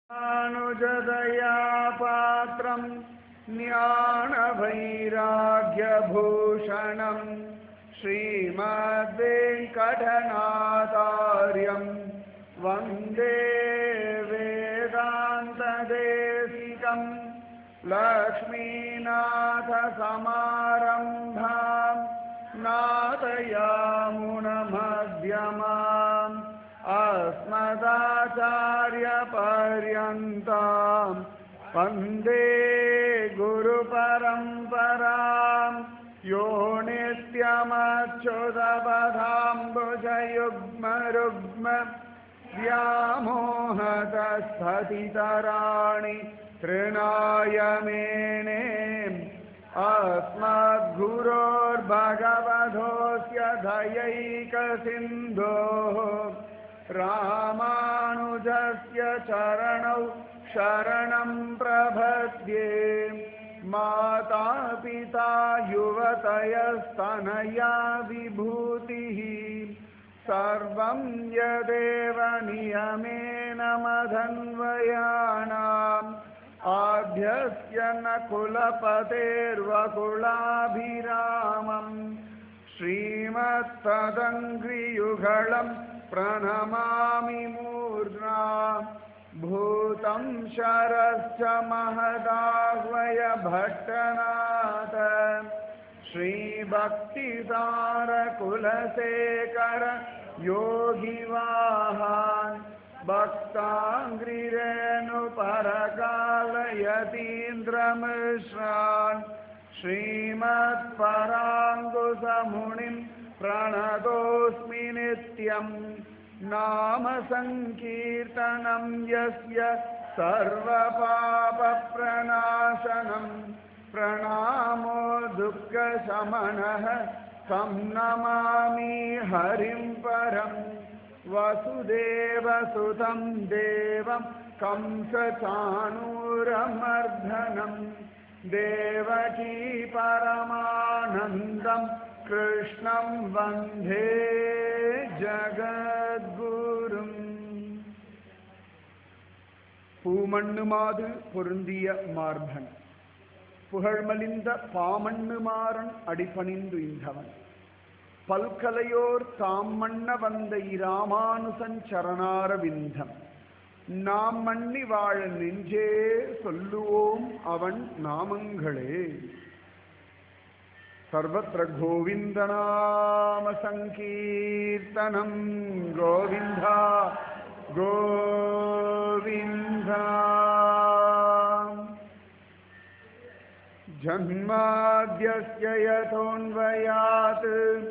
अनुजदया पात्रम् ज्ञानवैराग्यभूषणम् श्रीमद्वेङ्कटनाथार्यम् वन्दे वेदान्तदेशिकम् लक्ष्मीनाथसमारम्भाम् नादयामुनमध्यमाम् अस्मदाचार्यपर्यन्ताम् वन्दे गुरुपरम्पराम् यो नित्यमच्युतपदाम्बुजयुग्मरुग्म व्यामोहतस्फटितराणि तृणाय मेने अस्मद्गुरोर्भगवधोऽस्य दयैकसिन्धोः रामानुजस्य चरणौ शरणं प्रपद्ये माता पिता युवतयस्तनया विभूतिः सर्वं यदेव नियमेन मधन्वयानाम् आभ्यस्य न कुलपतेर्वकुलाभिरामम् श्रीमत्तदङ्घ्रियुगळम् प्रणमामि मूर्ध्ना भूतं शरश्च महदाह्वय भट्टनाथ श्रीभक्तिसारकुलशेखर योगिवाहान् भक्ताङ्घ्रिरेणुपरकालयतीन्द्रमिश्रान् श्रीमत्पराङ्गुसमुनिं प्रणतोऽस्मि नित्यम् नाम सङ्कीर्तनं यस्य सर्वपापप्रणाशनम् प्रणामो दुःखशमनः तं नमामि हरिं परम् वसुदेवसुतं देवं कंसचाणूरमर्धनं देवकी परमानन्दं कृष्णं वन्दे ஜகத்குரும் பூமண்ணுமாது பொருந்திய மார்பன் புகழ்மலிந்த பாமண்ணுமாறன் அடிபணிந்து இந்தவன் பல்கலையோர் தாம் மண்ண வந்த இராமானுசஞ்சரணார விந்தம் நாம் மண்ணி வாழ நெஞ்சே சொல்லுவோம் அவன் நாமங்களே सर्वत्र गोविन्दनामसङ्कीर्तनं गोविन्दा गोविन्दा जन्माद्यस्य यतोऽन्वयात्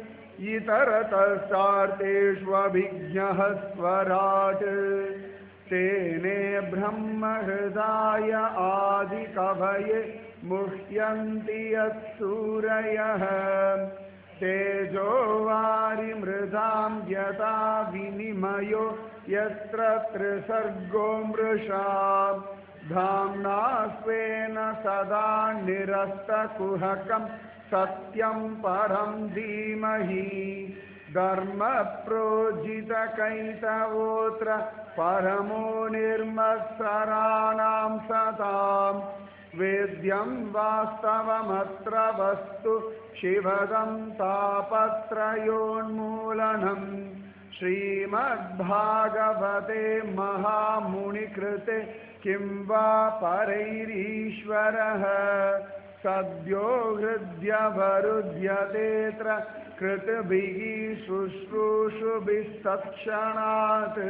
इतरतस्तार्तेष्वभिज्ञः स्वराट् तेने ब्रह्महृदाय आदिकवये मुह्यन्ति यत्सूरयः तेजो वारिमृदां यथा विनिमयो यत्र त्रिसर्गो मृषा धाम्ना स्वेन सदा निरस्तकुहकं सत्यं परं धीमहि धर्मप्रोजितकैतवोऽत्र परमो निर्मत्सराणां सताम् वेद्यं वास्तवमत्र वस्तु शिवदं तापत्रयोन्मूलनम् श्रीमद्भागवते महामुनिकृते किं वा परैरीश्वरः सद्यो हृद्यवरुध्यतेऽत्र कृतभिः शुश्रूषुभिः तत्क्षणात्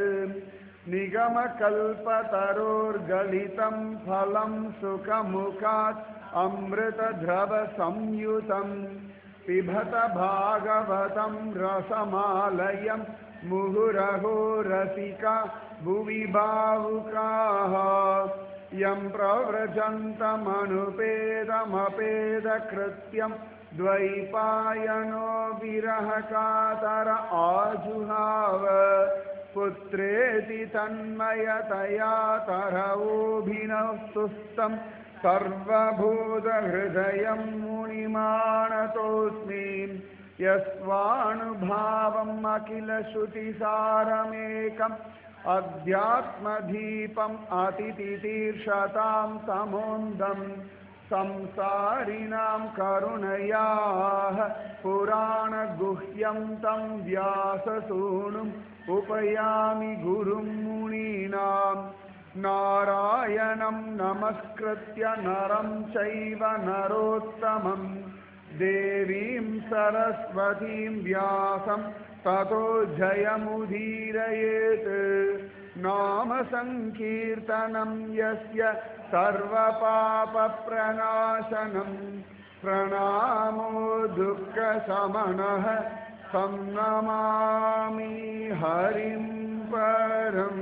निगमकल्पतरोर्गलितं फलं सुखमुखात् अमृतद्रवसंयुतं पिबत भागवतं रसमालयं मुहुरहो रसिका भुवि भावुकाः यं प्रव्रजन्तमनुपेदमपेदकृत्यं द्वैपायनो विरहकातर आजुहाव पुत्रेति तन्मयतया तरवोभिनस्तुस्तं सर्वभूतहृदयं मुनिमानतोऽस्मि यस्वानुभावम् अखिलश्रुतिसारमेकं अध्यात्मदीपम् अतितितीर्षतां तमोन्दम् संसारिणां करुणयाः पुराणगुह्यं तं व्याससूनुम् उपयामि गुरुं मुनीनां नारायणं नमस्कृत्य नरं चैव नरोत्तमं देवीं सरस्वतीं व्यासं ततो जयमुदीरयेत् नाम सङ्कीर्तनं यस्य सर्वपापप्रणाशनं प्रणामो दुःखशमनः तं नमामि हरिं परम्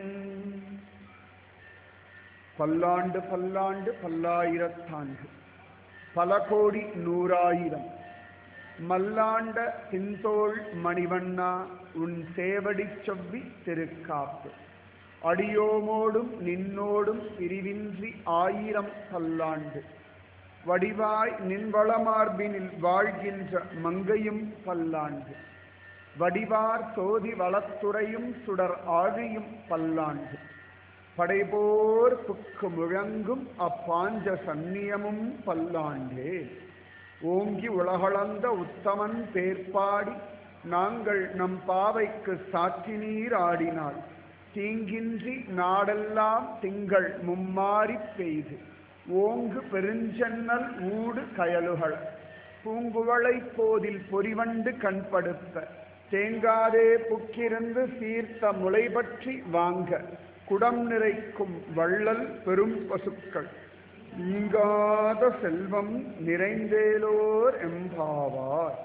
பல்லாண்டு பல்லாண்டு பல்லாயிரத்தாண்டு பல கோடி நூறாயிரம் மல்லாண்ட தின்தோள் மணிவண்ணா உன் சேவடி செவ்வி திருக்காப்பு அடியோமோடும் நின்னோடும் பிரிவின்றி ஆயிரம் பல்லாண்டு வடிவாய் நின்வளமார்பினில் வாழ்கின்ற மங்கையும் பல்லாண்டு வடிவார் சோதி வளத்துறையும் சுடர் ஆழியும் பல்லாண்டு படைபோர் புக்கு முழங்கும் அப்பாஞ்ச சந்நியமும் பல்லாண்டே ஓங்கி உலகளந்த உத்தமன் பேர்பாடி நாங்கள் நம் பாவைக்கு சாற்றி நீர் ஆடினாள் தீங்கின்றி நாடெல்லாம் திங்கள் மும்மாறி பெய்து ஓங்கு பெருஞ்சன்னல் ஊடு கயலுகள் பூங்குவளை போதில் பொறிவண்டு கண்படுத்த தேங்காதே புக்கிருந்து சீர்த்த முளை பற்றி வாங்க குடம் நிறைக்கும் வள்ளல் பெரும் பசுக்கள் நீங்காத செல்வம் நிறைந்தேலோர் எம்பாவார்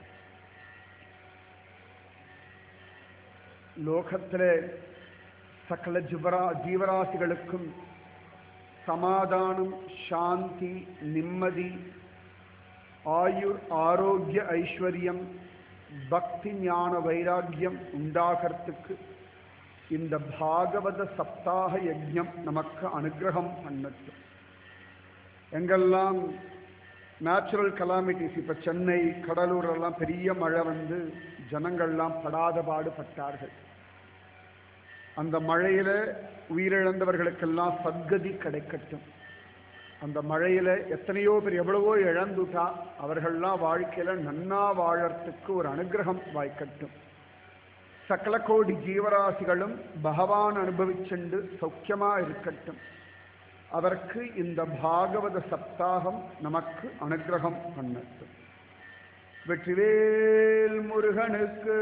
லோகத்திலே சகல ஜுபரா ஜீவராசிகளுக்கும் சமாதானம் சாந்தி நிம்மதி ஆயுர் ஆரோக்கிய ஐஸ்வர்யம் பக்தி ஞான வைராக்கியம் உண்டாகிறதுக்கு இந்த பாகவத சப்தாக யஜ்யம் நமக்கு அனுகிரகம் பண்ணட்டும் எங்கெல்லாம் நேச்சுரல் கலாமிட்டிஸ் இப்போ சென்னை கடலூர் எல்லாம் பெரிய மழை வந்து ஜனங்கள்லாம் படாத பாடுபட்டார்கள் அந்த மழையில உயிரிழந்தவர்களுக்கெல்லாம் சத்கதி கிடைக்கட்டும் அந்த மழையில எத்தனையோ பேர் எவ்வளவோ இழந்துட்டா அவர்கள்லாம் வாழ்க்கையில நன்னா வாழறதுக்கு ஒரு அனுகிரகம் வாய்க்கட்டும் சகல கோடி ஜீவராசிகளும் பகவான் அனுபவிச்சுண்டு சௌக்கியமா இருக்கட்டும் அதற்கு இந்த பாகவத சப்தாகம் நமக்கு அனுகிரகம் பண்ணட்டும் வெற்றிவேல் முருகனுக்கு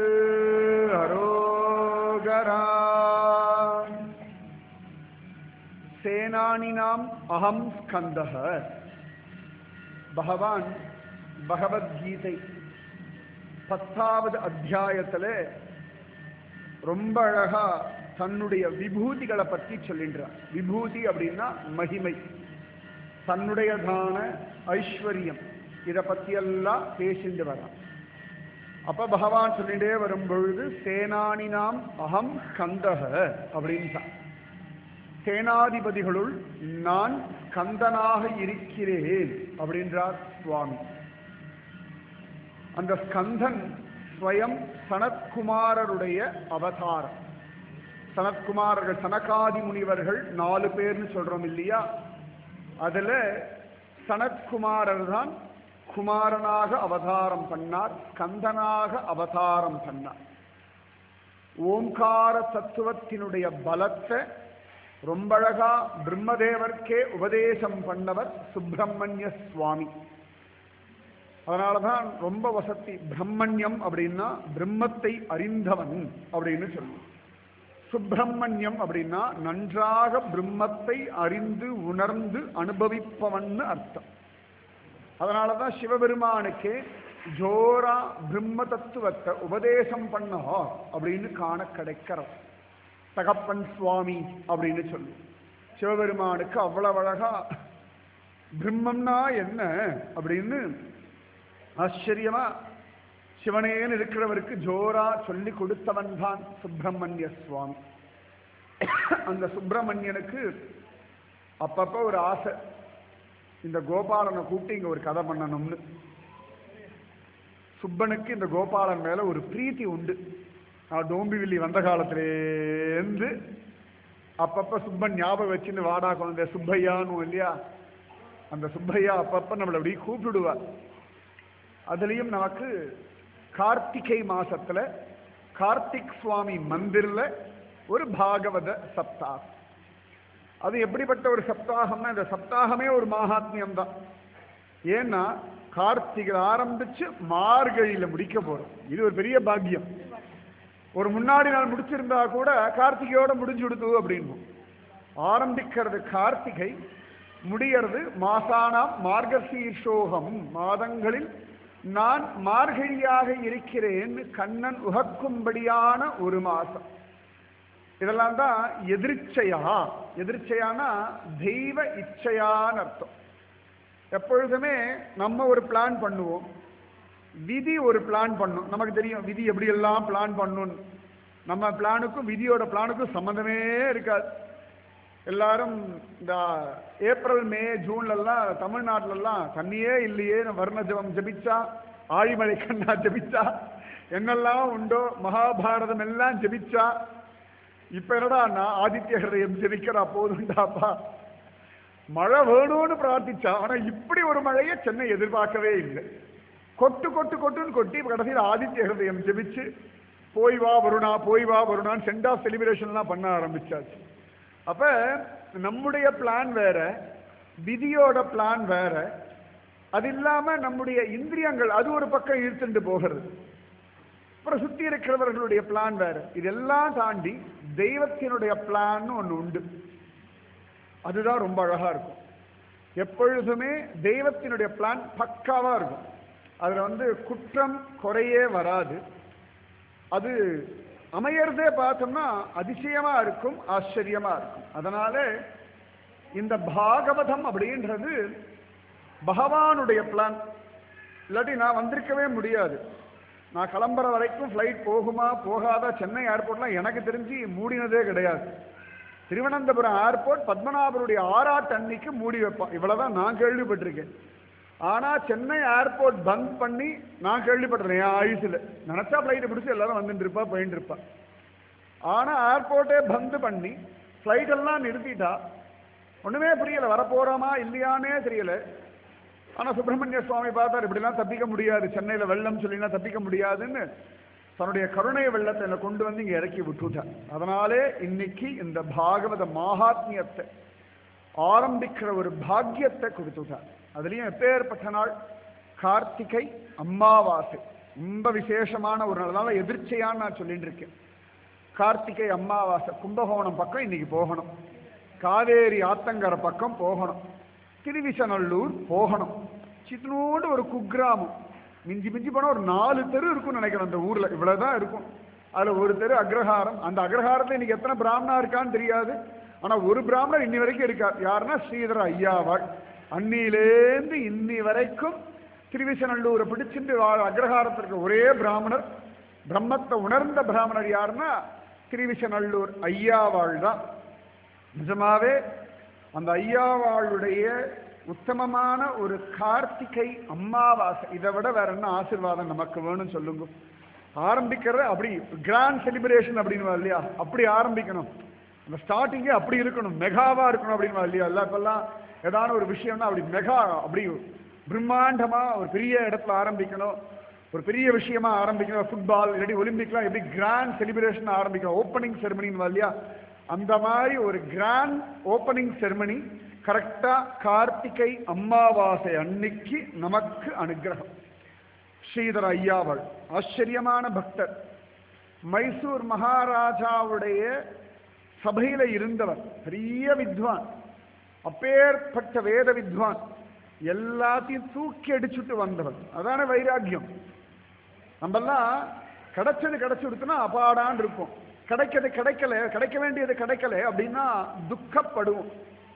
அரோகரா சேனானினாம் அகம் ஸ்கந்தக பகவான் பகவத்கீதை பத்தாவது அத்தியாயத்துல ரொம்ப அழகா தன்னுடைய விபூதிகளை பற்றி சொல்லின்றார் விபூதி அப்படின்னா மகிமை தன்னுடையதான ஐஸ்வர்யம் இதை பற்றியெல்லாம் பேசிட்டு வரான் அப்ப பகவான் சொல்லிட்டே வரும் பொழுது சேனானினாம் அகம் கந்தக அப்படின்றான் சேனாதிபதிகளுள் நான் ஸ்கந்தனாக இருக்கிறேன் அப்படின்றார் சுவாமி அந்த ஸ்கந்தன் ஸ்வயம் சனத்குமாரருடைய அவதாரம் சனத்குமாரர்கள் சனகாதி முனிவர்கள் நாலு பேர்னு சொல்றோம் இல்லையா அதுல சனத்குமாரர் தான் குமாரனாக அவதாரம் பண்ணார் ஸ்கந்தனாக அவதாரம் பண்ணார் ஓங்கார தத்துவத்தினுடைய பலத்தை ரொம்ப அழகா பிரம்மதேவர்க்கே உபதேசம் பண்ணவர் சுப்பிரமணிய சுவாமி அதனாலதான் ரொம்ப வசதி பிரம்மண்யம் அப்படின்னா பிரம்மத்தை அறிந்தவன் அப்படின்னு சொல்லுவோம் சுப்பிரமணியம் அப்படின்னா நன்றாக பிரம்மத்தை அறிந்து உணர்ந்து அனுபவிப்பவன்னு அர்த்தம் அதனாலதான் சிவபெருமானுக்கே ஜோரா பிரம்ம தத்துவத்தை உபதேசம் பண்ணா அப்படின்னு காண கிடைக்கிறது தகப்பன் சுவாமி அப்படின்னு சொல்லு சிவபெருமானுக்கு அவ்வளவு அழகா பிரம்மம்னா என்ன அப்படின்னு ஆச்சரியமா சிவனேன்னு இருக்கிறவருக்கு ஜோரா சொல்லி கொடுத்தவன் தான் சுப்பிரமணிய சுவாமி அந்த சுப்பிரமணியனுக்கு அப்பப்ப ஒரு ஆசை இந்த கோபாலனை கூப்பிட்டு இங்க ஒரு கதை பண்ணணும்னு சுப்பனுக்கு இந்த கோபாலன் மேல ஒரு பிரீத்தி உண்டு நான் டோம்பிவில்லி வந்த காலத்திலேருந்து அப்பப்ப சுப்பன் ஞாபகம் வச்சுன்னு வாடா குழந்தை சுப்பையான்னு இல்லையா அந்த சுப்பையா அப்பப்ப நம்மளை அப்படி கூப்பிடுவார் அதுலயும் நமக்கு கார்த்திகை மாசத்துல கார்த்திக் சுவாமி மந்திரில் ஒரு பாகவத சப்தாகம் அது எப்படிப்பட்ட ஒரு சப்தாகம்னா இந்த சப்தாகமே ஒரு மகாத்மியம் தான் ஏன்னா கார்த்திகை ஆரம்பிச்சு மார்கழியில முடிக்க போறோம் இது ஒரு பெரிய பாக்கியம் ஒரு முன்னாடி நாள் முடிச்சிருந்தா கூட கார்த்திகையோட முடிஞ்சு விடுத்து அப்படின்னு ஆரம்பிக்கிறது கார்த்திகை முடியறது மாசானாம் மார்கசீர்ஷோகம் மாதங்களில் நான் மார்கழியாக இருக்கிறேன் கண்ணன் உகக்கும்படியான ஒரு மாசம் இதெல்லாம் தான் எதிர்ச்சையா எதிர்ச்சையானா தெய்வ இச்சையான்னு அர்த்தம் எப்பொழுதுமே நம்ம ஒரு பிளான் பண்ணுவோம் விதி ஒரு பிளான் பண்ணும் நமக்கு தெரியும் விதி எப்படியெல்லாம் பிளான் பண்ணும் நம்ம பிளானுக்கும் விதியோட பிளானுக்கும் சம்மந்தமே இருக்காது எல்லாரும் இந்த ஏப்ரல் மே ஜூன்லலாம் தமிழ்நாட்டிலலாம் தண்ணியே இல்லையே வர்ண ஜபம் ஜபிச்சா ஆழிமலை கண்ணா ஜபிச்சா என்னெல்லாம் உண்டோ மகாபாரதம் எல்லாம் ஜபிச்சா இப்ப என்னடா நான் ஆதித்ய ஹிருதயம் ஜெபிக்கிறா போதுண்டாப்பா மழை வேணும்னு பிரார்த்திச்சா ஆனா இப்படி ஒரு மழையை சென்னை எதிர்பார்க்கவே இல்லை கொட்டு கொட்டு கொட்டுன்னு கொட்டி கடைசியில் ஆதித்ய ஹிருதயம் ஜெபிச்சு போய் வா வருணா போய் வா வருணான்னு சென்ட் ஆஃப் செலிப்ரேஷன்லாம் பண்ண ஆரம்பிச்சாச்சு அப்ப நம்முடைய பிளான் வேற விதியோட பிளான் வேற அது இல்லாம நம்முடைய இந்திரியங்கள் அது ஒரு பக்கம் இழுத்துட்டு போகிறது அப்புறம் சுத்தி இருக்கிறவர்களுடைய பிளான் வேற இதெல்லாம் தாண்டி தெய்வத்தினுடைய பிளான் ஒன்று உண்டு அதுதான் ரொம்ப அழகா இருக்கும் எப்பொழுதுமே தெய்வத்தினுடைய பிளான் பக்காவா இருக்கும் அதுல வந்து குற்றம் குறையே வராது அது அமையறதே பார்த்தோம்னா அதிசயமா இருக்கும் ஆச்சரியமா இருக்கும் அதனால இந்த பாகவதம் அப்படின்றது பகவானுடைய பிளான் இல்லாட்டி நான் வந்திருக்கவே முடியாது நான் கிளம்புற வரைக்கும் ஃப்ளைட் போகுமா போகாதா சென்னை ஏர்போர்ட்லாம் எனக்கு தெரிஞ்சு மூடினதே கிடையாது திருவனந்தபுரம் ஏர்போர்ட் பத்மநாபருடைய ஆறாட்டு அன்னைக்கு மூடி வைப்பான் இவ்வளவுதான் நான் கேள்விப்பட்டிருக்கேன் ஆனா சென்னை ஏர்போர்ட் பந்த் பண்ணி நான் கேள்விப்பட்டிருக்கேன் என் ஆயுசுல நினைச்சா ஃப்ளைட்டை பிடிச்சி எல்லாரும் வந்துட்டு இருப்பா போயிட்டு இருப்பா ஆனா ஏர்போர்ட்டே பந்து பண்ணி ஃப்ளைட் எல்லாம் நிறுத்திட்டா ஒண்ணுமே புரியல வரப்போறோமா இல்லையானே தெரியல ஆனா சுப்பிரமணிய சுவாமி பார்த்தார் இப்படிலாம் தப்பிக்க முடியாது சென்னையில வெள்ளம் சொல்லினா தப்பிக்க முடியாதுன்னு தன்னுடைய கருணை வெள்ளத்தை என்னை கொண்டு வந்து இங்க இறக்கி விட்டுட்டார் அதனாலே இன்னைக்கு இந்த பாகவத மாகாத்மியத்தை ஆரம்பிக்கிற ஒரு பாக்கியத்தை கொடுத்துட்டார் அதுலயும் எப்பேற்பட்ட நாள் கார்த்திகை அம்மாவாசை ரொம்ப விசேஷமான ஒரு நாள் அதனால எதிர்ச்சையான்னு நான் சொல்லிட்டு இருக்கேன் கார்த்திகை அம்மாவாசை கும்பகோணம் பக்கம் இன்னைக்கு போகணும் காவேரி ஆத்தங்கரை பக்கம் போகணும் திருவிசநல்லூர் போகணும் சித்தனோடு ஒரு குக்கிராமம் மிஞ்சி மிஞ்சி போனா ஒரு நாலு தெரு இருக்கும்னு நினைக்கிறேன் அந்த ஊர்ல இவ்வளவுதான் இருக்கும் அதுல ஒரு தெரு அக்ரஹாரம் அந்த அக்ரஹாரத்துல இன்னைக்கு எத்தனை பிராமணா இருக்கான்னு தெரியாது ஆனா ஒரு பிராமணர் இன்னி வரைக்கும் இருக்கார் யாருன்னா ஸ்ரீதர ஐயாவாள் அன்னியிலேந்து இன்னி வரைக்கும் திருவிசநல்லூரை பிடிச்சிட்டு வாழ் அக்ரஹாரத்திற்கு ஒரே பிராமணர் பிரம்மத்தை உணர்ந்த பிராமணர் யாருன்னா திருவிசநல்லூர் ஐயாவாள் தான் நிஜமாவே அந்த ஐயாவாளுடைய உத்தமமான ஒரு கார்த்திகை அம்மாவாசை இதை விட வேற என்ன ஆசீர்வாதம் நமக்கு வேணும்னு சொல்லுங்க ஆரம்பிக்கிறது அப்படி கிராண்ட் செலிப்ரேஷன் அப்படின்னு இல்லையா அப்படி ஆரம்பிக்கணும் அந்த ஸ்டார்டிங்கே அப்படி இருக்கணும் மெகாவா இருக்கணும் அப்படின்னு இல்லையா இல்ல இப்பெல்லாம் ஏதான ஒரு விஷயம்னா அப்படி மெகா அப்படி பிரம்மாண்டமா ஒரு பெரிய இடத்துல ஆரம்பிக்கணும் ஒரு பெரிய விஷயமா ஆரம்பிக்கணும் ஃபுட்பால் இல்லாட்டி ஒலிம்பிக்லாம் எப்படி கிராண்ட் செலிப்ரேஷன் ஆரம்பிக்கணும் ஓப்பனிங் செரமனின்னு இல்லையா அந்த மாதிரி ஒரு கிராண்ட் ஓப்பனிங் செரமனி கரெக்டா கார்த்திகை அம்மாவாசை அன்னைக்கு நமக்கு அனுகிரகம் ஸ்ரீதர ஐயாவள் ஆச்சரியமான பக்தர் மைசூர் மகாராஜாவுடைய சபையில இருந்தவர் பெரிய வித்வான் அப்பேற்பட்ட வேத வித்வான் எல்லாத்தையும் தூக்கி அடிச்சுட்டு வந்தவர் அதான வைராக்கியம் நம்மெல்லாம் கிடைச்சது கிடைச்சு கொடுத்தனா அப்பாடான் இருப்போம் கிடைக்கிறது கிடைக்கல கிடைக்க வேண்டியது கிடைக்கல அப்படின்னா துக்கப்படுவோம்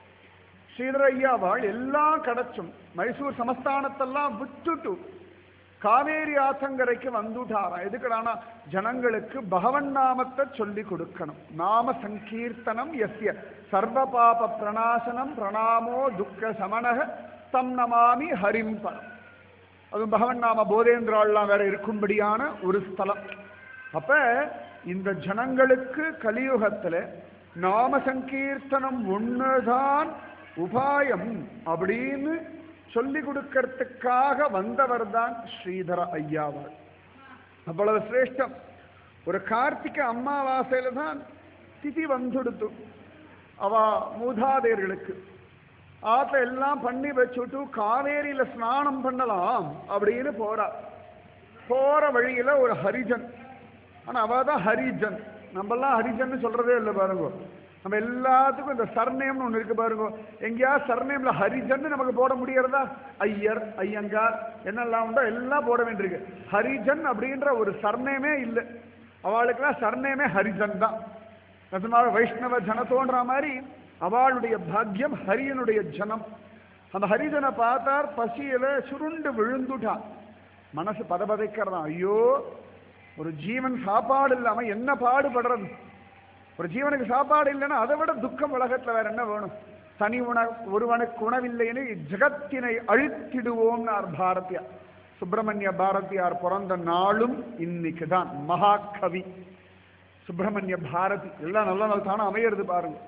ஸ்ரீதர ஐயாவாள் எல்லாம் கிடைச்சும் மைசூர் சமஸ்தானத்தெல்லாம் விட்டுட்டு காவேரி ஆத்தங்கரைக்கு வந்துட்டாராம் எதுக்குடானா ஜனங்களுக்கு பகவன் நாமத்தை சொல்லி கொடுக்கணும் நாம சங்கீர்த்தனம் எஸ்ய சர்வ பாப பிரணாசனம் பிரணாமோ துக்க சமனக தம் நமாமி ஹரிம் பரம் அதுவும் பகவன் நாம போதேந்திராள்லாம் வேற இருக்கும்படியான ஒரு ஸ்தலம் அப்ப இந்த ஜனங்களுக்கு கலியுகத்துல நாம சங்கீர்த்தனம் ஒண்ணுதான் உபாயம் அப்படின்னு சொல்லி கொடுக்கறதுக்காக வந்தவர் தான் ஸ்ரீதர ஐயாவாள் அவ்வளவு சிரேஷ்டம் ஒரு கார்த்திகை அம்மாவாசையில தான் திதி வந்துடுத்து அவ மூதாதையர்களுக்கு ஆத்த எல்லாம் பண்ணி வச்சுட்டு காவேரியில ஸ்நானம் பண்ணலாம் அப்படின்னு போறா போற வழியில ஒரு ஹரிஜன் ஆனா அவ தான் ஹரிஜன் நம்மெல்லாம் ஹரிஜன் சொல்றதே இல்லை பாருங்க நம்ம எல்லாத்துக்கும் இந்த சர்நேம்னு ஒண்ணு இருக்கு பாருங்க எங்கேயாவது சர்நேம்ல ஹரிஜன் நமக்கு போட முடியறதா ஐயர் ஐயங்கார் என்னெல்லாம் உண்டோ எல்லாம் போட வேண்டியிருக்கு ஹரிஜன் அப்படின்ற ஒரு சர்நேமே இல்லை அவளுக்கெல்லாம் சர்நேமே ஹரிஜன் தான் நிஜமாக வைஷ்ணவ ஜனத்தோன்ற மாதிரி அவளுடைய பாக்கியம் ஹரியனுடைய ஜனம் அந்த ஹரிஜனை பார்த்தார் பசியில சுருண்டு விழுந்துட்டான் மனசு பதபதைக்கிறதான் ஐயோ ஒரு ஜீவன் சாப்பாடு இல்லாம என்ன பாடுபடுறது ஒரு ஜீவனுக்கு சாப்பாடு இல்லைன்னா அதை விட துக்கம் உலகத்துல வேற என்ன வேணும் தனி உண ஒருவனுக்கு உணவில்லைன்னு ஜகத்தினை அழித்திடுவோம்னார் பாரதியா சுப்பிரமணிய பாரதியார் பிறந்த நாளும் இன்னைக்கு தான் மகாகவி சுப்பிரமணிய பாரதி எல்லாம் நல்ல நாள் தானே அமையிறது பாருங்க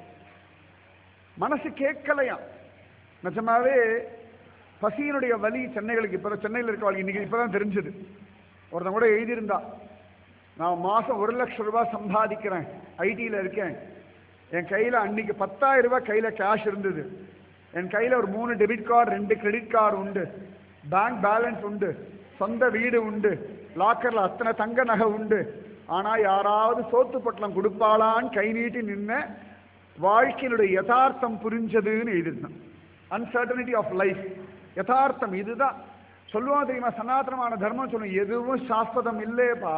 மனசு கேட்கலையாம் நிஜமாவே பசியினுடைய வலி சென்னைகளுக்கு இப்போ சென்னையில் இருக்கவளுக்கு இன்னைக்கு இப்பதான் தெரிஞ்சது ஒருத்தன் கூட எழுதியிருந்தா நான் மாசம் ஒரு லட்சம் ரூபாய் சம்பாதிக்கிறேன் ஐடியில் இருக்கேன் என் கையில் அன்னைக்கு பத்தாயிரம் ரூபாய் கையில் கேஷ் இருந்தது என் கையில் ஒரு மூணு டெபிட் கார்டு ரெண்டு கிரெடிட் கார்டு உண்டு பேங்க் பேலன்ஸ் உண்டு சொந்த வீடு உண்டு லாக்கரில் அத்தனை தங்க நகை உண்டு ஆனால் யாராவது சோத்து பொட்டலம் கொடுப்பாளான்னு கை நீட்டி நின்ன வாழ்க்கையினுடைய யதார்த்தம் புரிஞ்சதுன்னு எழுதிருந்தான் அன்சர்டனிட்டி ஆஃப் லைஃப் யதார்த்தம் இதுதான் சொல்லுவோம் தெரியுமா சனாதனமான தர்மம் சொல்லும் எதுவும் சாஸ்வதம் இல்லேப்பா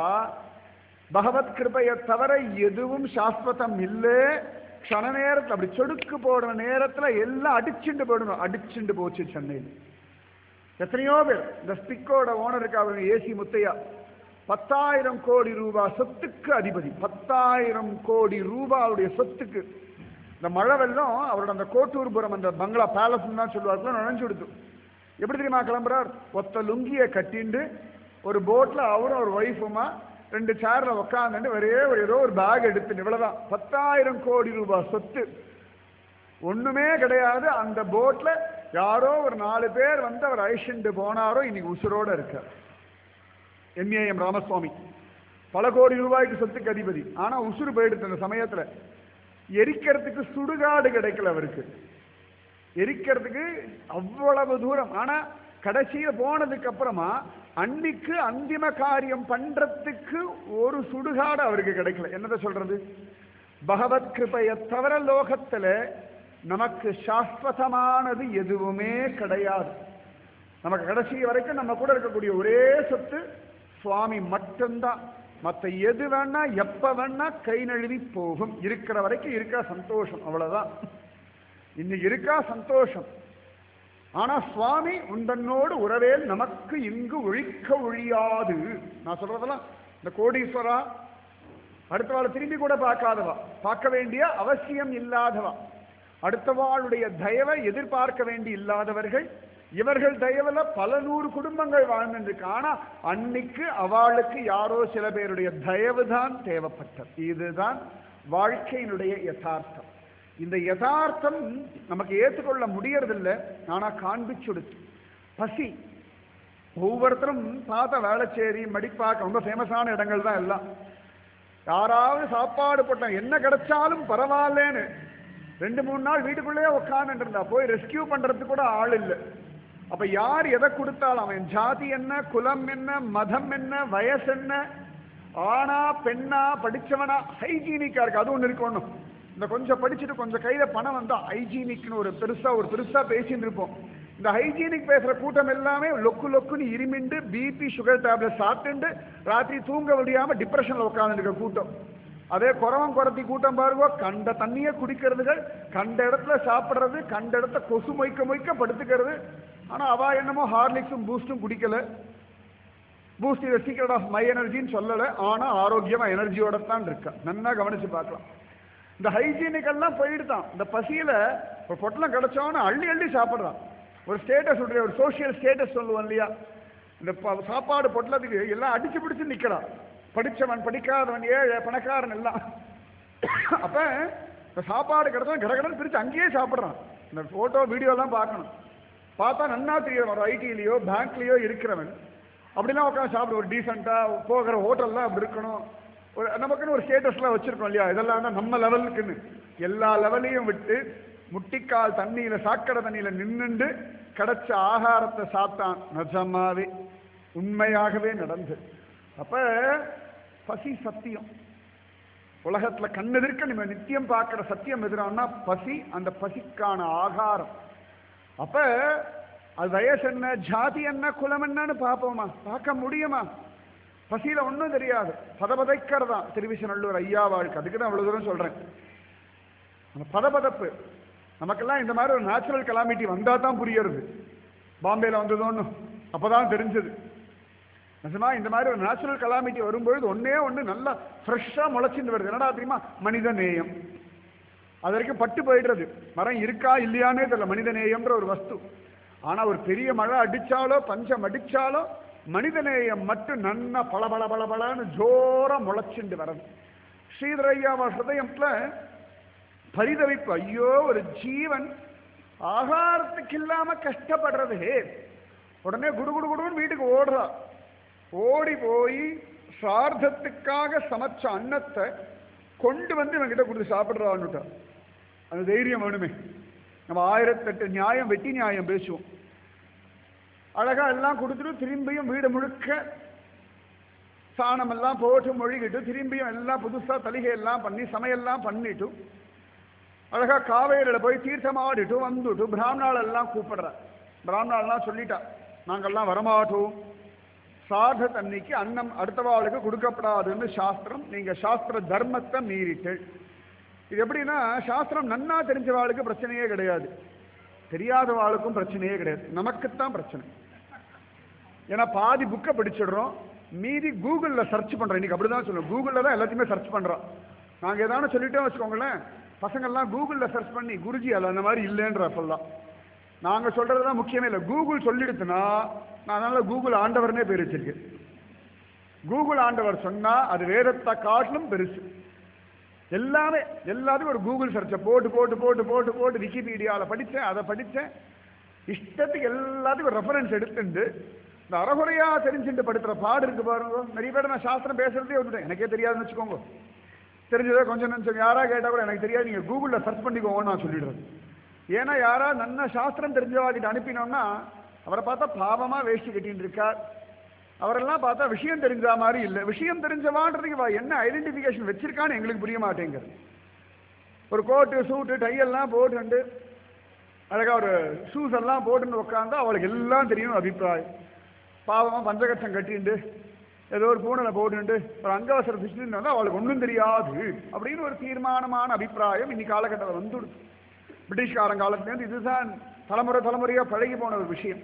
பகவத் கிருபையை தவிர எதுவும் சாஸ்வதம் இல்லை க்ஷண நேரத்தில் அப்படி சொடுக்கு போடுற நேரத்துல எல்லாம் அடிச்சுண்டு போயிடணும் அடிச்சுண்டு போச்சு சென்னையில் எத்தனையோ பேர் இந்த ஸ்டிக்கோட ஓனருக்கு அவர் ஏசி முத்தையா பத்தாயிரம் கோடி ரூபாய் சொத்துக்கு அதிபதி பத்தாயிரம் கோடி ரூபாவுடைய சொத்துக்கு இந்த மழை வெள்ளம் அவரோட அந்த கோட்டூர்புரம் அந்த பங்களா பேலஸ் தான் சொல்லுவார்கள் நுழைஞ்சு கொடுத்து எப்படி தெரியுமா கிளம்புறார் ஒத்த லுங்கியை கட்டிண்டு ஒரு போட்ல அவரும் ஒரு ஒய்ஃபுமா ரெண்டு சேர்ல உட்காந்துட்டு ஒரே ஒரு ஏதோ ஒரு பேக் எடுத்து இவ்வளவுதான் பத்தாயிரம் கோடி ரூபாய் சொத்து ஒண்ணுமே கிடையாது அந்த போட்ல யாரோ ஒரு நாலு பேர் வந்து அவர் அழிச்சுட்டு போனாரோ இன்னைக்கு உசுரோட இருக்கார் எம்ஏஎம் ராமசுவாமி பல கோடி ரூபாய்க்கு சொத்துக்கு அதிபதி ஆனா உசுறு போயிடுச்சு அந்த சமயத்துல எரிக்கிறதுக்கு சுடுகாடு கிடைக்கல அவருக்கு எரிக்கிறதுக்கு அவ்வளவு தூரம் ஆனா கடைசியில போனதுக்கு அப்புறமா அன்னைக்கு அந்திம காரியம் பண்றதுக்கு ஒரு சுடுகாடு அவருக்கு கிடைக்கல என்னத சொல்றது பகவத் கிருபையை தவிர லோகத்துல நமக்கு சாஸ்வதமானது எதுவுமே கிடையாது நமக்கு கடைசி வரைக்கும் நம்ம கூட இருக்கக்கூடிய ஒரே சொத்து சுவாமி மட்டும்தான் மற்ற எது வேணா எப்ப வேணா கை நழுவி போகும் இருக்கிற வரைக்கும் இருக்கா சந்தோஷம் அவ்வளவுதான் இன்னைக்கு இருக்கா சந்தோஷம் ஆனா சுவாமி உந்தன்னோடு உறவேல் நமக்கு இங்கு ஒழிக்க ஒழியாது நான் சொல்றதெல்லாம் இந்த கோடீஸ்வரா அடுத்தவாளை திரும்பி கூட பார்க்காதவா பார்க்க வேண்டிய அவசியம் இல்லாதவா அடுத்தவாளுடைய தயவை எதிர்பார்க்க வேண்டி இல்லாதவர்கள் இவர்கள் தயவுல பல நூறு குடும்பங்கள் வாழ்ந்துருக்கு ஆனா அன்னைக்கு அவளுக்கு யாரோ சில பேருடைய தயவு தான் தேவைப்பட்டது இதுதான் வாழ்க்கையினுடைய யதார்த்தம் இந்த யதார்த்தம் நமக்கு ஏற்றுக்கொள்ள முடியறதில்லை ஆனா காண்பிச்சுடுச்சு பசி ஒவ்வொருத்தரும் பார்த்த வேளச்சேரி மடிப்பாக்க ரொம்ப ஃபேமஸான இடங்கள் தான் எல்லாம் யாராவது சாப்பாடு போட்டான் என்ன கிடைச்சாலும் பரவாயில்லன்னு ரெண்டு மூணு நாள் வீட்டுக்குள்ளேயே உட்காந்துட்டு இருந்தா போய் ரெஸ்கியூ பண்றதுக்கு கூட ஆள் இல்லை அப்ப யார் எதை கொடுத்தாலும் அவன் ஜாதி என்ன குலம் என்ன மதம் என்ன வயசு என்ன ஆணா பெண்ணா படிச்சவனா ஹைஜீனிக்கா இருக்கு அது ஒண்ணு இருக்கு ஒண்ணும் இந்த கொஞ்சம் படிச்சுட்டு கொஞ்சம் கையில பணம் வந்தா ஹைஜீனிக்னு ஒரு பெருசா ஒரு பெருசா பேசிட்டு இருப்போம் இந்த ஹைஜீனிக் பேசுற கூட்டம் எல்லாமே லொக்கு லொக்குன்னு இருமிண்டு பிபி சுகர் டேப்லெட் சாப்பிட்டுண்டு ராத்திரி தூங்க முடியாம டிப்ரெஷன்ல உட்காந்துருக்க கூட்டம் அதே குறவன் குறத்தி கூட்டம் பாருங்க கண்ட தண்ணியை குடிக்கிறதுகள் கண்ட இடத்துல சாப்பிடுறது கண்ட இடத்த கொசு மொய்க்க மொய்க்க படுத்துக்கிறது ஆனா அவ என்னமோ ஹார்லிக்ஸும் பூஸ்டும் குடிக்கல Boost is secret of my எனர்ஜின்னு சொல்லல ஆனா ஆரோக்கியமா எனர்ஜியோட தான் இருக்கா நன்னா கவனிச்சு பார்க்கலாம் இந்த ஹைஜீனிக் எல்லாம் போயிடுதான் இந்த பசியில ஒரு பொட்டலம் கிடைச்சவன அள்ளி அள்ளி சாப்பிடுறான் ஒரு ஸ்டேட்டஸ் சொல்ற ஒரு சோஷியல் ஸ்டேட்டஸ் சொல்லுவோம் இல்லையா இந்த ப- சாப்பாடு பொட்டலத்துக்கு எல்லாம் அடிச்சு பிடிச்சு நிக்கிறான் படிச்சவன் படிக்காதவன் ஏழை பணக்காரன் எல்லாம் அப்ப இந்த சாப்பாடு கிடைச்சா கடகடன் பிரிச்சு அங்கேயே சாப்பிடுறான் இந்த போட்டோ வீடியோ எல்லாம் பார்க்கணும் பார்த்தா நன்னா தெரியும் ஒரு ஐடிலையோ பேங்க்லயோ இருக்கிறவன் அப்படிலாம் உட்காந்து சாப்பிடு ஒரு டீசெண்டா போகிற ஹோட்டல்லாம் அப்படி இருக்கணும் ஒரு நமக்குன்னு ஒரு ஸ்டேட்டஸ்லாம் வச்சிருக்கோம் இல்லையா இதெல்லாம் தான் நம்ம லெவலுக்குன்னு எல்லா லெவலையும் விட்டு முட்டிக்கால் தண்ணியில சாக்கடை தண்ணியில நின்னுண்டு கிடைச்ச ஆகாரத்தை சாப்பிட்டான் நிஜமாவே உண்மையாகவே நடந்து அப்ப பசி சத்தியம் உலகத்துல கண்ணெதிர்க்க நம்ம நித்தியம் பார்க்கிற சத்தியம் எதிரானா பசி அந்த பசிக்கான ஆகாரம் அப்ப அது வயசு என்ன ஜாதி என்ன குலம் என்னன்னு பார்ப்போமா பார்க்க முடியுமா பசியில ஒண்ணும் தெரியாது பதபதைக்கிறதா திருவிசநல்லூர் ஐயா வாழ்க்கை அதுக்கு தான் அவ்வளவு தூரம் சொல்றேன் அந்த பதபதப்பு நமக்கெல்லாம் இந்த மாதிரி ஒரு நேச்சுரல் கலாமிட்டி வந்தா தான் புரியறது பாம்பேல வந்தது ஒண்ணு அப்பதான் தெரிஞ்சது நிஜமா இந்த மாதிரி ஒரு நேச்சுரல் கலாமிட்டி வரும்பொழுது ஒன்னே ஒண்ணு நல்லா ஃப்ரெஷ்ஷா முளைச்சிட்டு வருது என்னடா தெரியுமா மனித நேயம் அது வரைக்கும் பட்டு போயிடுறது மரம் இருக்கா இல்லையானே தெரியல மனித நேயம்ன்ற ஒரு வஸ்து ஆனா ஒரு பெரிய மழை அடிச்சாலோ பஞ்சம் அடிச்சாலோ மனித நேயம் மட்டும் நன்னா பல பல பல பலன்னு ஜோரா முளைச்சுண்டு வரது ஸ்ரீதரையாவா ஹிருதயத்துல பரிதவிப்பு ஐயோ ஒரு ஜீவன் ஆகாரத்துக்கு இல்லாம கஷ்டப்படுறது உடனே குடு குடு குடுன்னு வீட்டுக்கு ஓடுறா ஓடி போய் சார்த்தத்துக்காக சமைச்ச அன்னத்தை கொண்டு வந்து இவன்கிட்ட கொடுத்து சாப்பிடுறான்னுட்டா அந்த தைரியம் வேணுமே நம்ம ஆயிரத்தெட்டு நியாயம் வெட்டி நியாயம் பேசுவோம் அழகா எல்லாம் கொடுத்துட்டு திரும்பியும் வீடு முழுக்க சாணம் எல்லாம் போட்டு மொழிகிட்டு திரும்பியும் எல்லாம் புதுசா தலிகை எல்லாம் பண்ணி சமையல்லாம் பண்ணிட்டு அழகா காவேரியில போய் தீர்த்தமாடிட்டு வந்துட்டு பிராமணாள் எல்லாம் கூப்பிடுற பிராமணாள்லாம் சொல்லிட்டா நாங்கெல்லாம் வரமாட்டோம் சாத தண்ணிக்கு அன்னம் அடுத்தவாளுக்கு கொடுக்கப்படாதுன்னு சாஸ்திரம் நீங்க சாஸ்திர தர்மத்தை மீறிட்டு இது எப்படின்னா சாஸ்திரம் நன்னா தெரிஞ்சவாளுக்கு பிரச்சனையே கிடையாது தெரியாதவாளுக்கும் பிரச்சனையே கிடையாது நமக்குத்தான் பிரச்சனை ஏன்னா பாதி புக்கை படிச்சிடுறோம் மீதி கூகுளில் சர்ச் பண்றோம் இன்னைக்கு அப்படிதான் சொல்லுவோம் கூகுளில் தான் எல்லாத்தையுமே சர்ச் பண்றோம் நாங்க ஏதாவது சொல்லிட்டோம் வச்சுக்கோங்களேன் பசங்கள்லாம் கூகுளில் சர்ச் பண்ணி குருஜி அது அந்த மாதிரி இல்லைன்ற அப்பெல்லாம் நாங்க சொல்றது தான் முக்கியமே இல்லை கூகுள் சொல்லிடுத்துனா நான் அதனால கூகுள் ஆண்டவர்னே பேர் வச்சிருக்கேன் கூகுள் ஆண்டவர் சொன்னா அது வேதத்தை காட்டிலும் பெருசு எல்லாமே எல்லாத்துக்கும் ஒரு கூகுள் சர்ச்சை போட்டு போட்டு போட்டு போட்டு போட்டு விக்கிபீடியாவில் படித்தேன் அதை படித்தேன் இஷ்டத்துக்கு எல்லாத்துக்கும் ரெஃபரன்ஸ் எடுத்துட்டு இந்த அறகுறையா தெரிஞ்சுட்டு படுத்துற பாடு இருக்கு பாருங்க நிறைய பேர் நான் சாஸ்திரம் பேசுறதே விட்டுட்டேன் எனக்கே தெரியாதுன்னு வச்சுக்கோங்க தெரிஞ்சதே கொஞ்சம் நிமிஷம் யாரா கேட்டா கூட எனக்கு தெரியாது நீங்க கூகுளில் சர்ச் பண்ணிக்கோங்கன்னு நான் சொல்லிடுறேன் ஏன்னா யாரா நன்ன சாஸ்திரம் தெரிஞ்சவாகிட்ட அனுப்பினோம்னா அவரை பார்த்தா பாவமா வேஷ்டி கட்டின்னு இருக்கார் அவரெல்லாம் பார்த்தா விஷயம் தெரிஞ்ச மாதிரி இல்லை விஷயம் தெரிஞ்சவான்றதுக்கு வா என்ன ஐடென்டிஃபிகேஷன் வச்சிருக்கான்னு எங்களுக்கு புரிய மாட்டேங்குது ஒரு கோட்டு சூட்டு டை எல்லாம் போட்டுண்டு அழகா ஒரு ஷூஸ் எல்லாம் போட்டுன்னு உட்காந்தா அவளுக்கு எல்லாம் தெரியும் அபிப்பிராயம் பாவமா பஞ்சகட்சம் கட்டிண்டு ஏதோ ஒரு பூனலை போட்டுண்டு ஒரு அங்கவசர பிச்சுட்டு வந்தா அவளுக்கு ஒன்றும் தெரியாது அப்படின்னு ஒரு தீர்மானமான அபிப்பிராயம் இன்னைக்கு காலகட்டத்தில் வந்துடுது பிரிட்டிஷ்காரன் காலத்துலேருந்து இதுதான் தலைமுறை தலைமுறையா பழகி போன ஒரு விஷயம்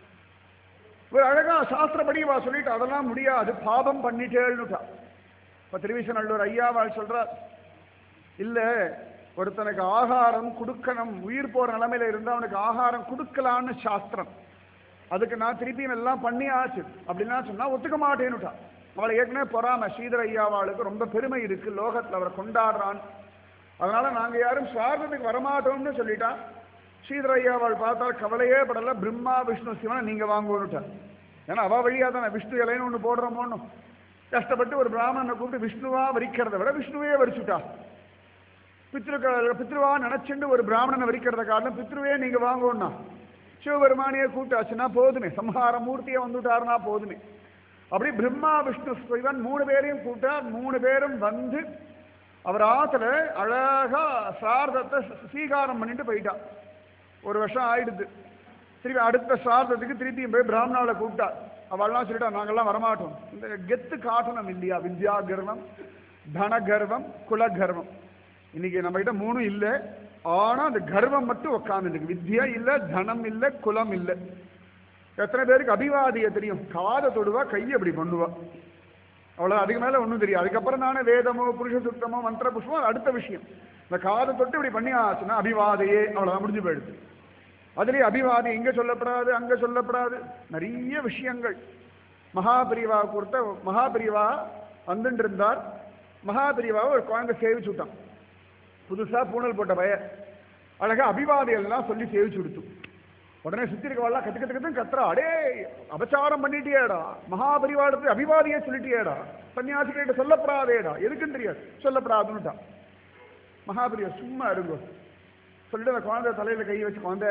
ஒரு அழகா சாஸ்திரப்படி வா சொல்லிட்டு அதெல்லாம் முடியாது பாபம் பண்ணிட்டேன்னுட்டா இப்ப திருவிசநல்லூர் ஐயாவால் சொல்றார் இல்ல ஒருத்தனுக்கு ஆகாரம் கொடுக்கணும் உயிர் போற நிலைமையில இருந்தா அவனுக்கு ஆகாரம் கொடுக்கலான்னு சாஸ்திரம் அதுக்கு நான் திருப்பியும் எல்லாம் பண்ணியாச்சு அப்படின்னா சொன்னா ஒத்துக்க மாட்டேன்னுட்டா அவளை ஏற்கனவே பொறாம ஸ்ரீதர ஐயாவாளுக்கு ரொம்ப பெருமை இருக்கு லோகத்துல அவரை கொண்டாடுறான் அதனால நாங்க யாரும் சுவார்த்தத்துக்கு வரமாட்டோம்னு சொல்லிட்டா ஸ்ரீதர ஐயாவாள் பார்த்தா கவலையே படல பிரம்மா விஷ்ணு சிவனை நீங்க வாங்குவோன்னுட்டார் ஏன்னா அவ வழியா தானே விஷ்ணு இலைன்னு ஒண்ணு போடுறோமோன்னு கஷ்டப்பட்டு ஒரு பிராமணனை கூப்பிட்டு விஷ்ணுவா வரிக்கிறத விட விஷ்ணுவே வரிச்சுட்டா பித்ருக்கள் பித்ருவா நினைச்சுண்டு ஒரு பிராமணனை வரிக்கிறத காரணம் பித்ருவே நீங்க வாங்கணும்னா சிவபெருமானியே கூட்டாச்சுன்னா போதுமே சம்ஹார மூர்த்தியை வந்துட்டாருன்னா போதுமே அப்படி பிரம்மா விஷ்ணு சிவன் மூணு பேரையும் கூட்டா மூணு பேரும் வந்து அவர் ஆத்துல அழகா சாரதத்தை சீகாரம் பண்ணிட்டு போயிட்டா ஒரு வருஷம் ஆயிடுது திருப்பி அடுத்த சாரதத்துக்கு திருப்பியும் போய் பிராமணாவை கூப்பிட்டா அவள்லாம் சொல்லிட்டா நாங்கெல்லாம் வரமாட்டோம் இந்த கெத்து காட்டணும் இல்லையா வித்யா கர்வம் தன கர்வம் குல கர்வம் இன்னைக்கு நம்ம கிட்ட மூணும் இல்லை ஆனா அந்த கர்வம் மட்டும் உட்காந்துருக்கு வித்யா இல்ல தனம் இல்ல குலம் இல்ல எத்தனை பேருக்கு அபிவாதிய தெரியும் காதை தொடுவா கையை அப்படி பண்ணுவா அவ்வளவு அதுக்கு மேல ஒண்ணும் தெரியும் அதுக்கப்புறம் தானே வேதமோ புருஷ சுத்தமோ மந்திர புஷ்பமோ அது அடுத்த விஷயம் இந்த காதை தொட்டு இப்படி பண்ணி ஆச்சுன்னா அபிவாதையே அவ்வளவுதான் முடிஞ்சு போயிடுது அதுலயே அபிவாதி இங்க சொல்லப்படாது அங்க சொல்லப்படாது நிறைய விஷயங்கள் மகாபிரிவா கொடுத்த மகாபிரிவா வந்துட்டு இருந்தார் மகாபிரிவாவை ஒரு குழந்தை சேவிச்சு விட்டான் புதுசா பூணல் போட்ட பய அழகா அபிவாதையெல்லாம் சொல்லி சேவிச்சு கொடுத்து உடனே சுத்தி இருக்கவாள்லாம் கத்து கத்து கத்து கத்துறா அடே அபச்சாரம் பண்ணிட்டியேடா மகாபரிவாரத்துக்கு அபிவாதியே சொல்லிட்டியேடா சன்னியாசிகிட்ட சொல்லப்படாதேடா எதுக்குன்னு தெரியாது சொல்லப்படாதுன்னுட்டா மகாபரியா சும்மா இருங்கோ சொல்லிட்டு அந்த குழந்தை தலையில கை வச்சு குழந்தை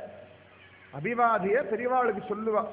அபிவாதிய பெரியவாளுக்கு சொல்லுவா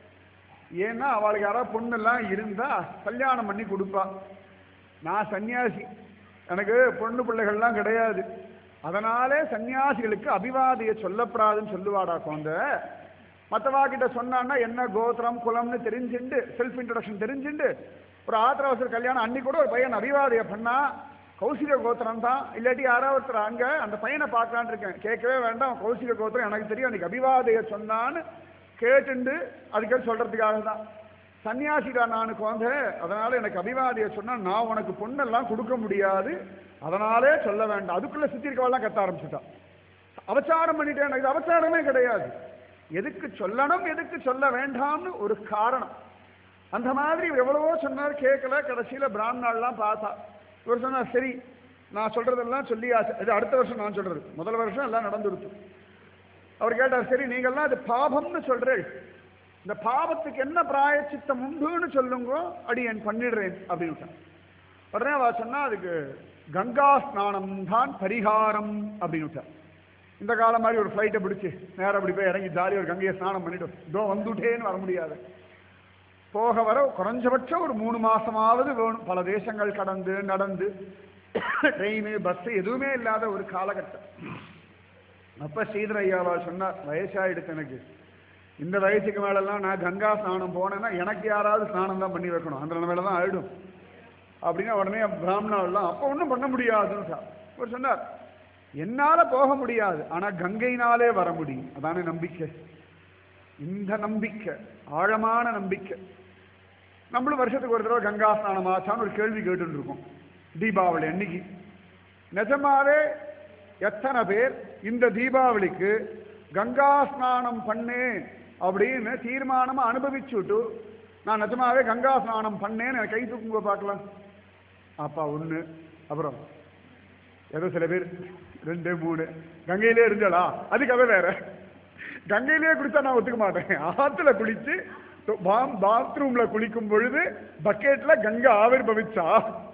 ஏன்னா அவளுக்கு யாராவது பொண்ணெல்லாம் இருந்தா கல்யாணம் பண்ணி கொடுப்பா நான் சன்னியாசி எனக்கு பொண்ணு பிள்ளைகள்லாம் கிடையாது அதனாலே சன்னியாசிகளுக்கு அபிவாதிய சொல்லப்படாதுன்னு சொல்லுவாடா குழந்தை மற்றவா கிட்ட சொன்னான்னா என்ன கோத்திரம் குலம்னு தெரிஞ்சுண்டு செல்ஃப் இன்ட்ரடக்ஷன் தெரிஞ்சுண்டு ஒரு ஆத்திர அவசர கல்யாணம் அன்னைக்கு கூட ஒரு பையன் அபிவாதிய பண்ணா கௌசிக கோத்திரம் தான் இல்லாட்டி யாராவது ஒருத்தர் அங்க அந்த பையனை பார்க்கலான்னு இருக்கேன் கேட்கவே வேண்டாம் கௌசிக கோத்திரம் எனக்கு தெரியும் அன்னைக்கு அபிவாதைய சொன்னான்னு கேட்டுண்டு அதுக்கு சொல்றதுக்காக தான் சன்னியாசிடா நான் குழந்தை அதனால எனக்கு அபிவாதிய சொன்னா நான் உனக்கு பொண்ணெல்லாம் கொடுக்க முடியாது அதனாலே சொல்ல வேண்டாம் அதுக்குள்ள சுத்தி இருக்கவெல்லாம் கத்த ஆரம்பிச்சுட்டான் அவச்சாரம் பண்ணிட்டேன் எனக்கு இது அவச்சாரமே கிடையாது எதுக்கு சொல்லணும் எதுக்கு சொல்ல வேண்டாம்னு ஒரு காரணம் அந்த மாதிரி இவர் எவ்வளவோ சொன்னார் கேட்கல கடைசியில பிராமணாலாம் பார்த்தா இவர் சொன்னார் சரி நான் சொல்றதெல்லாம் சொல்லி இது அடுத்த வருஷம் நான் சொல்றது முதல் வருஷம் எல்லாம் நடந்துருச்சு அவர் கேட்டார் சரி நீங்கள்லாம் அது பாபம்னு சொல்றேன் இந்த பாவத்துக்கு என்ன பிராயச்சித்தம் உண்டுன்னு சொல்லுங்க அடியேன் பண்ணிடுறேன் அப்படின்னு விட்டான். உடனே அவ சொன்னா அதுக்கு கங்கா ஸ்நானம் தான் பரிகாரம் அப்படின்னு விட்டார். இந்த காலம் மாதிரி ஒரு ஃப்ளைட்டை பிடிச்சி நேரம் அப்படி போய் இறங்கி ஜாலியாக ஒரு கங்கையை ஸ்நானம் பண்ணிட்டு இதோ வந்துட்டேன்னு வர முடியாது போக வர குறைஞ்சபட்சம் ஒரு மூணு மாசமாவது வேணும் பல தேசங்கள் கடந்து நடந்து ட்ரெயின் பஸ் எதுவுமே இல்லாத ஒரு காலகட்டம் அப்ப ஸ்ரீதர ஐயாவா சொன்னார் வயசாயிடுச்சு எனக்கு இந்த வயசுக்கு மேலெல்லாம் நான் கங்கா ஸ்நானம் போனேன்னா எனக்கு யாராவது ஸ்நானம் தான் பண்ணி வைக்கணும் அந்த நிலைமையில தான் ஆயிடும் அப்படின்னா உடனே பிராமணாலாம் அப்போ ஒன்றும் பண்ண முடியாதுன்னு சார் அவர் சொன்னார் என்னால போக முடியாது ஆனா கங்கையினாலே வர முடியும் அதானே நம்பிக்கை இந்த நம்பிக்கை ஆழமான நம்பிக்கை நம்மளும் வருஷத்துக்கு ஒரு தடவை கங்கா ஸ்நானம் ஆச்சான்னு ஒரு கேள்வி கேட்டுட்டு இருக்கோம் தீபாவளி அன்னைக்கு நிஜமாவே எத்தனை பேர் இந்த தீபாவளிக்கு கங்கா ஸ்நானம் பண்ணேன் அப்படின்னு தீர்மானமா அனுபவிச்சுட்டு நான் நிஜமாவே கங்கா ஸ்நானம் பண்ணேன்னு எனக்கு கை தூக்குங்க பார்க்கலாம் அப்பா ஒண்ணு அப்புறம் ஏதோ சில பேர் ரெண்டு மூணு கங்கையிலே இருந்தாளா அதுக்காக வேற கங்கையிலேயே குளிச்சா நான் ஒத்துக்க மாட்டேன் ஆத்துல குளிச்சு பாத்ரூம்ல குளிக்கும் பொழுது பக்கெட்ல கங்கை ஆவிர்பவிச்சா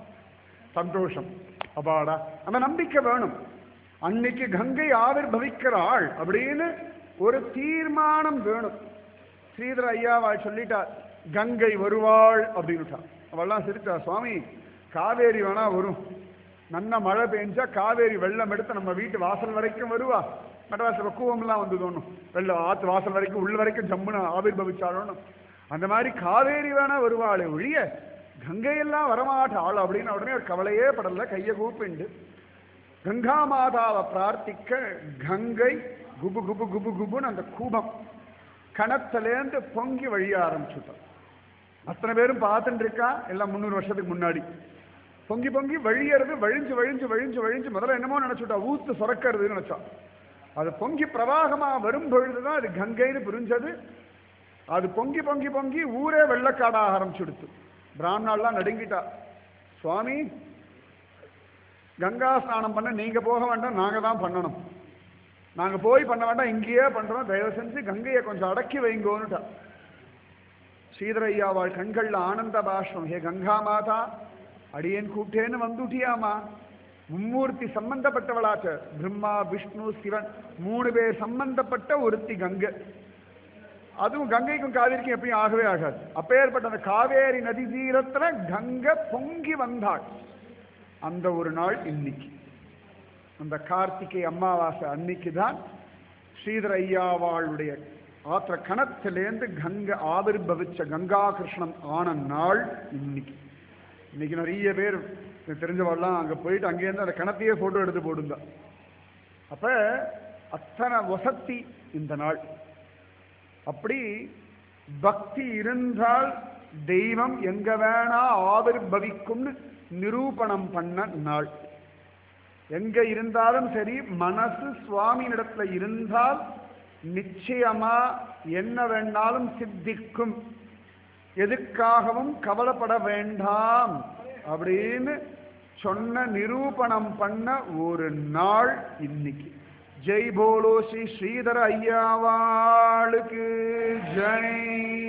சந்தோஷம் அப்பாடா அந்த நம்பிக்கை வேணும் அன்னைக்கு கங்கை ஆவிர்பவிக்கிறாள் அப்படின்னு ஒரு தீர்மானம் வேணும் ஸ்ரீதர ஐயாவா சொல்லிட்டார் கங்கை வருவாள் அப்படின்னுட்டா அவள்லாம் சிரிச்சா சுவாமி காவேரி வேணா வரும் நல்ல மழை பெஞ்சா காவேரி வெள்ளம் எடுத்து நம்ம வீட்டு வாசல் வரைக்கும் வருவா மெட்ராஸில் கூவம்லாம் வந்து தோணும் வெள்ளம் ஆத்து வாசல் வரைக்கும் உள்ள வரைக்கும் ஜம்முன்னு ஆவிர்பவிச்சாலும் அந்த மாதிரி காவேரி வேணா வருவாளே ஒழிய கங்கையெல்லாம் வரமாட்டாள் அப்படின்னு உடனே ஒரு கவலையே படல கையை கூப்பிண்டு கங்கா மாதாவை பிரார்த்திக்க கங்கை குபு குபு குபு குபுன்னு அந்த கூபம் கணத்திலேருந்து பொங்கி வழிய ஆரம்பிச்சுட்டான் அத்தனை பேரும் பார்த்துட்டு இருக்கா எல்லாம் முந்நூறு வருஷத்துக்கு முன்னாடி பொங்கி பொங்கி வழியறது வழிஞ்சு வழிஞ்சு வழிஞ்சு வழிஞ்சு முதல்ல என்னமோ நினைச்சுட்டா ஊத்து சுரக்கிறதுன்னு நினைச்சா அது பொங்கி பிரவாகமா வரும் பொழுதுதான் அது கங்கைன்னு புரிஞ்சது அது பொங்கி பொங்கி பொங்கி ஊரே வெள்ளக்காடாக ஆரம்பிச்சுடுத்து பிராமணாலாம் நடுங்கிட்டா சுவாமி கங்கா ஸ்நானம் பண்ண நீங்க போக வேண்டாம் நாங்க தான் பண்ணணும் நாங்க போய் பண்ண வேண்டாம் இங்கேயே பண்றோம் தயவு செஞ்சு கங்கையை கொஞ்சம் அடக்கி வைங்கோன்னுட்டா ஸ்ரீதரையாவாள் கண்கள்ல ஆனந்த பாஷ்பம் ஹே கங்கா மாதா அடியேன் கூப்பிட்டேன்னு வந்துட்டியாமா மும்மூர்த்தி சம்பந்தப்பட்டவளாச்ச பிரம்மா விஷ்ணு சிவன் மூணு பேர் சம்பந்தப்பட்ட ஒருத்தி கங்கை அதுவும் கங்கைக்கும் காவேரிக்கும் எப்பயும் ஆகவே ஆகாது அப்பேற்பட்ட அந்த காவேரி நதி தீரத்துல கங்கை பொங்கி வந்தாள் அந்த ஒரு நாள் இன்னைக்கு அந்த கார்த்திகை அமாவாசை அன்னைக்கு தான் ஸ்ரீதர ஐயாவாளுடைய ஆத்திர கணத்திலேருந்து கங்கை ஆவிர்பவிச்ச கங்கா கிருஷ்ணன் ஆன நாள் இன்னைக்கு இன்னைக்கு நிறைய பேர் எனக்கு தெரிஞ்சவெல்லாம் அங்க போயிட்டு அங்கேருந்து அந்த கணத்தையே போட்டோ எடுத்து போடுங்க அப்ப அத்தனை வசத்தி இந்த நாள் அப்படி பக்தி இருந்தால் தெய்வம் எங்க வேணா ஆவிர்பவிக்கும்னு நிரூபணம் பண்ண நாள் எங்க இருந்தாலும் சரி மனசு சுவாமியினிடத்துல இருந்தால் நிச்சயமா என்ன வேணாலும் சித்திக்கும் எதுக்காகவும் கவலைப்பட வேண்டாம் அப்படின்னு சொன்ன நிரூபணம் பண்ண ஒரு நாள் இன்னைக்கு ஜெய் போலோ ஸ்ரீ ஸ்ரீதர ஐயாவாளுக்கு ஜெய்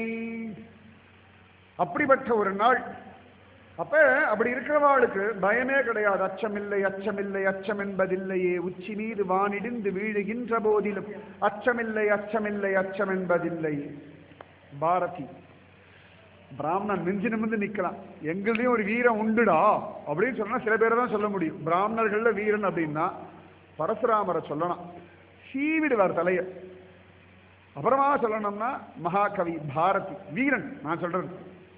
அப்படிப்பட்ட ஒரு நாள் அப்ப அப்படி இருக்கிறவாளுக்கு பயமே கிடையாது அச்சமில்லை அச்சமில்லை அச்சம் என்பதில்லையே உச்சி மீது வானிடிந்து வீழுகின்ற போதிலும் அச்சமில்லை அச்சமில்லை அச்சம் என்பதில்லையே பாரதி பிராமணன் நெஞ்சு நிமிர்ந்து நிக்கலாம் எங்களையும் ஒரு வீரம் உண்டுடா அப்படின்னு சொன்னா சில பேரை தான் சொல்ல முடியும் பிராமணர்கள்ல வீரன் அப்படின்னா பரசுராமரை சொல்லலாம் சீவிடுவார் தலைய அப்புறமா சொல்லணும்னா மகாகவி பாரதி வீரன் நான் சொல்றது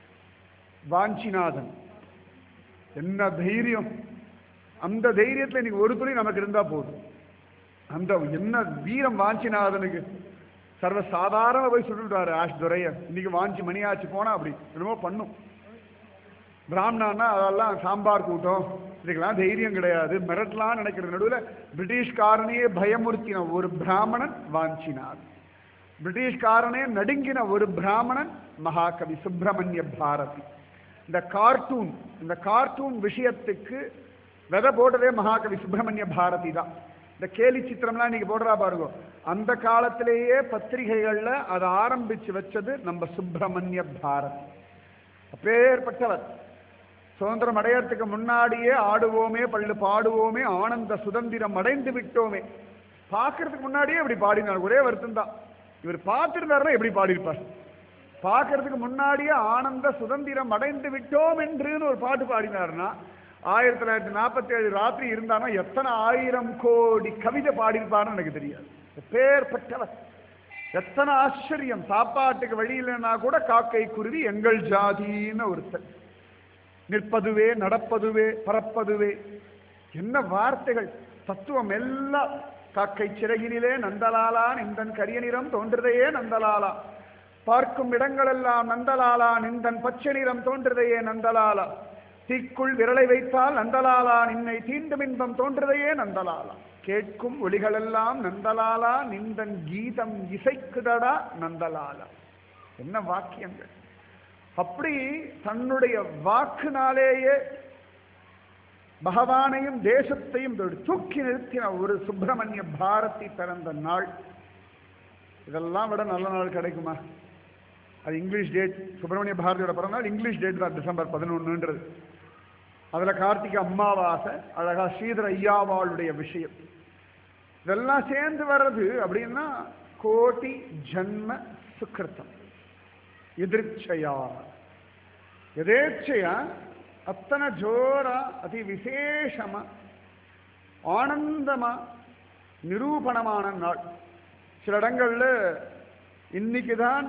வாஞ்சிநாதன் என்ன தைரியம் அந்த தைரியத்துல இன்னைக்கு ஒரு துளி நமக்கு இருந்தா போதும் அந்த என்ன வீரம் வாஞ்சிநாதனுக்கு சர்வ சாதாரண போய் சொல்லிவிட்டாரு ஆஷ் துரைய இன்னைக்கு வாஞ்சி மணியாச்சு போனா அப்படி என்னமோ பண்ணும் பிராமணான்னா அதெல்லாம் சாம்பார் கூட்டம் இதுக்கெல்லாம் தைரியம் கிடையாது மிரட்டலாம் நினைக்கிறது நடுவில் பிரிட்டிஷ்காரனையே பயமுறுத்தின ஒரு பிராமணன் வாஞ்சினார் பிரிட்டிஷ்காரனே நடுங்கின ஒரு பிராமணன் மகாகவி சுப்பிரமணிய பாரதி இந்த கார்ட்டூன் இந்த கார்ட்டூன் விஷயத்துக்கு விதை போட்டதே மகாகவி சுப்பிரமணிய பாரதி தான் இந்த கேலி சித்திரம்லாம் இன்னைக்கு போடுறா பாருங்க அந்த காலத்திலேயே பத்திரிகைகள்ல அதை ஆரம்பிச்சு வச்சது நம்ம சுப்பிரமணிய பாரதி அப்பேற்பட்டவர் சுதந்திரம் அடையறதுக்கு முன்னாடியே ஆடுவோமே பள்ளு பாடுவோமே ஆனந்த சுதந்திரம் அடைந்து விட்டோமே பார்க்கறதுக்கு முன்னாடியே இப்படி பாடினார் ஒரே வருத்தம் தான் இவர் பார்த்திருந்தாருன்னா எப்படி பாடியிருப்பார் பார்க்கறதுக்கு முன்னாடியே ஆனந்த சுதந்திரம் அடைந்து விட்டோம் என்றுன்னு ஒரு பாட்டு பாடினார்னா ஆயிரத்தி தொள்ளாயிரத்தி நாற்பத்தி ஏழு ராத்திரி இருந்தானா எத்தனை ஆயிரம் கோடி கவிதை பாடியிருப்பார்னு எனக்கு தெரியாது பேர்பட்டவர் எத்தனை ஆச்சரியம் சாப்பாட்டுக்கு வழி இல்லைன்னா கூட காக்கை குருவி எங்கள் ஜாதின்னு ஒருத்தர் நிற்பதுவே நடப்பதுவே பறப்பதுவே என்ன வார்த்தைகள் தத்துவம் எல்லாம் காக்கை சிறகினிலே நந்தலாலா நிந்தன் கரிய நிறம் தோன்றுதையே நந்தலாலா பார்க்கும் இடங்களெல்லாம் நந்தலாலா நிந்தன் பச்சை நிறம் தோன்றுதையே நந்தலாலா தீக்குள் விரலை வைத்தால் நந்தலாலா நின்னை தீண்டும் இன்பம் தோன்றுதையே நந்தலாலா கேட்கும் ஒளிகளெல்லாம் நந்தலாலா நிந்தன் கீதம் இசைக்குதடா நந்தலாலா என்ன வாக்கியங்கள் அப்படி தன்னுடைய வாக்குனாலேயே பகவானையும் தேசத்தையும் தூக்கி நிறுத்தின ஒரு சுப்பிரமணிய பாரதி பிறந்த நாள் இதெல்லாம் விட நல்ல நாள் கிடைக்குமா அது இங்கிலீஷ் டேட் சுப்பிரமணிய பாரதியோட பிறந்த நாள் இங்கிலீஷ் டேட் தான் டிசம்பர் பதினொன்றுன்றது அதில் கார்த்திகை அம்மாவாசை அழகா ஸ்ரீதர ஐயாவாளுடைய விஷயம் இதெல்லாம் சேர்ந்து வர்றது அப்படின்னா கோட்டி ஜன்ம சுக்கிருத்தம் எதிர்ச்சையா எதேச்சையா அத்தனை ஜோரா அதி விசேஷமா ஆனந்தமா நிரூபணமான நாள் சில இடங்கள்ல இன்னைக்கு தான்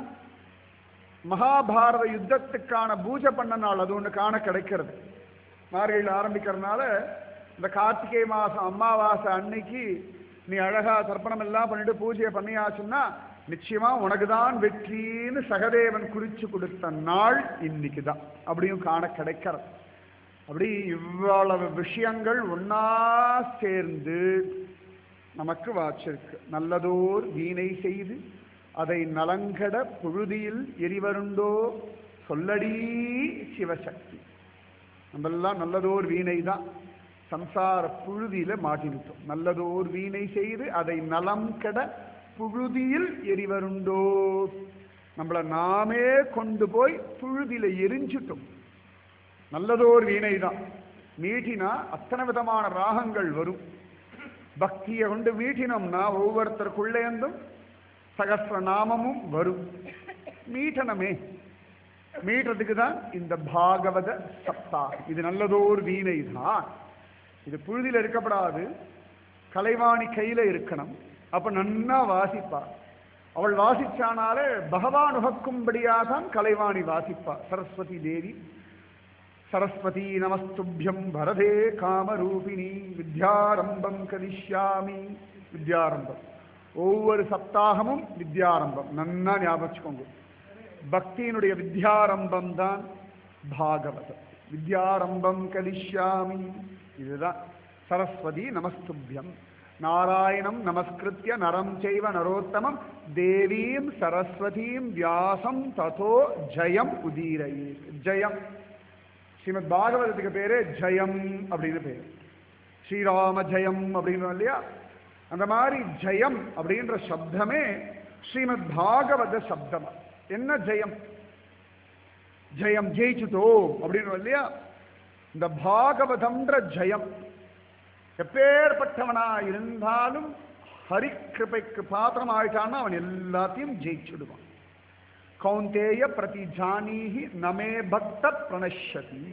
மகாபாரத யுத்தத்துக்கான பூஜை பண்ண நாள் அது ஒன்று காண கிடைக்கிறது மார்கழியில் ஆரம்பிக்கிறதுனால இந்த கார்த்திகை மாதம் அமாவாசை அன்னைக்கு நீ அழகா தர்ப்பணம் எல்லாம் பண்ணிட்டு பூஜையை பண்ணியாச்சுன்னா நிச்சயமா உனக்கு தான் வெற்றின்னு சகதேவன் குறிச்சு கொடுத்த நாள் இன்னைக்கு தான் அப்படியும் காண கிடைக்கிறது அப்படி இவ்வளவு விஷயங்கள் ஒன்னா சேர்ந்து நமக்கு வாச்சிருக்கு நல்லதோர் வீணை செய்து அதை நலங்கட புழுதியில் எரிவருண்டோ சொல்லடி சிவசக்தி நம்மெல்லாம் நல்லதோர் வீணை தான் சம்சார புழுதியில மாட்டிவிட்டோம் நல்லதோர் வீணை செய்து அதை நலம் கெட புழுதியில் எரிவருண்டோ நம்மளை நாமே கொண்டு போய் புழுதியில எரிஞ்சிட்டோம் நல்லதோர் வீணை தான் மீட்டினா அத்தனை விதமான ராகங்கள் வரும் பக்தியை கொண்டு மீட்டினோம்னா ஒவ்வொருத்தருக்குள்ளேந்தும் சகசிர நாமமும் வரும் மீட்டனமே மீட்டுறதுக்கு தான் இந்த பாகவத சப்தா இது நல்லதோர் வீணை தான் இது புழுதியில் இருக்கப்படாது கலைவாணி கையில இருக்கணும் அப்ப நன்னா வாசிப்பா அவள் வாசிச்சானாலே பகவான் உகக்கும்படியாக தான் கலைவாணி வாசிப்பா சரஸ்வதி தேவி சரஸ்வதி நமஸ்துபியம் பரதே காமரூபிணி வித்யாரம்பம் கரிஷ்யாமி வித்யாரம்பம் ஒவ்வொரு சப்தாகமும் வித்யாரம்பம் நன்னா ஞாபகம் வச்சுக்கோங்க பக்தியினுடைய வித்யாரம்பம் தான் பாகவதம் வித்யாரம்பம் கலிஷ்யாமி இதுதான் சரஸ்வதி நமஸ்துபியம் நாராயணம் நமஸ்கிருத்திய நரம் செய்வ நரோத்தமம் தேவீம் சரஸ்வதீம் வியாசம் ததோ ஜெயம் உதீரையே ஜெயம் ஸ்ரீமத் பாகவதத்துக்கு பேரு ஜெயம் அப்படின்னு பேரு ஸ்ரீராம ஜெயம் அப்படின்றோம் இல்லையா அந்த மாதிரி ஜெயம் அப்படின்ற சப்தமே ஸ்ரீமத் பாகவத சப்தம் என்ன ஜெயம் ஜெயம் ஜெயிச்சுட்டோ அப்படின்றோம் இல்லையா இந்த பாகவதம்ன்ற ஜெயம் எப்பேற்பட்டவனா இருந்தாலும் ஹரிக்கிருபைக்கு பாத்திரம் ஆயிட்டான்னா அவன் எல்லாத்தையும் ஜெயிச்சுடுவான் கௌந்தேய பிரதி ஜானீஹி நமே பக்த பிரணஷதி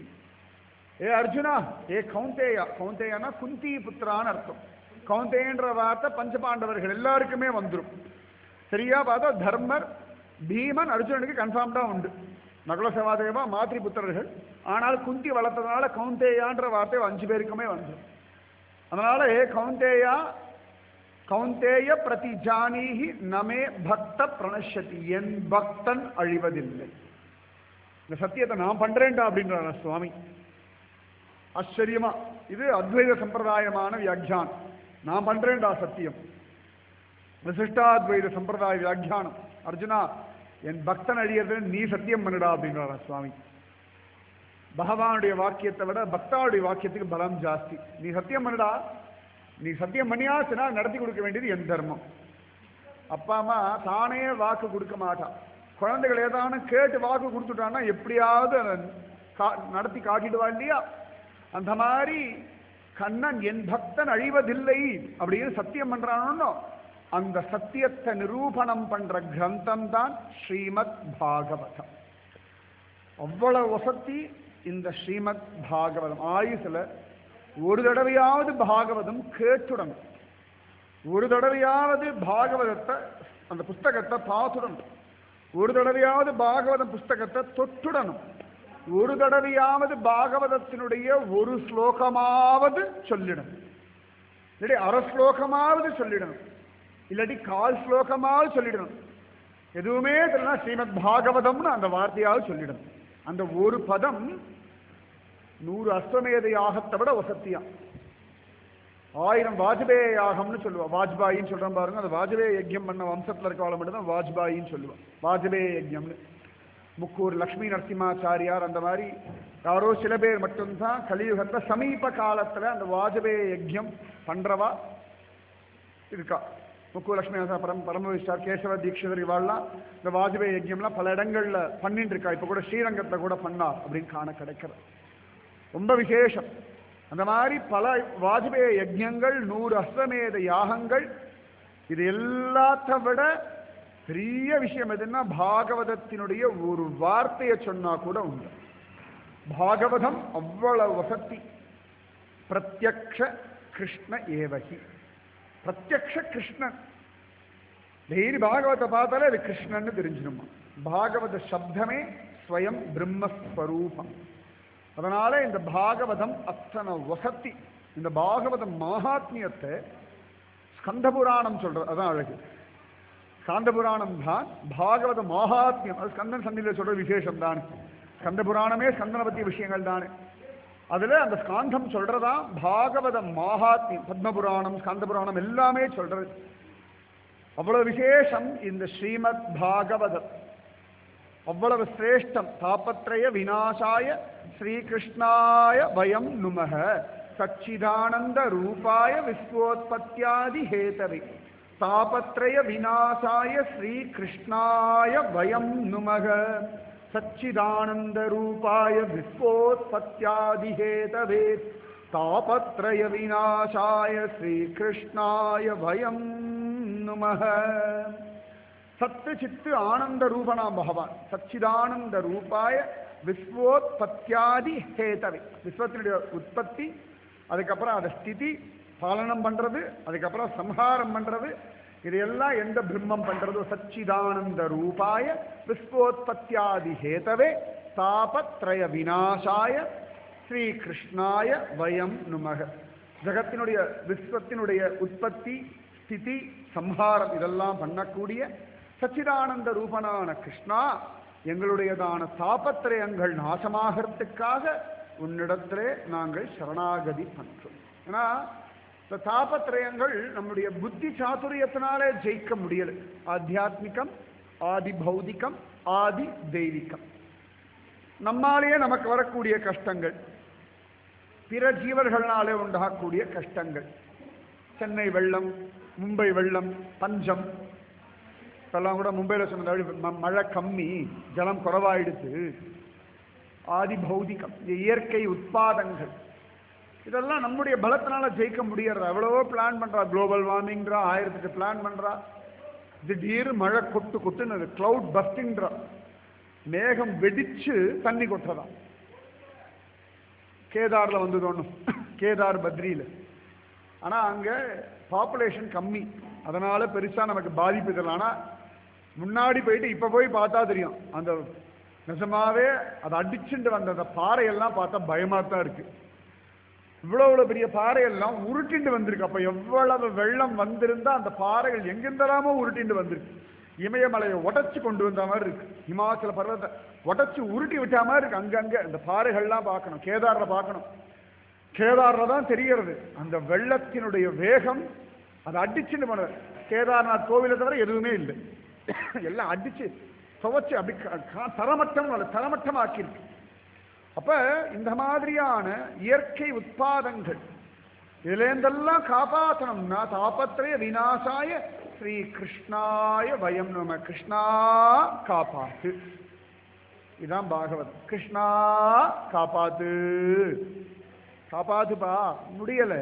ஏ அர்ஜுனா ஏ கௌந்தேயா கௌந்தேயனா குந்தி புத்திரான்னு அர்த்தம் கௌந்தேயன்ற வார்த்தை பஞ்சபாண்டவர்கள் எல்லாருக்குமே வந்துடும் சரியா பார்த்தா தர்மர் பீமன் அர்ஜுனனுக்கு கன்ஃபார்ம்டா உண்டு நகுல சவாதேவா மாத்ரி புத்திரர்கள் ஆனால் குந்தி வளர்த்ததுனால கௌந்தேயான்ற வார்த்தை அஞ்சு பேருக்குமே வந்துடும் அதனால ஏ கௌந்தேயா கௌந்தேய பிரதி ஜானீஹி நமே பக்த பிரணஷதி என் பக்தன் அழிவதில்லை இந்த சத்தியத்தை நான் பண்றேன்டா அப்படின்றார் சுவாமி ஆச்சரியமா இது அத்வைத சம்பிரதாயமான வியாக்கியானம் நான் பண்றேன்டா சத்தியம் விசிஷ்டாத்வைத சம்பிரதாய வியாக்கியானம் அர்ஜுனா என் பக்தன் அழியறதுன்னு நீ சத்தியம் பண்ணுடா அப்படின்றாரா சுவாமி பகவானுடைய வாக்கியத்தை விட பக்தாவுடைய வாக்கியத்துக்கு பலம் ஜாஸ்தி நீ சத்தியம் பண்ணுடா நீ சத்தியம் பண்ணியாச்சுன்னா நடத்தி கொடுக்க வேண்டியது என் தர்மம் அப்பா அம்மா தானே வாக்கு கொடுக்க மாட்டான் குழந்தைகள் ஏதானு கேட்டு வாக்கு கொடுத்துட்டான்னா எப்படியாவது அதை கா- நடத்தி காட்டிடுவா இல்லையா அந்த மாதிரி கண்ணன் என் பக்தன் அழிவதில்லை அப்படின்னு சத்தியம் பண்றானோ அந்த சத்தியத்தை நிரூபணம் பண்ற கிரந்தம் தான் ஸ்ரீமத் பாகவதம் அவ்வளவு வசதி இந்த ஸ்ரீமத் பாகவதம் ஆயுசுல ஒரு தடவையாவது பாகவதம் கேட்டுடணும் ஒரு தடவையாவது பாகவதத்தை அந்த புஸ்தகத்தை பார்த்துடணும் ஒரு தடவையாவது பாகவதம் புஸ்தகத்தை தொட்டுடணும் ஒரு தடவையாவது பாகவதத்தினுடைய ஒரு ஸ்லோகமாவது சொல்லிடணும் இல்லாட்டி அரை ஸ்லோகமாவது சொல்லிடணும் இல்லாட்டி கால் ஸ்லோகமாவது சொல்லிடணும் எதுவுமே தெரியல ஸ்ரீமத் பாகவதம்னு அந்த வார்த்தையாவது சொல்லிடணும் அந்த ஒரு பதம் நூறு அஸ்வமேத யாகத்தை விட வசத்தியா ஆயிரம் வாஜ்பேய யாகம்னு சொல்லுவா வாஜ்பாயின்னு சொல்றோம் பாருங்க அந்த வாஜ்பேய யஜ்யம் பண்ண வம்சத்துல இருக்கவளை மட்டும் தான் வாஜ்பாயின்னு சொல்லுவா வாஜ்பேய யஜ்யம்னு முக்கூர் லக்ஷ்மி நரசிம்மாச்சாரியார் அந்த மாதிரி யாரோ சில பேர் மட்டும்தான் கலியுகத்துல சமீப காலத்துல அந்த வாஜ்பேய யஜ்யம் பண்றவா இருக்கா முக்கு லட்சுமி நரசிம்ம பரம் பரமவிஷ்டார் கேசவ தீட்சிதர் இவாள்லாம் இந்த வாஜ்பேயி யஜ்யம்லாம் பல இடங்கள்ல பண்ணிட்டு இருக்கா இப்ப கூட ஸ்ரீரங்கத்துல கூட பண்ணா அப்படின்னு காண கிடைக்கிறது ரொம்ப விசேஷம் அந்த மாதிரி பல வாஜ்பேயி யஜ்யங்கள் நூறு அஸ்வமேத யாகங்கள் இது எல்லாத்த விட பெரிய விஷயம் எதுன்னா பாகவதத்தினுடைய ஒரு வார்த்தையை சொன்னா கூட உண்டு பாகவதம் அவ்வளவு வசதி பிரத்யக்ஷ கிருஷ்ண ஏவகி பிரத்யக்ஷ கிருஷ்ணன் டெய்லி பாகவத்தை பார்த்தாலே அது கிருஷ்ணன்னு தெரிஞ்சிடுமா பாகவத சப்தமே ஸ்வயம் பிரம்மஸ்வரூபம் அதனால இந்த பாகவதம் அத்தனை வசத்தி இந்த பாகவத மகாத்மியத்தை ஸ்கந்த புராணம் சொல்றது அதான் அழகு ஸ்காந்த புராணம் தான் பாகவத மகாத்மியம் அது ஸ்கந்தன் சந்தியில சொல்ற விசேஷம் தான் ஸ்கந்த புராணமே ஸ்கந்தனை பத்திய விஷயங்கள் தானே அதுல அந்த ஸ்காந்தம் சொல்றதா பாகவத மகாத்மியம் பத்ம புராணம் ஸ்காந்த புராணம் எல்லாமே சொல்றது அவ்வளவு விசேஷம் இந்த ஸ்ரீமத் பாகவதம் அவ்வளவு சிரேஷ்டம் தாபத்ரய விநாசாய ஸ்ரீகிருஷ்ணாய வயம் நுமக சச்சிதானந்த ரூபாய விஸ்வோத்பத்தியாதி ஹேதவே தாபத்ரய விநாசாய ஸ்ரீகிருஷ்ணாய வயம் நுமக சச்சிதானந்த ரூபாய விஸ்வோத்பத்தியாதி ஹேதவே தாபத்ரய விநாசாய ஸ்ரீகிருஷ்ணாய வயம் நுமக சத்து சித்து ஆனந்த ரூபணாம் பகவான் சச்சிதானந்த ரூபாய விஸ்வோத்பத்தியாதி ஹேதவே விஸ்வத்தினுடைய உற்பத்தி அதுக்கப்புறம் அதை ஸ்திதி பாலனம் பண்றது அதுக்கப்புறம் சம்ஹாரம் பண்றது இதையெல்லாம் எந்த பிரம்மம் பண்றதோ சச்சிதானந்த ரூபாய விஸ்வோத்பத்தியாதி ஹேதவே தாபத்ரய விநாசாய ஸ்ரீ கிருஷ்ணாய வயம் நுமக ஜகத்தினுடைய விஸ்வத்தினுடைய உற்பத்தி ஸ்திதி சம்ஹாரம் இதெல்லாம் பண்ணக்கூடிய சச்சிதானந்த ரூபனான கிருஷ்ணா எங்களுடையதான தாபத்திரயங்கள் நாசமாகறதுக்காக உன்னிடத்திலே நாங்கள் சரணாகதி பண்றோம் ஏன்னா இந்த தாபத்திரயங்கள் நம்முடைய புத்தி சாதுரியத்தினாலே ஜெயிக்க முடியல ஆத்தியாத்மிகம் ஆதி பௌதிகம் ஆதி தெய்வீகம் நம்மாலேயே நமக்கு வரக்கூடிய கஷ்டங்கள் பிற ஜீவர்களாலே உண்டாகக்கூடிய கஷ்டங்கள் சென்னை வெள்ளம் மும்பை வெள்ளம் பஞ்சம் இப்பெல்லாம் கூட மும்பையில் சொன்ன ம- மழை கம்மி ஜலம் குறைவாயிடுச்சு ஆதி பௌதிகம் இந்த இயற்கை உட்பாதங்கள் இதெல்லாம் நம்முடைய பலத்தினால ஜெயிக்க முடியறது எவ்வளவோ பிளான் பண்றா குளோபல் வார்மிங்கிறா ஆயிரத்துக்கு பிளான் பண்றா திடீர் மழை கொட்டு கொட்டுன்னு கிளவுட் பஸ்டிங்கிறா மேகம் வெடிச்சு தண்ணி கொட்டுறதாம் கேதார்ல வந்தது ஒண்ணும் கேதார் பத்ரியில ஆனா அங்க பாப்புலேஷன் கம்மி அதனால பெருசா நமக்கு பாதிப்பு தெரியல ஆனா முன்னாடி போயிட்டு இப்ப போய் பார்த்தா தெரியும் அந்த நிஜமாவே அதை அடிச்சுட்டு வந்த அந்த பாறையெல்லாம் பார்த்தா பயமா தான் இருக்கு இவ்வளவு இவ்வளவு பெரிய பாறையெல்லாம் உருட்டிண்டு வந்திருக்கு அப்ப எவ்வளவு வெள்ளம் வந்திருந்தா அந்த பாறைகள் எங்கிருந்தெல்லாமோ உருட்டிண்டு வந்திருக்கு இமயமலையை உடைச்சு கொண்டு வந்த மாதிரி இருக்கு இமாச்சல பர்வத்தை உடைச்சு உருட்டி விட்ட மாதிரி இருக்கு அங்கங்க இந்த பாறைகள்லாம் பார்க்கணும் கேதார்ல பார்க்கணும் கேதார்ல தான் தெரிகிறது அந்த வெள்ளத்தினுடைய வேகம் அதை அடிச்சுட்டு போனது கேதார்நாத் கோவிலை தவிர எதுவுமே இல்லை எல்லாம் அடிச்சு துவைச்சு அப்படி க- க- தரமட்டம் அல்ல, தரமட்டமாக்கியிருக்கு அப்ப இந்த மாதிரியான இயற்கை உட்பாதங்கள் இதுலேருந்தெல்லாம் காப்பாற்றணும்னா தாபத்திரய விநாசாய ஸ்ரீ கிருஷ்ணாய வயம் நம கிருஷ்ணா காப்பாத்து இதான் பாகவதம் கிருஷ்ணா காப்பாத்து காப்பாத்துப்பா முடியல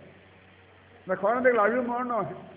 இந்த குழந்தைகள் அழுமோன்னு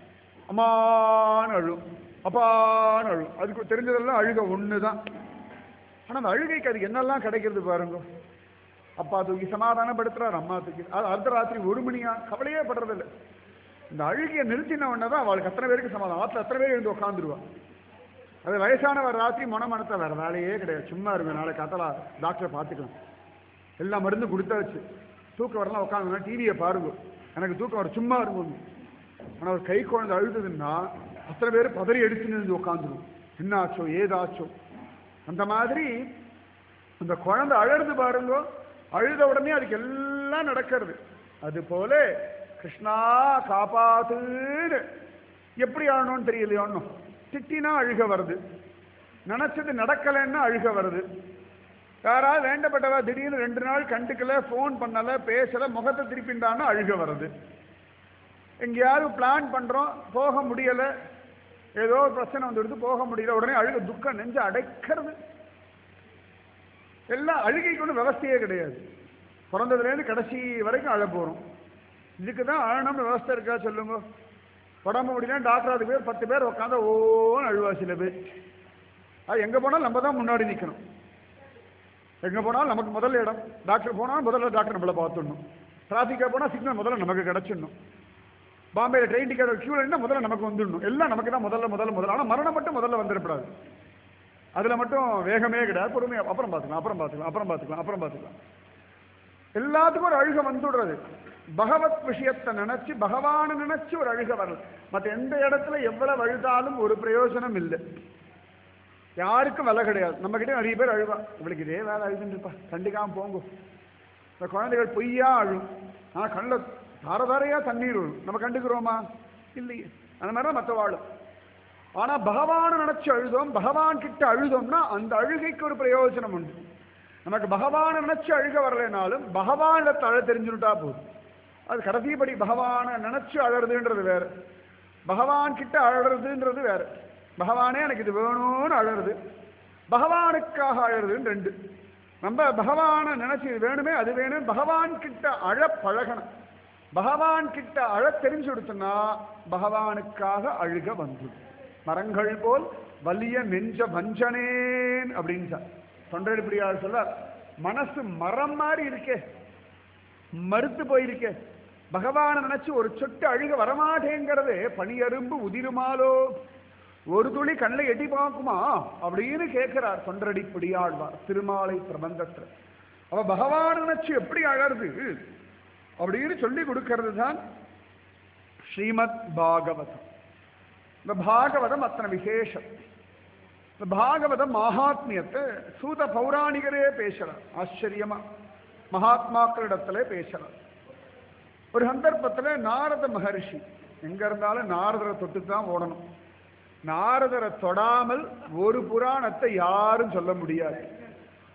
அம்மான்னு அழும் அப்பான்னு அழும் அதுக்கு தெரிஞ்சதெல்லாம் அழுக ஒன்று தான் ஆனால் அந்த அழுகைக்கு அதுக்கு என்னெல்லாம் கிடைக்கிறது பாருங்க அப்பா தூக்கி சமாதானப்படுத்துறாரு அம்மா தூக்கி அது அர்த்த ராத்திரி ஒரு மணியா கவலையே படுறதில்ல இந்த அழுகையை நிறுத்தின உடனே தான் அவளுக்கு அத்தனை பேருக்கு சமாதானம் ஆற்றுல அத்தனை பேர் எழுந்து உட்காந்துருவா அது வயசானவர் ராத்திரி மனமனத்தை வேற வேலையே கிடையாது சும்மா இருங்க நாளைக்கு கத்தலா டாக்டரை பார்த்துக்கலாம் எல்லா மருந்து கொடுத்தாச்சு தூக்கம் வரலாம் உட்காந்து டிவியை பாருங்க எனக்கு தூக்கம் வர சும்மா இருக்கும் ஆனால் ஒரு கை குழந்தை அழுதுதுன்னா அத்தனை பேர் பதறி எடுத்து நின்று உட்காந்துரும் என்ன ஆச்சோ ஏதாச்சோ அந்த மாதிரி அந்த குழந்தை அழறது பாருங்க அழுத உடனே அதுக்கு எல்லாம் நடக்கிறது அது போல கிருஷ்ணா காப்பாத்துன்னு எப்படி ஆடணும்னு தெரியலையோ ஒன்றும் திட்டினா அழுக வருது நினைச்சது நடக்கலைன்னா அழுக வருது யாராவது வேண்டப்பட்டவா திடீர்னு ரெண்டு நாள் கண்டுக்கல ஃபோன் பண்ணல பேசல முகத்தை திருப்பிண்டான்னு அழுக வருது எங்கேயாவது பிளான் பண்றோம் போக முடியல ஏதோ ஒரு பிரச்சனை வந்துடுது போக முடியல உடனே அழுக துக்கம் நெஞ்சு அடைக்கிறது எல்லாம் அழுகைக்கு ஒன்றும் விவஸ்தையே கிடையாது பிறந்ததுலேருந்து கடைசி வரைக்கும் அழ போகிறோம் இதுக்கு தான் அழணும்னு விவஸ்தை இருக்கா சொல்லுங்க உடம்பு முடியல டாக்டர் அது பேர் பத்து பேர் உட்காந்து ஓன்னு அழுவா சில பேர் அது எங்கே போனாலும் நம்ம தான் முன்னாடி நிற்கணும் எங்கே போனாலும் நமக்கு முதல் இடம் டாக்டர் போனால் முதல்ல டாக்டர் நம்மளை பார்த்துடணும் டிராஃபிக்காக போனால் சிக்னல் முதல்ல நமக்கு கிடச்சிடணும் பாம்பேல ட்ரெயின் டிக்கெட் கியூல இருந்தால் முதல்ல நமக்கு வந்துடணும் எல்லாம் நமக்கு தான் முதல்ல முதல்ல முதல்ல ஆனால் மரணம் மட்டும் முதல்ல வந்துடக்கூடாது அதில் மட்டும் வேகமே கிடையாது பொறுமையா அப்புறம் பார்த்துக்கலாம் அப்புறம் பார்த்துக்கலாம் அப்புறம் பார்த்துக்கலாம் அப்புறம் பார்த்துக்கலாம் எல்லாத்துக்கும் ஒரு அழுக வந்துடுறது பகவத் விஷயத்தை நினைச்சு பகவானை நினைச்சு ஒரு அழுக வரல மற்ற எந்த இடத்துல எவ்வளவு அழுதாலும் ஒரு பிரயோஜனம் இல்லை யாருக்கும் விலை கிடையாது நம்ம கிட்ட நிறைய பேர் அழுவா இவளுக்கு இதே வேலை அழுதுருப்பா கண்டிக்காம போங்க இந்த குழந்தைகள் பொய்யா அழும் ஆனால் கண்ணில் தார தாரையா தண்ணீர் வரும் நம்ம கண்டுக்கிறோமா இல்லையே அந்த மாதிரி தான் மற்ற வாழும் ஆனா பகவானை நினைச்சு அழுதோம் பகவான் கிட்ட அழுதோம்னா அந்த அழுகைக்கு ஒரு பிரயோஜனம் உண்டு நமக்கு பகவானை நினைச்சு அழுக வரலைனாலும் பகவான அழ தெரிஞ்சுட்டா போதும் அது கடைசிப்படி பகவானை நினைச்சு அழறதுன்றது வேற பகவான் கிட்ட அழறதுன்றது வேற பகவானே எனக்கு இது வேணும்னு அழறது பகவானுக்காக அழறதுன்னு ரெண்டு நம்ம பகவானை நினைச்சு இது வேணுமே அது வேணும் பகவான் கிட்ட அழ பழகணும் பகவான் கிட்ட அழ தெரிஞ்சு கொடுத்தனா பகவானுக்காக அழுக வந்து மரங்கள் போல் வலிய நெஞ்ச வஞ்சனேன் அப்படின்னு சார் தொண்டடிப்படியார் சொல்ல மனசு மரம் மாதிரி இருக்கே மறுத்து போயிருக்கே பகவானை நினைச்சு ஒரு சொட்டு அழுக வரமாட்டேங்கிறது பனியரும்பு உதிருமாலோ ஒரு துளி கண்ணில் எட்டி பார்க்குமா அப்படின்னு கேட்கிறார் தொண்டரடிப்படியாழ்வார் திருமாலை பிரபந்தத்தில் அவ பகவான் நினைச்சு எப்படி அழறது அப்படின்னு சொல்லி கொடுக்கிறது தான் ஸ்ரீமத் பாகவதம் இந்த பாகவதம் அத்தனை விசேஷம் இந்த பாகவதம் மகாத்மியத்தை சூத பௌராணிகரே பேசுறார் ஆச்சரியமா மகாத்மாக்களிடத்துல பேசுறார் ஒரு சந்தர்ப்பத்தில் நாரத மகர்ஷி எங்க இருந்தாலும் நாரதரை தொட்டு தான் ஓடணும் நாரதரை தொடாமல் ஒரு புராணத்தை யாரும் சொல்ல முடியாது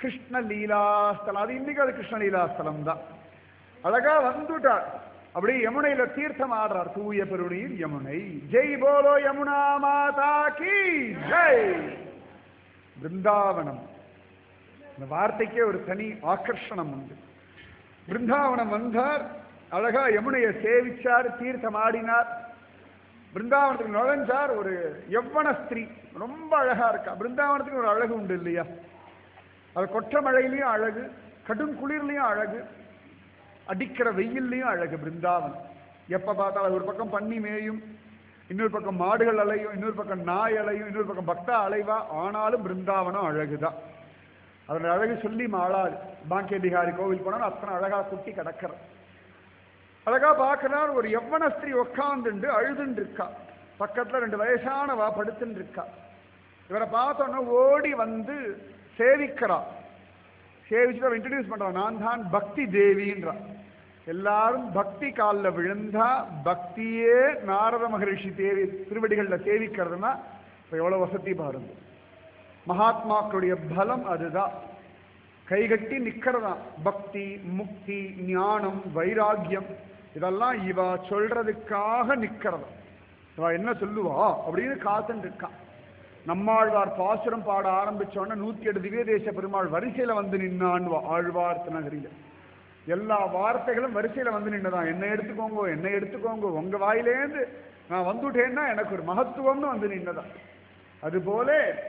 கிருஷ்ண லீலாஸ்தலம் அது இன்னைக்கு அது கிருஷ்ண லீலாஸ்தலம் தான் அழகா வந்துட்டார் அப்படியே யமுனையில தீர்த்தம் ஆடுறார் தூய பெருணியில் யமுனை ஜெய் போலோ யமுனா மாதா கி ஜெய் பிருந்தாவனம் இந்த வார்த்தைக்கே ஒரு தனி ஆக்கர்ஷணம் உண்டு பிருந்தாவனம் வந்தார் அழகா யமுனையை சேவிச்சார் தீர்த்தம் ஆடினார் பிருந்தாவனத்துக்கு நுழைஞ்சார் ஒரு யவ்வன ஸ்திரீ ரொம்ப அழகா இருக்கா பிருந்தாவனத்துக்கு ஒரு அழகு உண்டு இல்லையா அது கொற்ற மழையிலையும் அழகு கடும் குளிர்லையும் அழகு அடிக்கிற வெயில்லையும் அழகு பிருந்தாவனம் எப்ப பார்த்தாலும் ஒரு பக்கம் பன்னி மேயும் இன்னொரு பக்கம் மாடுகள் அலையும் இன்னொரு பக்கம் நாய் அலையும் இன்னொரு பக்கம் பக்தா அலைவா ஆனாலும் பிருந்தாவனம் அழகுதான் அதோட அழகு சொல்லி மாளாது பாக்கிய பிகாரி கோவில் போனா அத்தனை அழகா குட்டி கிடக்கிற அழகா பார்க்கிறார் ஒரு யவ்வன ஸ்திரீ உட்காந்துண்டு அழுதுன்னு இருக்கா பக்கத்துல ரெண்டு வயசானவா படுத்துன்னு இருக்கா இவரை பார்த்தோன்னா ஓடி வந்து சேவிக்கிறா சேவிச்சுட்டு இன்ட்ரடியூஸ் பண்றா நான் தான் பக்தி தேவின்றா எல்லாரும் பக்தி காலில் விழுந்தா பக்தியே நாரத மகரிஷி தேவி திருவடிகள்ல சேவிக்கிறதுனா இப்ப எவ்வளவு வசதி பாருங்க மகாத்மாக்களுடைய பலம் அதுதான் கைகட்டி நிக்கிறதா பக்தி முக்தி ஞானம் வைராக்கியம் இதெல்லாம் இவ சொல்றதுக்காக நிக்கிறதா இவ என்ன சொல்லுவா அப்படின்னு காத்துட்டு இருக்கான் நம்மாழ்வார் பாசுரம் பாட ஆரம்பிச்சோன்னா நூத்தி எட்டு திவ்ய தேச பெருமாள் வரிசையில வந்து நின்னான்வா ஆழ்வார் நகரில எல்லா வார்த்தைகளும் வரிசையில வந்து நின்னதான் என்ன எடுத்துக்கோங்க என்ன எடுத்துக்கோங்க உங்க வாயிலேந்து நான் வந்துட்டேன்னா எனக்கு ஒரு மகத்துவம்னு வந்து நின்னதான் அதுபோல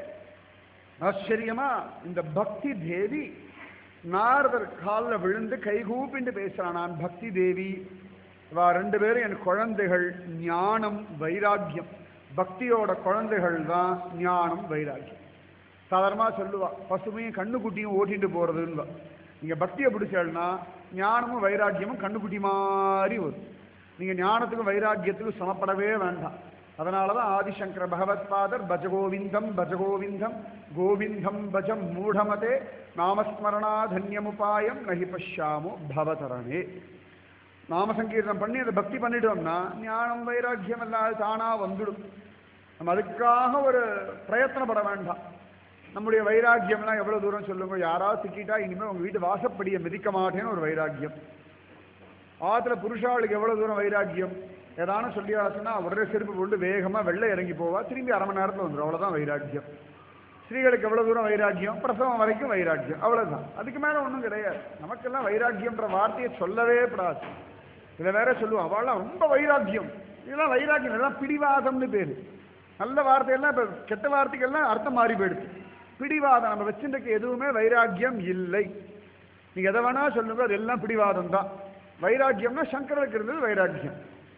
ஆச்சரியமா இந்த பக்தி தேவி நாரதர் காலில் விழுந்து கைகூப்பிண்டு பேசுறான் நான் பக்தி தேவி இவா ரெண்டு பேரும் என் குழந்தைகள் ஞானம் வைராக்கியம் பக்தியோட குழந்தைகள் தான் ஞானம் வைராக்கியம் சாதாரணமா சொல்லுவா பசுமையும் கண்ணுக்குட்டியும் ஓட்டிட்டு போறதுன்னு நீங்க பக்தியை பிடிச்சல்னா ஞானமும் வைராக்கியமும் கண்ணுக்குட்டி மாதிரி வரும் நீங்க ஞானத்துக்கும் வைராக்கியத்துக்கும் சமப்படவே வேண்டாம் அதனாலதான் ஆதிசங்கர பகவத்பாதர் பஜகோவிந்தம் பஜகோவிந்தம் கோவிந்தம் பஜம் மூடமதே நாமஸ்மரணா தன்யமுபாயம் நகி பஷ்யாமோ பவதரணே நாமசங்கீர்த்தம் பண்ணி அதை பக்தி பண்ணிட்டோம்னா ஞானம் வைராக்கியம் எல்லாம் அது தானா வந்துடும் நம்ம அதுக்காக ஒரு பிரயத்தனப்பட வேண்டாம் நம்முடைய வைராக்கியம்லாம் எவ்வளவு தூரம் சொல்லுங்க யாராவது திக்கிட்டா இனிமேல் உங்க வீட்டு வாசப்படியை மிதிக்க மாட்டேன்னு ஒரு வைராக்கியம் ஆத்துல புருஷாளுக்கு எவ்வளவு தூரம் வைராக்கியம் ஏதான சொல்லி ஆச்சுன்னா உடனே செருப்பு போட்டு வேகமா வெள்ளை இறங்கி போவா திரும்பி அரை மணி நேரத்துல வந்துடும் அவ்வளவுதான் வைராக்கியம் ஸ்திரீகளுக்கு எவ்வளவு தூரம் வைராக்கியம் பிரசவம் வரைக்கும் வைராக்கியம் அவ்வளவுதான் அதுக்கு மேல ஒண்ணும் கிடையாது நமக்கெல்லாம் வைராக்கியம்ன்ற வார்த்தையை சொல்லவே கூடாது இதை வேற சொல்லுவோம் அவள்லாம் ரொம்ப வைராக்கியம் இதெல்லாம் வைராக்கியம் இதெல்லாம் பிடிவாதம்னு பேரு நல்ல வார்த்தையெல்லாம் இப்ப கெட்ட வார்த்தைக்கெல்லாம் அர்த்தம் மாறி போயிடுது பிடிவாதம் நம்ம வச்சிருக்க எதுவுமே வைராக்கியம் இல்லை நீங்க எதை வேணா சொல்லுங்க அது எல்லாம் பிடிவாதம் தான் வைராக்கியம்னா சங்கரருக்கு இருந்தது வைராக்கியம்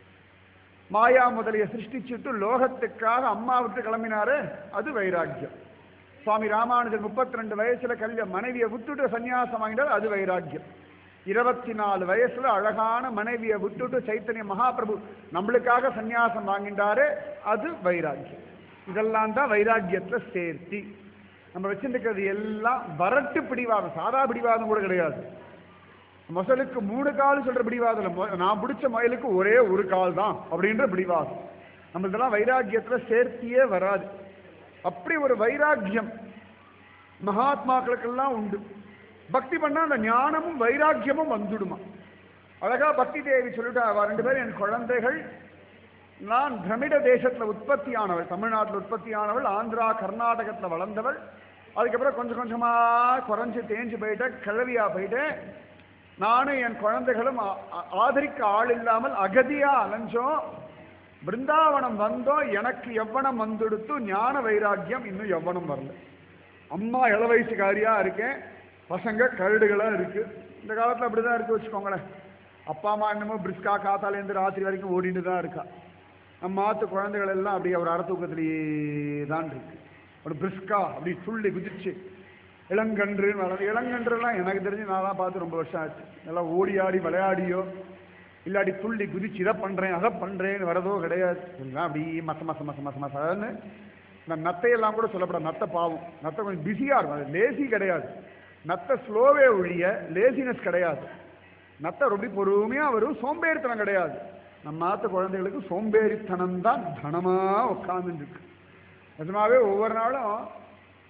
மாயா முதலிய சிருஷ்டிச்சுட்டு லோகத்துக்காக அம்மா விட்டு கிளம்பினாரு அது வைராக்கியம் சுவாமி ராமானுஜர் முப்பத்தி ரெண்டு வயசுல கல்ய மனைவியை விட்டுட்டு சன்னியாசம் வாங்கிட்டார் அது வைராக்கியம் இருபத்தி நாலு வயசுல அழகான மனைவியை விட்டுட்டு சைத்தன்ய மகாபிரபு நம்மளுக்காக சன்னியாசம் வாங்கிட்டாரு அது வைராக்கியம் இதெல்லாம் தான் வைராக்கியத்துல சேர்த்தி நம்ம வச்சிருக்கிறது எல்லாம் வரட்டு பிடிவாதம் சாதா பிடிவாதம் கூட கிடையாது மொசலுக்கு மூணு கால் சொல்ற பிடிவாதம் இல்ல. மொ- நான் பிடிச்ச மயிலுக்கு ஒரே ஒரு கால் தான் அப்படின்ற பிடிவாதம் நம்ம இதெல்லாம் வைராக்கியத்துல சேர்த்தியே வராது அப்படி ஒரு வைராக்கியம் மகாத்மாக்களுக்கெல்லாம் உண்டு பக்தி பண்ணா அந்த ஞானமும் வைராக்கியமும் வந்துடுமா அழகா பக்தி தேவி சொல்லிட்டா அவ ரெண்டு பேரும் என் குழந்தைகள் நான் திரமிட தேசத்துல உற்பத்தியானவள் தமிழ்நாட்டில் உற்பத்தியானவள் ஆந்திரா கர்நாடகத்துல வளர்ந்தவள் அதுக்கப்புறம் கொஞ்சம் கொஞ்சமா குறைஞ்சு தேஞ்சு போயிட்டேன் கிழவியா போயிட்டேன் நானும் என் குழந்தைகளும் ஆ- ஆ- ஆதரிக்க ஆள் இல்லாமல் அகதியா அலைஞ்சோம் பிருந்தாவனம் வந்தோம் எனக்கு எவ்வனம் வந்துடுத்து ஞான வைராக்கியம் இன்னும் எவ்வனம் வரல அம்மா இள வயசுக்காரியா இருக்கேன் பசங்க கரடுகளா இருக்கு இந்த காலத்துல அப்படிதான் இருக்கு வச்சுக்கோங்களேன் அப்பா அம்மா என்னமோ பிரிஸ்கா காத்தாலேருந்து ராத்திரி வரைக்கும் ஓடிட்டு தான் இருக்கா நம்ம மாத்து குழந்தைகள் எல்லாம் அப்படியே ஒரு அறத்தூக்கத்திலேயே தான் இருக்கு ஒரு பிரிஸ்கா அப்படி துள்ளி குதிச்சு இளங்கன்று வளர்ந்து இளங்கன்றுலாம் எனக்கு தெரிஞ்சு நான் தான் பார்த்து ரொம்ப வருஷம் ஆச்சு எல்லாம் ஓடி ஆடி விளையாடியோ இல்லாட்டி துள்ளி குதிச்சு இதை பண்றேன் அதை பண்றேன்னு வரதோ கிடையாது எல்லாம் அப்படி மச மச மச மச மசன்னு இந்த நத்தையெல்லாம் கூட சொல்லப்படாது நத்தை பாவம் நத்தை கொஞ்சம் பிஸியா இருக்கும் அது லேசி கிடையாது நத்தை ஸ்லோவே ஒழிய லேசினஸ் கிடையாது நத்தை ரொம்ப பொறுமையா வரும் சோம்பேறித்தனம் கிடையாது நம்ம நாட்டு குழந்தைகளுக்கு சோம்பேறித்தனம் தான் தனமா உட்கார்ந்துட்டு இருக்கு நிஜமாவே ஒவ்வொரு நாளும்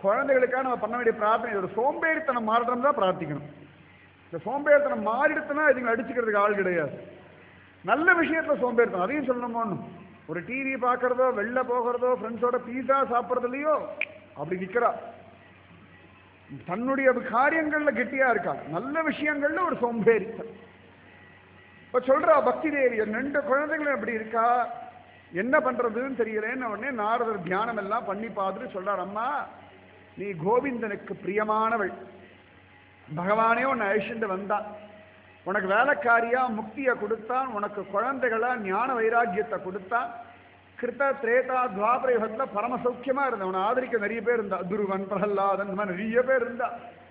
குழந்தைகளுக்காக நம்ம பண்ண வேண்டிய பிரார்த்தனை இது ஒரு சோம்பேறித்தனம் மாறட்டும் தான் பிரார்த்திக்கணும் இந்த சோம்பேறித்தனம் மாறிடுத்துனா இதுங்களை அடிச்சுக்கிறதுக்கு ஆள் கிடையாது நல்ல விஷயத்துல சோம்பேறித்தனம் அதையும் சொல்லணுமோன்னு ஒரு டிவி பார்க்கறதோ வெளில போகிறதோ ஃப்ரெண்ட்ஸோட பீஸா சாப்பிட்றதுலையோ அப்படி நிக்கிறா தன்னுடைய காரியங்கள்ல கெட்டியா இருக்கா நல்ல விஷயங்கள்ல ஒரு சோம்பேறித்தனம் இப்ப சொல்றா பக்தி தேவி என் ரெண்டு குழந்தைகளும் எப்படி இருக்கா என்ன பண்றதுன்னு தெரியலேன்னு உடனே நாரதர் தியானம் எல்லாம் பண்ணி பார்த்துட்டு சொல்றார் அம்மா நீ கோவிந்தனுக்கு பிரியமானவள் பகவானே உன்னை அழிச்சுட்டு வந்தான் உனக்கு வேலைக்காரியா முக்தியை கொடுத்தான் உனக்கு குழந்தைகளா ஞான வைராக்கியத்தை கொடுத்தான் கிருத்த திரேதா துவாபர யுகத்துல பரம சௌக்கியமா இருந்த உன்னை ஆதரிக்க நிறைய பேர் இருந்தா துருவன் பிரகல்லாதன் இந்த மாதிரி நிறைய பேர் இருந்தா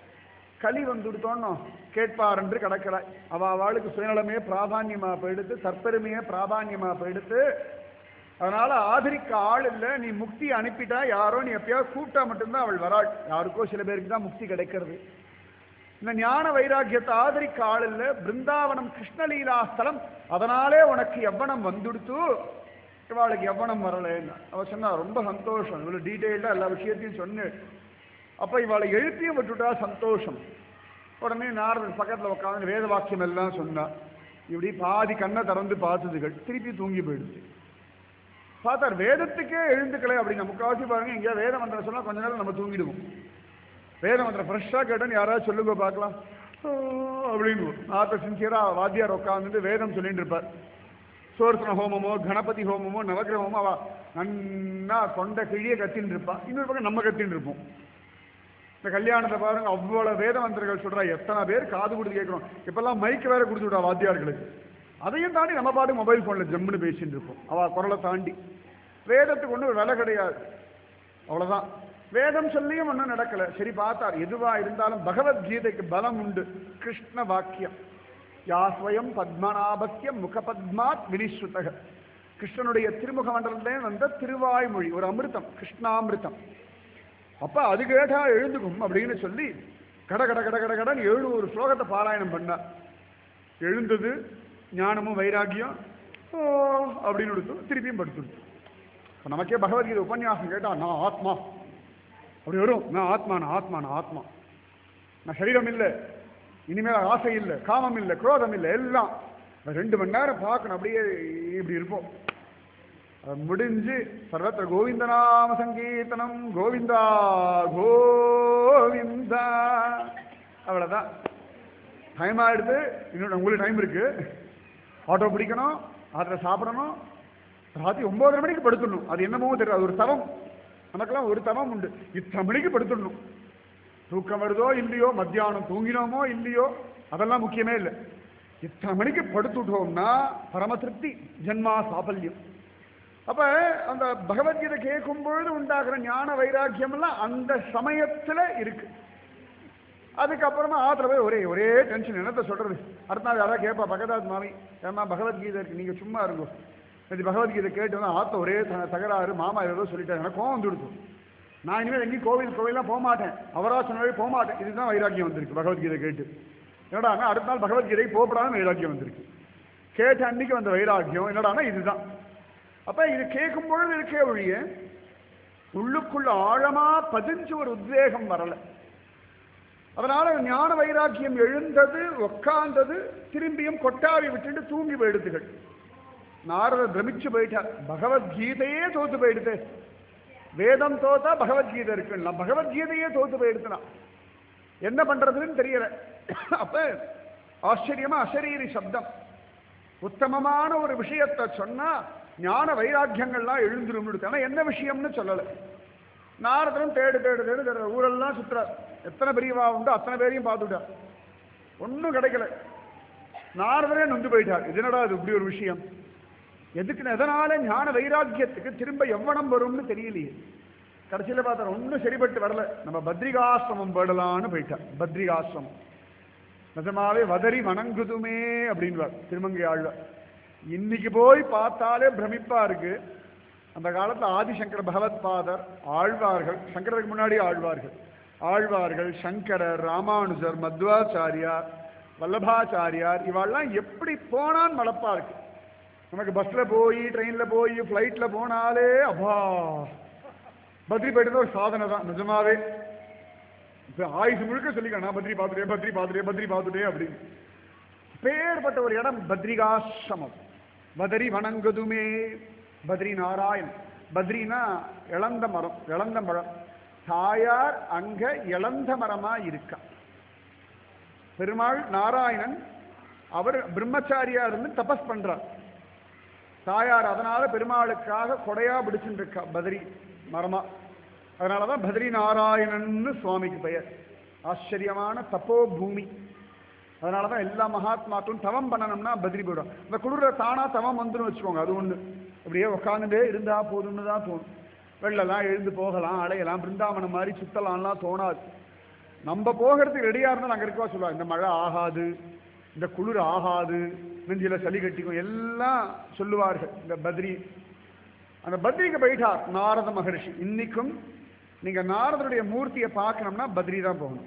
களி வந்துடுத்தோன்னோ கேட்பார் என்று கிடக்கிறாய் அவ அவளுக்கு சுயநலமே பிராதான்யமா போயிடுத்து தற்பெருமையே பிராதான்யமா போயிடுத்து அதனால ஆதரிக்க ஆள் இல்லை நீ முக்தி அனுப்பிட்டா யாரோ நீ எப்பயாவது கூப்பிட்டா மட்டும்தான் அவள் வராள் யாருக்கோ சில பேருக்கு தான் முக்தி கிடைக்கிறது இந்த ஞான வைராக்கியத்தை ஆதரிக்க ஆள் இல்லை பிருந்தாவனம் கிருஷ்ணலீலா ஸ்தலம் அதனாலே உனக்கு எவ்வனம் வந்துடுத்து இவாளுக்கு எவ்வனம் வரலைன்னு அவ சொன்னா ரொம்ப சந்தோஷம் இவ்வளவு டீட்டெயில்டா எல்லா விஷயத்தையும் சொன்னு அப்ப இவாளை எழுப்பியும் விட்டுட்டா சந்தோஷம் உடனே நாரதன் பக்கத்துல உட்காந்து வேத வாக்கியம் எல்லாம் சொன்னா இப்படி பாதி கண்ணை திறந்து பார்த்ததுகள் திருப்பி தூங்கி போயிடுச்சு பார்த்தார் வேதத்துக்கே எழுந்துக்கலை அப்படிங்க முக்காவாசி பாருங்க எங்கேயா வேத மந்திரம் சொன்னா கொஞ்ச நேரம் நம்ம தூங்கிடுவோம் வேத மந்திரம் ஃப்ரெஷ்ஷாக கேட்டோன்னு யாராவது சொல்லுங்க பார்க்கலாம் ஆ, அப்படின்னு ஆத்த சின்சியரா வாத்தியார் உட்காந்துட்டு வேதம் சொல்லிட்டு இருப்பார் சோர்சன ஹோமமோ கணபதி ஹோமமோ நவக்கிரக ஹோமோ அவ நன்னா கொண்ட கிழிய கத்தின்னு இருப்பா இன்னொரு பக்கம் நம்ம கத்தின்னு இருப்போம் இந்த கல்யாணத்தை பாருங்க அவ்வளவு வேத மந்திரங்கள் சொல்றா எத்தனை பேர் காது கொடுத்து கேட்கிறோம் இப்பெல்லாம் மைக்கு வேற கொடுத்து விடா வாத்தியார்களுக்கு அதையும் தாண்டி நம்ம பாட்டு மொபைல் போன்ல ஜம்முன்னு பேசிட்டு இருப்போம் அவ குரலை தாண்டி வேதத்துக்கு ஒன்றும் விலை கிடையாது அவ்வளவுதான் வேதம் சொல்லியும் ஒன்றும் நடக்கல சரி பார்த்தார் எதுவா இருந்தாலும் பகவத்கீதைக்கு பலம் உண்டு கிருஷ்ண வாக்கியம் யாஸ்வயம் பத்மநாபத்தியம் முகபத்மாத் வினிஸ்ருதக கிருஷ்ணனுடைய திருமுக மண்டலத்திலே வந்த திருவாய்மொழி ஒரு அமிர்தம் கிருஷ்ணாமிர்தம் அப்ப அது கேட்டா எழுந்துக்கும் அப்படின்னு சொல்லி கட கட கட கட கடன் எழுநூறு ஸ்லோகத்தை பாராயணம் பண்ணார் எழுந்தது ஞானமும் வைராக்கியம் ஓ அப்படின்னு கொடுத்து திருப்பியும் படுத்துடுச்சு இப்ப நமக்கே பகவத்கீதை உபன்யாசம் கேட்டா நான் ஆத்மா அப்படி வரும் நான் ஆத்மா நான் ஆத்மா நான் ஆத்மா நான் சரீரம் இல்லை இனிமேல் ஆசை இல்லை காமம் இல்லை குரோதம் இல்லை எல்லாம் இந்த ரெண்டு மணி நேரம் பார்க்கணும் அப்படியே இப்படி இருப்போம் அது முடிஞ்சு சர்வத்திர கோவிந்தநாம சங்கீர்த்தனம் கோவிந்தா கோவிந்தா அவ்வளவுதான் டைம் ஆயிடுது இன்னும் உங்களுக்கு டைம் இருக்கு ஆட்டோ பிடிக்கணும் அதில் சாப்பிடணும் ராத்திரி ஒன்பதரை மணிக்கு படுத்துடணும் அது என்னமோ தெரியாது அது ஒரு தவம் நமக்கெல்லாம் ஒரு தவம் உண்டு இத்தனை மணிக்கு படுத்துடணும் தூக்கம் வருதோ இல்லையோ மத்தியானம் தூங்கினோமோ இல்லையோ அதெல்லாம் முக்கியமே இல்லை இத்தனை மணிக்கு படுத்துட்டோம்னா பரம திருப்தி ஜென்மா சாபல்யம் அப்ப அந்த பகவத்கீதை கேட்கும் பொழுது உண்டாகிற ஞான வைராக்கியம் எல்லாம் அந்த சமயத்துல இருக்கு அதுக்கப்புறமா ஆத்திர போய் ஒரே ஒரே டென்ஷன் என்னத்த சொல்றது அடுத்த நாள் யாராவது கேட்பா பகதாத் மாமி ஏமா பகவத்கீதை இருக்கு நீங்க சும்மா இருங்கோ இது பகவத்கீதை கேட்டு வந்து ஆத்த ஒரே த- தகராறு மாமா ஏதோ சொல்லிட்டாரு எனக்கு கோவம் வந்துடுச்சு நான் இனிமேல் எங்கேயும் கோவில் கோவிலாம் போக மாட்டேன் அவரா சொன்னவே போக மாட்டேன் இதுதான் வைராக்கியம் வந்திருக்கு பகவத்கீதை கேட்டு என்னடான்னா அடுத்த நாள் பகவத்கீதை போகப்படாத வைராக்கியம் வந்திருக்கு கேட்ட அன்னைக்கு வந்த வைராக்கியம் என்னடான்னா இதுதான் அப்ப இது கேட்கும் பொழுது இருக்கே ஒழிய உள்ளுக்குள்ள ஆழமா பதிஞ்சு ஒரு உத்வேகம் வரல அதனால ஞான வைராக்கியம் எழுந்தது உட்கார்ந்தது திரும்பியும் கொட்டாவி விட்டுட்டு தூங்கி போயிடுத்துகள் நாரதர் பிரமிச்சு போயிட்டார் பகவத்கீதையே தோத்து போயிடுது வேதம் தோத்தா பகவத்கீதை இருக்குன்னா பகவத்கீதையே தோத்து போயிடுத்துனா என்ன பண்றதுன்னு தெரியல அப்ப ஆச்சரியமா அசரீரி சப்தம் உத்தமமான ஒரு விஷயத்தை சொன்னா ஞான வைராக்கியங்கள்லாம் எழுந்துரும் ஆனா என்ன விஷயம்னு சொல்லலை நாரதரும் தேடு தேடு தேடு தேடு ஊரெல்லாம் சுற்றுறார் எத்தனை பெரியவா உண்டோ அத்தனை பேரையும் பார்த்துட்டார் ஒன்றும் கிடைக்கல நாரதரே நொந்து போயிட்டார் இது என்னடா இது இப்படி ஒரு விஷயம் எதுக்கு எதனால ஞான வைராக்கியத்துக்கு திரும்ப எவ்வளம் வரும்னு தெரியலையே கடைசியில் பார்த்தா ஒன்றும் சரிப்பட்டு வரல நம்ம பத்ரிகாசிரமம் போடலான்னு போயிட்டார் பத்ரிகாசிரமம் நிஜமாவே வதறி வணங்குதுமே அப்படின்வார் திருமங்கை ஆழ்வார் இன்னைக்கு போய் பார்த்தாலே பிரமிப்பா இருக்கு அந்த காலத்துல ஆதிசங்கர பகவத்பாதர் ஆழ்வார்கள் சங்கரருக்கு முன்னாடி ஆழ்வார்கள் ஆழ்வார்கள் சங்கரர் ராமானுஜர் மத்வாச்சாரியார் வல்லபாச்சாரியார் இவாள்லாம் எப்படி போனான்னு மலப்பா இருக்கு நமக்கு பஸ்ல போய் ட்ரெயின்ல போய் ஃப்ளைட்ல போனாலே அப்பா பத்ரி போயிட்டு ஒரு சாதனை தான் நிஜமாவே இப்ப ஆயுசு முழுக்க சொல்லிக்கலாம் நான் பத்ரி பார்த்துட்டேன் பத்ரி பார்த்துட்டேன் பத்ரி பார்த்துட்டேன் அப்படின்னு பேர்பட்ட ஒரு இடம் பத்ரிகாசிரமம் பதரி வணங்குதுமே பத்ரி நாராயண் பத்ரினா இளந்த மரம் இளந்த மரம் தாயார் அங்க இளந்த மரமா இருக்கா பெருமாள் நாராயணன் அவர் பிரம்மச்சாரியா இருந்து தபஸ் பண்றார் தாயார் அதனால பெருமாளுக்காக கொடையா பிடிச்சுட்டு இருக்கா பத்ரி மரமா அதனாலதான் பத்ரி நாராயணன்னு சுவாமிக்கு பெயர் ஆச்சரியமான தப்போ பூமி அதனாலதான் எல்லா மகாத்மாக்களும் தவம் பண்ணணும்னா பத்ரி போயிடும் இந்த குளிர தானா தவம் வந்துன்னு வச்சுக்கோங்க அது ஒண்ணு அப்படியே உட்காந்துட்டே இருந்தா போதும்னு தான் தோணும் வெள்ளலாம் எழுந்து போகலாம் அலையலாம் பிருந்தாவனம் மாதிரி சுத்தலாம்லாம் தோணாது நம்ம போகிறதுக்கு ரெடியா இருந்தால் அங்க இருக்கவா சொல்லுவாங்க இந்த மழை ஆகாது இந்த குளிர் ஆகாது நெஞ்சில சளி கட்டிக்கும் எல்லாம் சொல்லுவார்கள் இந்த பத்ரி அந்த பத்ரிக்கு போயிட்டார் நாரத மகரிஷி இன்னைக்கும் நீங்க நாரதருடைய மூர்த்தியை பார்க்கணும்னா பத்ரி தான் போகணும்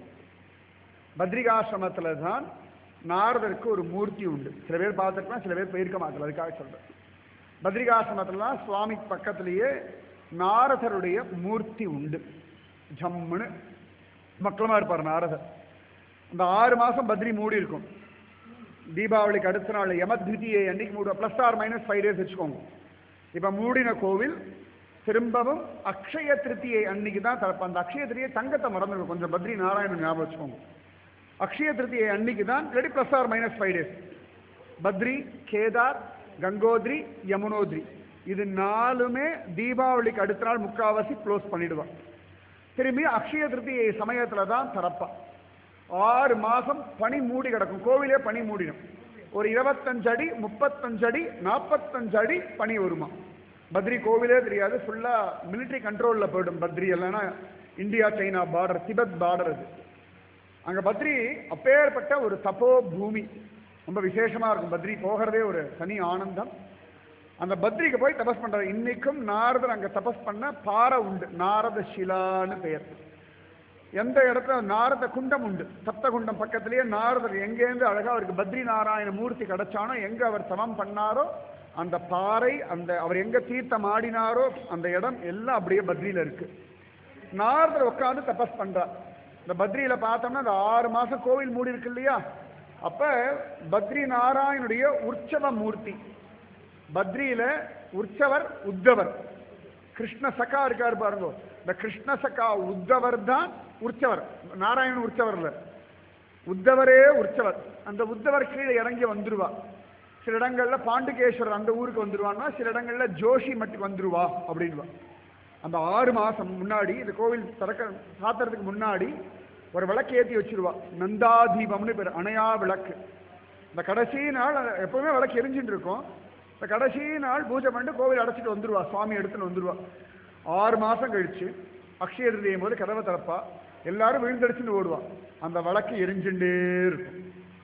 பத்ரிகாசிரமத்துல தான் நாரதருக்கு ஒரு மூர்த்தி உண்டு சில பேர் பார்த்துருக்கலாம் சில பேர் போயிருக்க மாட்டல அதுக்காக சொல்றேன் பத்ரிகாசிரமத்துல தான் சுவாமி பக்கத்திலேயே நாரதருடைய மூர்த்தி உண்டு ஜம்முன்னு மக்களமா இருப்பார் நாரதர் அந்த ஆறு மாசம் பத்ரி மூடி இருக்கும் தீபாவளிக்கு அடுத்த நாள் யமத்விதியை அன்னைக்கு மூடுவோம் plus or minus five days வச்சுக்கோங்க இப்போ மூடின கோவில் திரும்பவும் அக்ஷய திருத்தியை அன்னைக்கு தான் திறப்ப அந்த அக்ஷய திருத்தியை தங்கத்தை மறந்துடும் கொஞ்சம் பத்ரி நாராயணன் ஞாபகம் வச்சுக்கோங்க அக்ஷய திருத்தியை அன்னைக்கு தான் ready plus or minus five days Badri Kedar Gangotri Yamunotri இது நாலுமே தீபாவளிக்கு அடுத்த நாள் முக்காவாசி க்ளோஸ் பண்ணிடுவான் திரும்பி அக்ஷய திருத்தியை சமயத்துல தான் திறப்பா ஆறு மாசம் பனி மூடி கிடக்கும் கோவிலே பனி மூடிடும் ஒரு இருபத்தஞ்சு அடி முப்பத்தஞ்சு அடி நாற்பத்தஞ்சு அடி பனி வருமா பத்ரி கோவிலே தெரியாது ஃபுல்லா மிலிட்டரி கண்ட்ரோல்ல போயிடும் பத்ரி இல்லைன்னா India China border Tibet border அது அங்க பத்ரி அப்பேற்பட்ட ஒரு தப்போ பூமி ரொம்ப விசேஷமா இருக்கும் பத்ரி போகிறதே ஒரு தனி ஆனந்தம் அந்த பத்ரிக்கு போய் தபஸ் பண்றாரு இன்னைக்கும் நாரதர் அங்க தபஸ் பண்ண பாறை உண்டு நாரத சிலான்னு பெயர் எந்த இடத்துல நாரத குண்டம் உண்டு சப்த குண்டம் பக்கத்திலேயே நாரதர் எங்கேருந்து அழகா அவருக்கு பத்ரி நாராயண மூர்த்தி கிடைச்சானோ எங்க அவர் தவம் பண்ணாரோ அந்த பாறை அந்த அவர் எங்க தீர்த்தம் ஆடினாரோ அந்த இடம் எல்லாம் அப்படியே பத்ரியில இருக்கு நாரதர் உட்காந்து தபஸ் பண்றார் இந்த பத்ரியில பார்த்தோம்னா அந்த ஆறு மாசம் கோவில் மூடி இருக்கு இல்லையா அப்ப பத்ரி நாராயணுடைய உற்சவ மூர்த்தி பத்ரியில உற்சவர் உத்தவர் கிருஷ்ண சகா இருக்காரு பாருங்க இந்த கிருஷ்ண சகா உத்தவர் தான் உற்சவர் நாராயணன் உற்சவர் இல்ல உத்தவரே உற்சவர் அந்த உத்தவர் கீழே இறங்கி வந்துருவா சில இடங்கள்ல பாண்டுகேஸ்வரர் அந்த ஊருக்கு வந்துருவான்னா சில இடங்கள்ல ஜோஷி மட்டும் வந்துருவா அப்படின்வா அந்த ஆறு மாசம் முன்னாடி இந்த கோவில் திறக்க சாத்துறதுக்கு முன்னாடி ஒரு விளக்கு ஏத்தி வச்சிருவா நந்தாதீபம்னு பேர் அணையா விளக்கு இந்த கடைசி நாள் அது எப்பவுமே விளக்கு எரிஞ்சுட்டு இருக்கும் இந்த கடைசி நாள் பூஜை பண்ணிட்டு கோவில் அடைச்சிட்டு வந்துருவா சுவாமி எடுத்துன்னு வந்துருவா ஆறு மாசம் கழிச்சு அக்ஷய திருதியும் போது கதவை திறப்பா எல்லாரும் விழுந்தடிச்சுன்னு ஓடுவா அந்த விளக்கு எரிஞ்சுட்டே இருக்கும்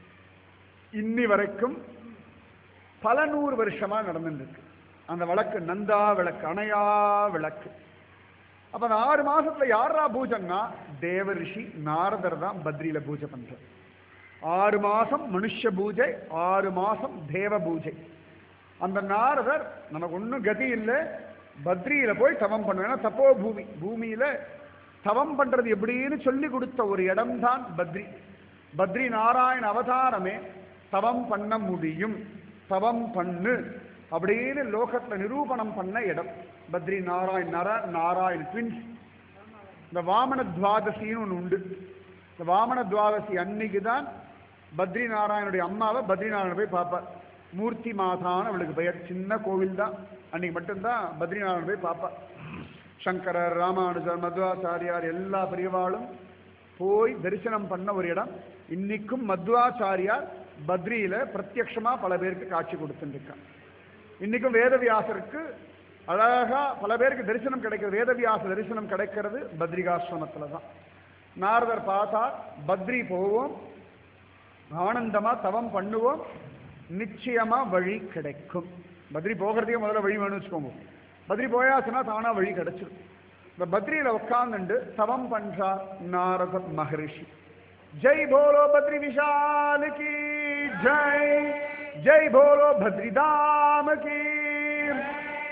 இன்னி வரைக்கும் பல நூறு வருஷமா நடந்துட்டு இருக்கு அந்த விளக்கு நந்தா விளக்கு அணையா விளக்கு அப்ப அந்த ஆறு மாசத்துல யாரா பூஜைன்னா தேவ ரிஷி நாரதர் தான் பத்ரியில பூஜை பண்றார் ஆறு மாசம் மனுஷ பூஜை ஆறு மாசம் தேவ பூஜை அந்த நாரதர் நமக்கு ஒன்றும் கதி இல்லை பத்ரியில போய் தவம் பண்ணுவேன் தப்போ பூமி பூமியில தவம் பண்றது எப்படின்னு சொல்லி கொடுத்த ஒரு இடம்தான் பத்ரி பத்ரி நாராயண அவதாரமே தவம் பண்ண முடியும் தவம் பண்ணு அப்படின்னு லோகத்துல நிரூபணம் பண்ண இடம் பத்ரி நாராயண் நர நாராயண் ட்வின்ஸ் இந்த வாமன துவாதசின்னு ஒன்று உண்டு இந்த வாமன துவாதசி அன்னைக்கு தான் பத்ரி நாராயணுடைய அம்மாவை பத்ரி நாராயணன் போய் பார்ப்பார் மூர்த்தி மாதான்னு அவளுக்கு பெயர் சின்ன கோவில் தான் அன்னைக்கு மட்டும்தான் பத்ரி நாராயணன் போய் பார்ப்பார் சங்கரர் ராமானுஜர் மத்வாச்சாரியார் எல்லா பெரியவாளும் போய் தரிசனம் பண்ண ஒரு இடம் இன்னைக்கும் மத்வாச்சாரியார் பத்ரியில பிரத்யக்ஷமா பல பேருக்கு காட்சி கொடுத்துருக்கார் இன்னைக்கும் வேதவியாசருக்கு அழகா பல பேருக்கு தரிசனம் கிடைக்கிறது வேதவியாச தரிசனம் கிடைக்கிறது பத்ரிகாசிரமத்துல தான் நாரதர் பார்த்தா பத்ரி போவோம் ஆனந்தமா தவம் பண்ணுவோம் நிச்சயமா வழி கிடைக்கும் பத்ரி போகிறதுக்கே முதல்ல வழி வேணும்னு வச்சுக்கோங்க பத்ரி போயாச்சுன்னா தானா வழி கிடைச்சிடும் இந்த பத்ரியில உட்கார்ந்துண்டு தவம் பண்றார் நாரத மகரிஷி ஜெய் போலோ பத்ரி விஷால் கி ஜெய் ஜெய் போலோ பத்ரிதாம் கி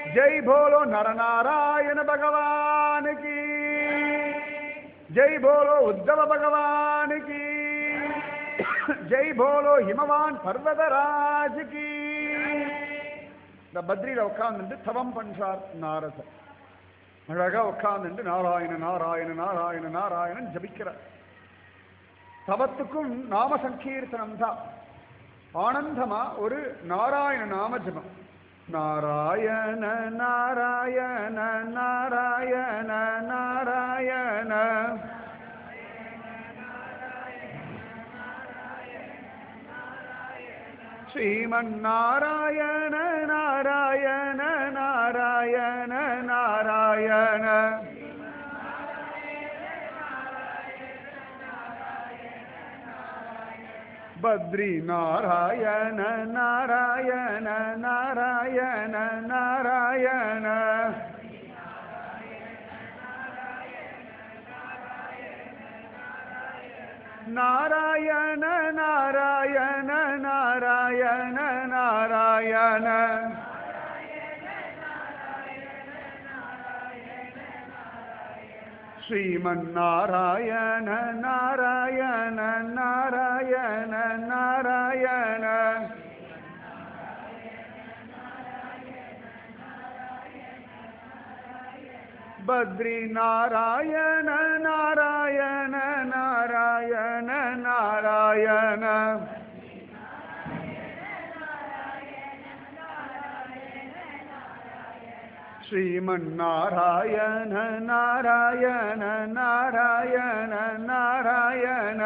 ஜெய் போலோ நரநாராயண பகவான் கி ஜெய் போலோ உத்தவ பகவான் கி ஜெய் போலோ ஹிமவான் பர்வதராஜ் கி இந்த பத்ரியில உட்கார்ந்துட்டு தவம் பண்றார் நாரதர் அழகா உட்கார்ந்துட்டு நாராயண நாராயண நாராயண நாராயணன் ஜபிக்கிறார் தவத்துக்கும் நாம சங்கீர்த்தனம் தான் ஆனந்தமா ஒரு நாராயண நாம ஜபம் நாராயண நாராயண நாராயண நாராயண ஸ்ரீமன்னாராயண நாராயண நாராயண நாராயண பத்ரி நாராயண நாராயண நாராயண நாராயண நாராயண நாராயண நாராயண நாராயண ஸ்ரீமன்னாராயண நாராயண நாராயண நாராயண பத்ரி நாராயண நாராயண நாராயண நாராயண ஸ்ரீமன்னாராயண நாராயண நாராயண நாராயண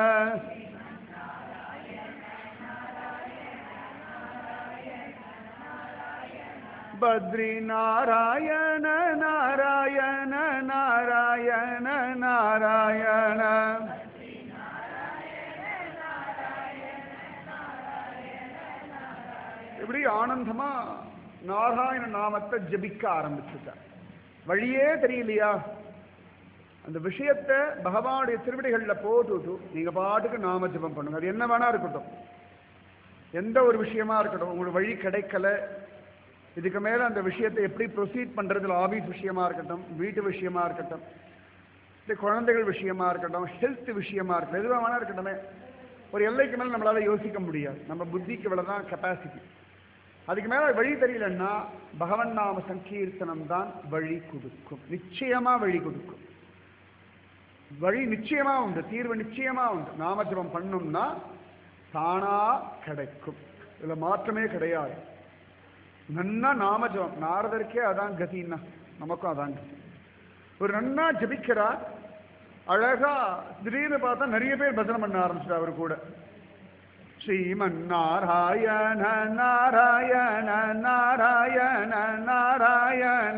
பத்ரி நாராயண நாராயண நாராயண நாராயண இப்படி ஆனந்தமா நாராயண நாமத்தை ஜபிக்க ஆரம்பிச்சுட்டார் வழியே தெரியலையா அந்த விஷயத்தை பகவானுடைய திருவிடைகளில் போட்டுட்டு நீங்க பாட்டுக்கு நாம ஜபம் பண்ணுங்க அது என்ன வேணா இருக்கட்டும் எந்த ஒரு விஷயமா இருக்கட்டும் உங்களுக்கு வழி கிடைக்கல இதுக்கு மேல அந்த விஷயத்தை எப்படி ப்ரொசீட் பண்றதுல ஆபீஸ் விஷயமா இருக்கட்டும் வீட்டு விஷயமா இருக்கட்டும் இல்லை குழந்தைகள் விஷயமா இருக்கட்டும் ஹெல்த் விஷயமா இருக்கட்டும் எதுவாக வேணா இருக்கட்டுமே ஒரு எல்லைக்கு மேல நம்மளால யோசிக்க முடியாது நம்ம புத்திக்கு இவ்வளவுதான் கெப்பாசிட்டி அதுக்கு மேல வழி தெரியலன்னா பகவன் நாம சங்கீர்த்தனம் தான் வழி கொடுக்கும் நிச்சயமா வழி கொடுக்கும் வழி நிச்சயமா உண்டு தீர்வு நிச்சயமா உண்டு நாமஜபம் பண்ணோம்னா தானா கிடைக்கும் இதுல மாற்றமே கிடையாது நன்னா நாமஜபம் நாரதருக்கே அதான் கதின்னா நமக்கும் அதான் கதி ஒரு நன்னா ஜபிக்கிறார் அழகா திடீர்னு பார்த்தா நிறைய பேர் பஜனை பண்ண ஆரம்பிச்சிட்டா அவர் கூட ஸ்ரீமன் நாராயண நாராயண நாராயண நாராயண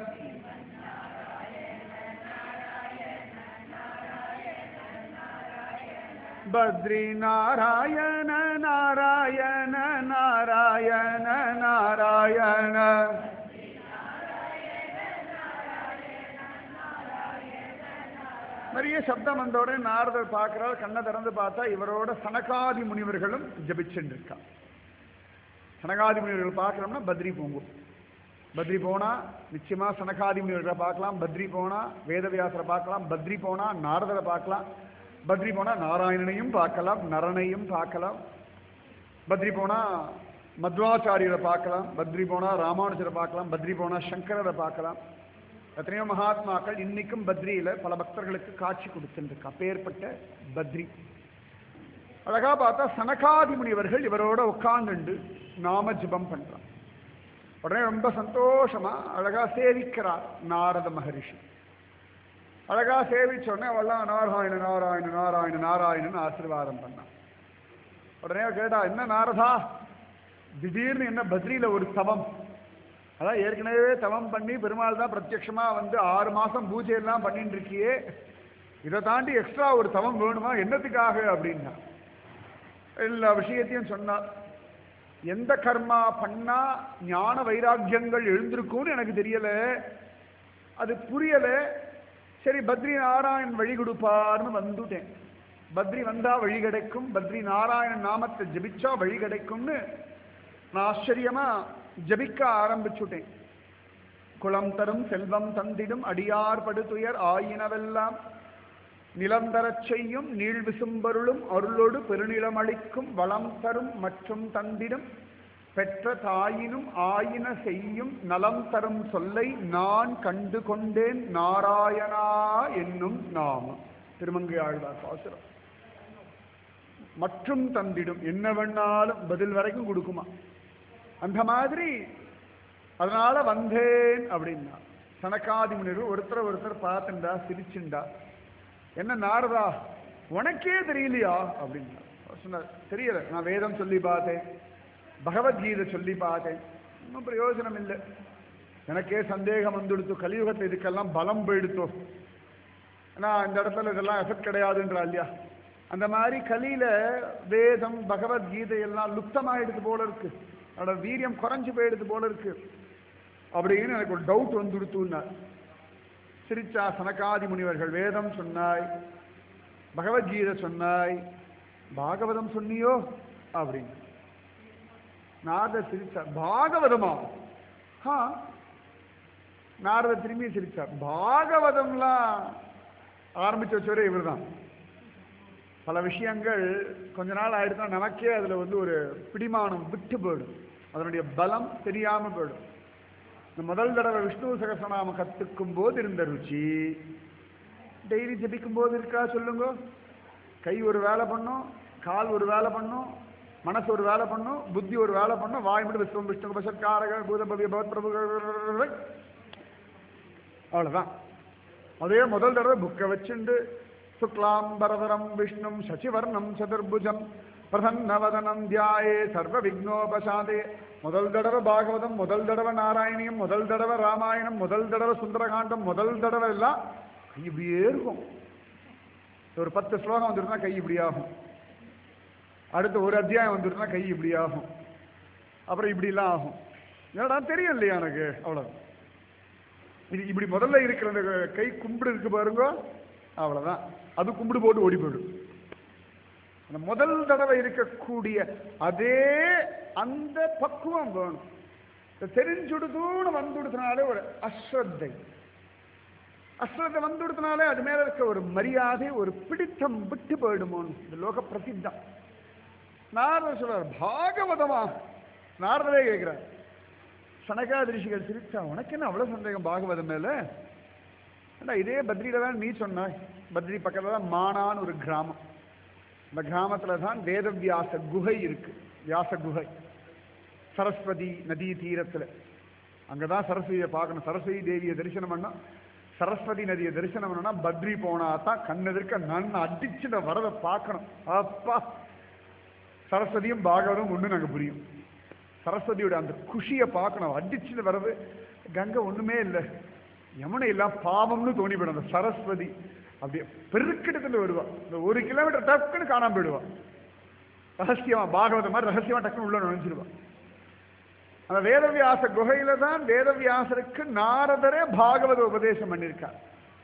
பத்ரி நாராயண நாராயண நாராயண நாராயண நிறைய சப்தம் வந்த உடனே நாரதர் பார்க்கிறார் கண்ணை திறந்து பார்த்தா இவரோட சனகாதி முனிவர்களும் ஜபிச்சுட்டு இருக்கா சனகாதி முனிவர்கள் பார்க்கறோம்னா பத்ரி போங்கும் பத்ரி போனா நிச்சயமா சனகாதி முனிவர்களை பார்க்கலாம் பத்ரி போனா வேதவியாசரை பார்க்கலாம் பத்ரி போனா நாரதரை பார்க்கலாம் பத்ரி போனா நாராயணனையும் பார்க்கலாம் நரனையும் பார்க்கலாம் பத்ரி போனா மத்வாச்சாரியரை பார்க்கலாம் பத்ரி போனா ராமானுஜரை பார்க்கலாம் பத்ரி போனா சங்கரரை பார்க்கலாம் எத்தனையோ மகாத்மாக்கள் இன்னைக்கும் பத்ரியில பல பக்தர்களுக்கு காட்சி கொடுத்துருக்கு அப்பேற்பட்ட பத்ரி அழகா பார்த்தா சனகாதி முனிவர்கள் இவரோட உட்கார்ந்துண்டு நாம ஜபம் பண்றான் உடனே ரொம்ப சந்தோஷமா அழகா சேவிக்கிறார் நாரத மகரிஷி அழகா சேவிச்ச உடனே அவெல்லாம் நாராயண நாராயண நாராயண நாராயணன் ஆசீர்வாதம் பண்ணான் உடனே கேட்டா என்ன நாரதா திடீர்னு என்ன பத்ரியில ஒரு தவம் அதான் ஏற்கனவே தவம் பண்ணி பெருமாள் தான் பிரத்யட்சமா வந்து ஆறு மாசம் பூஜை எல்லாம் பண்ணிட்டு இருக்கியே இதை தாண்டி எக்ஸ்ட்ரா ஒரு தவம் வேணுமா என்னத்துக்காக அப்படின்னா எல்லா விஷயத்தையும் சொன்னார் எந்த கர்மா பண்ணா ஞான வைராக்கியங்கள் எழுந்திருக்கும்னு எனக்கு தெரியல அது புரியல சரி பத்ரி நாராயண் வழி கொடுப்பார்னு வந்துட்டேன் பத்ரி வந்தா வழி கிடைக்கும் பத்ரி நாராயணன் நாமத்தை ஜபிச்சா வழி கிடைக்கும்னு நான் ஆச்சரியமா ஜபிக்க ஆரம்பிச்சுட்டேன் குளம் தரும் செல்வம் தந்திடும் அடியார் படுதுயர் ஆயினவெல்லாம் நிலந்தரச் செய்யும் நீள் விசும்பருளும் அருளொடு பெருநிலமளிக்கும் வளம் தரும் மற்றும் தந்திடும் பெற்ற தாயினும் ஆயின செய்யும் நலம் தரும் சொல்லை நான் கண்டு கொண்டேன் நாராயணா என்னும் நாமம் திருமங்கை ஆழ்வார் பாசுரம் மற்றும் தந்திடும் என்ன வேணாலும் பதில் வரைக்கும் கொடுக்குமா அந்த மாதிரி அதனால வந்தேன் அப்படின்னா சனக்காதி முனிவர் ஒருத்தர் ஒருத்தர் பார்த்துண்டா சிரிச்சுண்டா என்ன நாரதா உனக்கே தெரியலையா அப்படின்னா அவர் சொன்னார் தெரியல நான் வேதம் சொல்லி பார்த்தேன் பகவத்கீதை சொல்லி பார்த்தேன் ஒன்றும் பிரயோஜனம் இல்லை எனக்கே சந்தேகம் வந்துடுத்து கலியுகத்தில் இதுக்கெல்லாம் பலம் போயிடுத்தோ ஏன்னா இந்த இடத்துல இதெல்லாம் எஃபெக்ட் கிடையாதுன்றா இல்லையா அந்த மாதிரி கலியில வேதம் பகவத்கீதை எல்லாம் லுப்தமாயிடுது போல இருக்கு அதோட வீரியம் குறைஞ்சு போயிடுது போல இருக்கு அப்படின்னு எனக்கு ஒரு டவுட் வந்துடுத்துன்னார் சிரிச்சா சனகாதி முனிவர்கள் வேதம் சொன்னாய் பகவத்கீதை சொன்னாய் பாகவதம் சொன்னியோ அப்படின்னு நாரத சிரிச்சார் பாகவதமா ஆ நாரத திரும்பி சிரிச்சார் பாகவதம்லாம் ஆரம்பிச்சு வச்சவரே இவர்தான் பல விஷயங்கள் கொஞ்ச நாள் ஆயிடுச்சுன்னா நமக்கே அதுல வந்து ஒரு பிடிமானம் விட்டு போயிடும் அதனுடைய பலம் தெரியாம போயிடும் இந்த முதல் தடவை விஷ்ணு சகசநாம கத்துக்கும் போது இருந்த ருச்சி டெய்லி ஜபிக்கும் போது இருக்கா சொல்லுங்க கை ஒரு வேலை பண்ணும் கால் ஒரு வேலை பண்ணும் மனசு ஒரு வேலை பண்ணும் புத்தி ஒரு வேலை பண்ணும் வாய் மட்டும் விஸ்வம் விஷ்ணு பசத்காரக பூதபவிய பகவத் பிரபு அவ்வளவுதான் அதே முதல் தடவை புக்கை வச்சுண்டு சுக்லாம்பரதரம் விஷ்ணும் சசிவர்ணம் சதுர்புஜம் பிரசன்னவதனம் தியாயே சர்வ விக்னோபசாதே முதல் தடவை பாகவதம் முதல் தடவை நாராயணியம் முதல் தடவை ராமாயணம் முதல் தடவை சுந்தரகாண்டம் முதல் தடவை எல்லாம் கை இப்படியே இருக்கும் ஒரு பத்து ஸ்லோகம் வந்துருந்தா கை இப்படி ஆகும் அடுத்து ஒரு அத்தியாயம் வந்துருந்தா கை இப்படி ஆகும் அப்புறம் இப்படிலாம் ஆகும் என்னடா தெரியும் இல்லையா எனக்கு அவ்வளவு இது இப்படி முதல்ல இருக்கிற அந்த கை கும்பிடு இருக்கு பாருங்க அவ்வளவுதான் அது கும்பிடு போட்டு ஓடி போயிடும் அந்த முதல் தடவை இருக்கக்கூடிய அதே அந்த பக்குவம் வேணும் இந்த தெரிஞ்சுடுதுன்னு வந்துடுத்தினாலே ஒரு அஸ்ரத்தை அஸ்ரத்தை வந்துடுத்தினாலே அது மேல இருக்க ஒரு மரியாதை ஒரு பிடித்தம் விட்டு போயிடுமோன்னு இந்த லோக பிரசித்தம் நாரதர் சொல்றார் பாகவதமா நாரதரே கேட்கிறார் சனகாதிரிஷிகள் சிரிச்சா உனக்கு என்ன அவ்வளவு சந்தேகம் பாகவதம் மேல ஏண்டா இதே பத்ரியில தான் நீ சொன்னாய் பத்ரி பக்கத்துல தான் மானான்னு ஒரு கிராமம் இந்த கிராமத்துல தான் வேதவியாச குகை இருக்கு வியாச குகை சரஸ்வதி நதி தீரத்துல அங்கதான் சரஸ்வதியை பார்க்கணும் சரஸ்வதி தேவியை தரிசனம் பண்ணா சரஸ்வதி நதியை தரிசனம் பண்ணா பத்ரி போனா தான் கண்ணெதிர்க்க நன்ன அடிச்சுட வரதை பார்க்கணும் அப்பா சரஸ்வதியும் பாகவதம் ஒண்ணு நாங்க புரியும் சரஸ்வதியோட அந்த குஷியை பார்க்கணும் அடிச்சுட்டு வர்றது கங்கை ஒண்ணுமே இல்லை யமுனை எல்லாம் பாவம்னு தோணி போயிடும் அந்த சரஸ்வதி அப்படியே பெருக்கிட்டத்துல வருவா இந்த ஒரு கிலோமீட்டர் டக்குன்னு காணாம போயிடுவா ரகசியமா பாகவத மாதிரி ரகசியமா டக்குன்னு உள்ள நுழைஞ்சிருவா அந்த வேதவியாச குகையில தான் வேதவியாசருக்கு நாரதரே பாகவத உபதேசம் பண்ணியிருக்கார்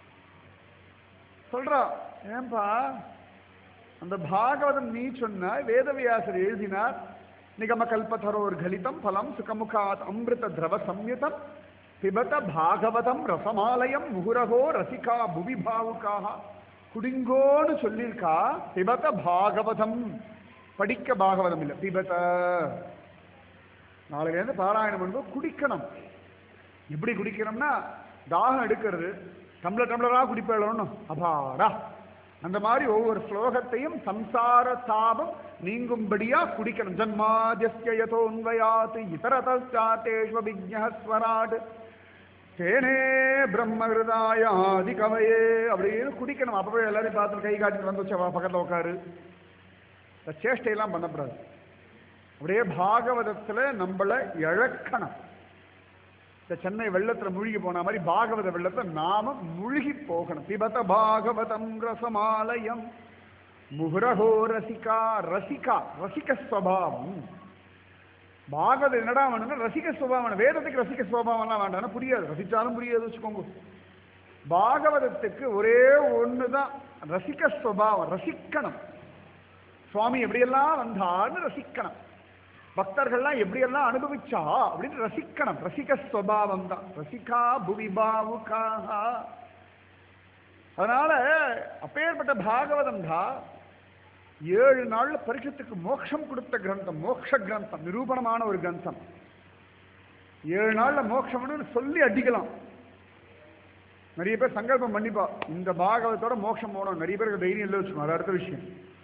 சொல்றா ஏன்பா அந்த பாகவதம் நீ சொன்னாய் வேதவியாசர் எழுதினார் நிகம கல்பதரோர் கலிதம் பலம் சுகமுகாத் அமிர்த திரவ சம்யுதம் பிபத பாகவதம் ரசமாலயம் முகுரகோ ரசிகா புவி பாவுக்காக குடிங்கோன்னு சொல்லியிருக்கா பிபத பாகவதம் படிக்க பாகவதம் இல்லை பிபத நாளையிலேருந்து பாராயணம் பண்ணும்போது குடிக்கணும் எப்படி குடிக்கணும்னா தாகம் எடுக்கிறது டம்ளர் டம்ளரா குடிப்பேளணும் அபாடா அந்த மாதிரி ஒவ்வொரு ஸ்லோகத்தையும் சம்சார தாபம் நீங்கும்படியா குடிக்கணும் ஜன்மாதியதோன்வயாத் இதரதாத்தேஷ்வ விஜ்ஞஸ்வராட் தேனே பிரம்ம ஹிருதாயாதி கவையே அப்படின்னு குடிக்கணும் அப்பவே எல்லாரையும் பார்த்து கை காட்டிட்டு வந்து வச்சா பக்கத்தில் உட்காரு இந்த சேஷ்டையெல்லாம் பண்ணக்கூடாது அப்படியே பாகவதத்துல நம்மளை இழக்கணும் இந்த சென்னை வெள்ளத்துல மூழ்கி போன மாதிரி பாகவத வெள்ளத்துல நாம மூழ்கி போகணும் பிபத பாகவதம் ரசமாலயம் முகுரகோ ரசிகா ரசிகா ரசிக ஸ்வபாவம் பாகவத என்னடா வேணும்னா ரசிக சுபாவம் வேணும். வேதத்துக்கு ரசிக சுபாவம்லாம் வேண்டாம்னா புரியாது ரசிச்சாலும் புரியாது வச்சுக்கோங்க பாகவதத்துக்கு ஒரே ஒண்ணுதான் ரசிக சுபாவம் ரசிக்கணும் சுவாமி எப்படியெல்லாம் வந்தார்னு ரசிக்கணும் பக்தர்கள்லாம் எப்படியெல்லாம் அனுபவிச்சா அப்படின்னு ரசிக்கணும் ரசிக ஸ்வபாவம் தான் ரசிகா புவி பாவுகாக அதனால அப்பேற்பட்ட பாகவதம் தான் ஏழு நாள்ல பரிஷத்துக்கு மோட்சம் கொடுத்த கிரந்தம் மோட்ச கிரந்தம் நிரூபணமான ஒரு கிரந்தம் ஏழு நாள்ல மோட்சம்னு சொல்லி அடிக்கலாம் நிறைய பேர் சங்கல்பம் பண்ணிப்பா இந்த பாகவத்தோட மோட்சம் போகணும் நிறைய பேருக்கு தைரியம் இல்லை வச்சுக்கணும் அது அடுத்த விஷயம்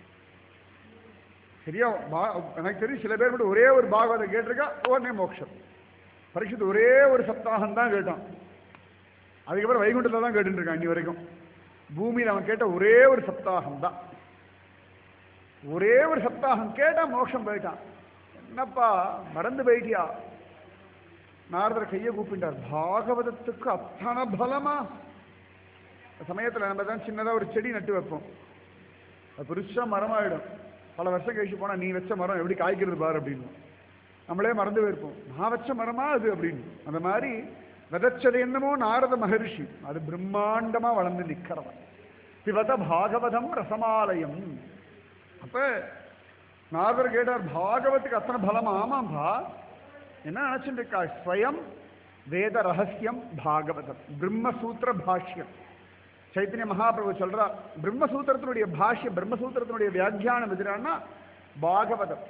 சரியா பா- எனக்கு தெரியும் சில பேர் மட்டும் ஒரே ஒரு பாகவதை கேட்டிருக்கா உடனே மோட்சம் பரீட்சித்து ஒரே ஒரு சப்தாகம் தான் கேட்டான் அதுக்கப்புறம் வைகுண்டத்தில் தான் கேட்டுட்டு இருக்கான் இன்னி வரைக்கும் பூமியில் அவன் கேட்ட ஒரே ஒரு சப்தாகம் தான் ஒரே ஒரு சப்தாகம் கேட்டா மோட்சம் போயிட்டான் என்னப்பா மறந்து போயிட்டியா நாரதர் கையை கூப்பிட்டார் பாகவதத்துக்கு அத்தனை பலமா அந்த சமயத்துல நம்ம தான் சின்னதா ஒரு செடி நட்டு வைப்போம் அது பெருசா மரமாயிடும் பல வருஷம் கழிச்சு போனா நீ வச்ச மரம் எப்படி காய்க்கிறது பாரு அப்படின்னு நம்மளே மறந்து போயிருப்போம் நான் வச்ச மரமா அது அப்படின்னு அந்த மாதிரி விதைச்சது என்னமோ நாரத மகரிஷி அது பிரம்மாண்டமா வளர்ந்து நிக்கிறவன் பிவத பாகவதம் ரசமாலயம் அப்ப நாரதர் கேட்டார் பாகவத்துக்கு அத்தனை பலம் ஆமாம்பா என்ன நினைச்சுட்டு இருக்கா ஸ்வயம் வேத ரகசியம் பாகவதம் பிரம்மசூத்திர பாஷ்யம் சைத்தன்ய மகாபிரபு சொல்றா பிரம்மசூத்திரத்தினுடைய பாஷ்யம் பிரம்மசூத்திரத்தினுடைய வியாக்கியானம் எதிரானா பாகவதம்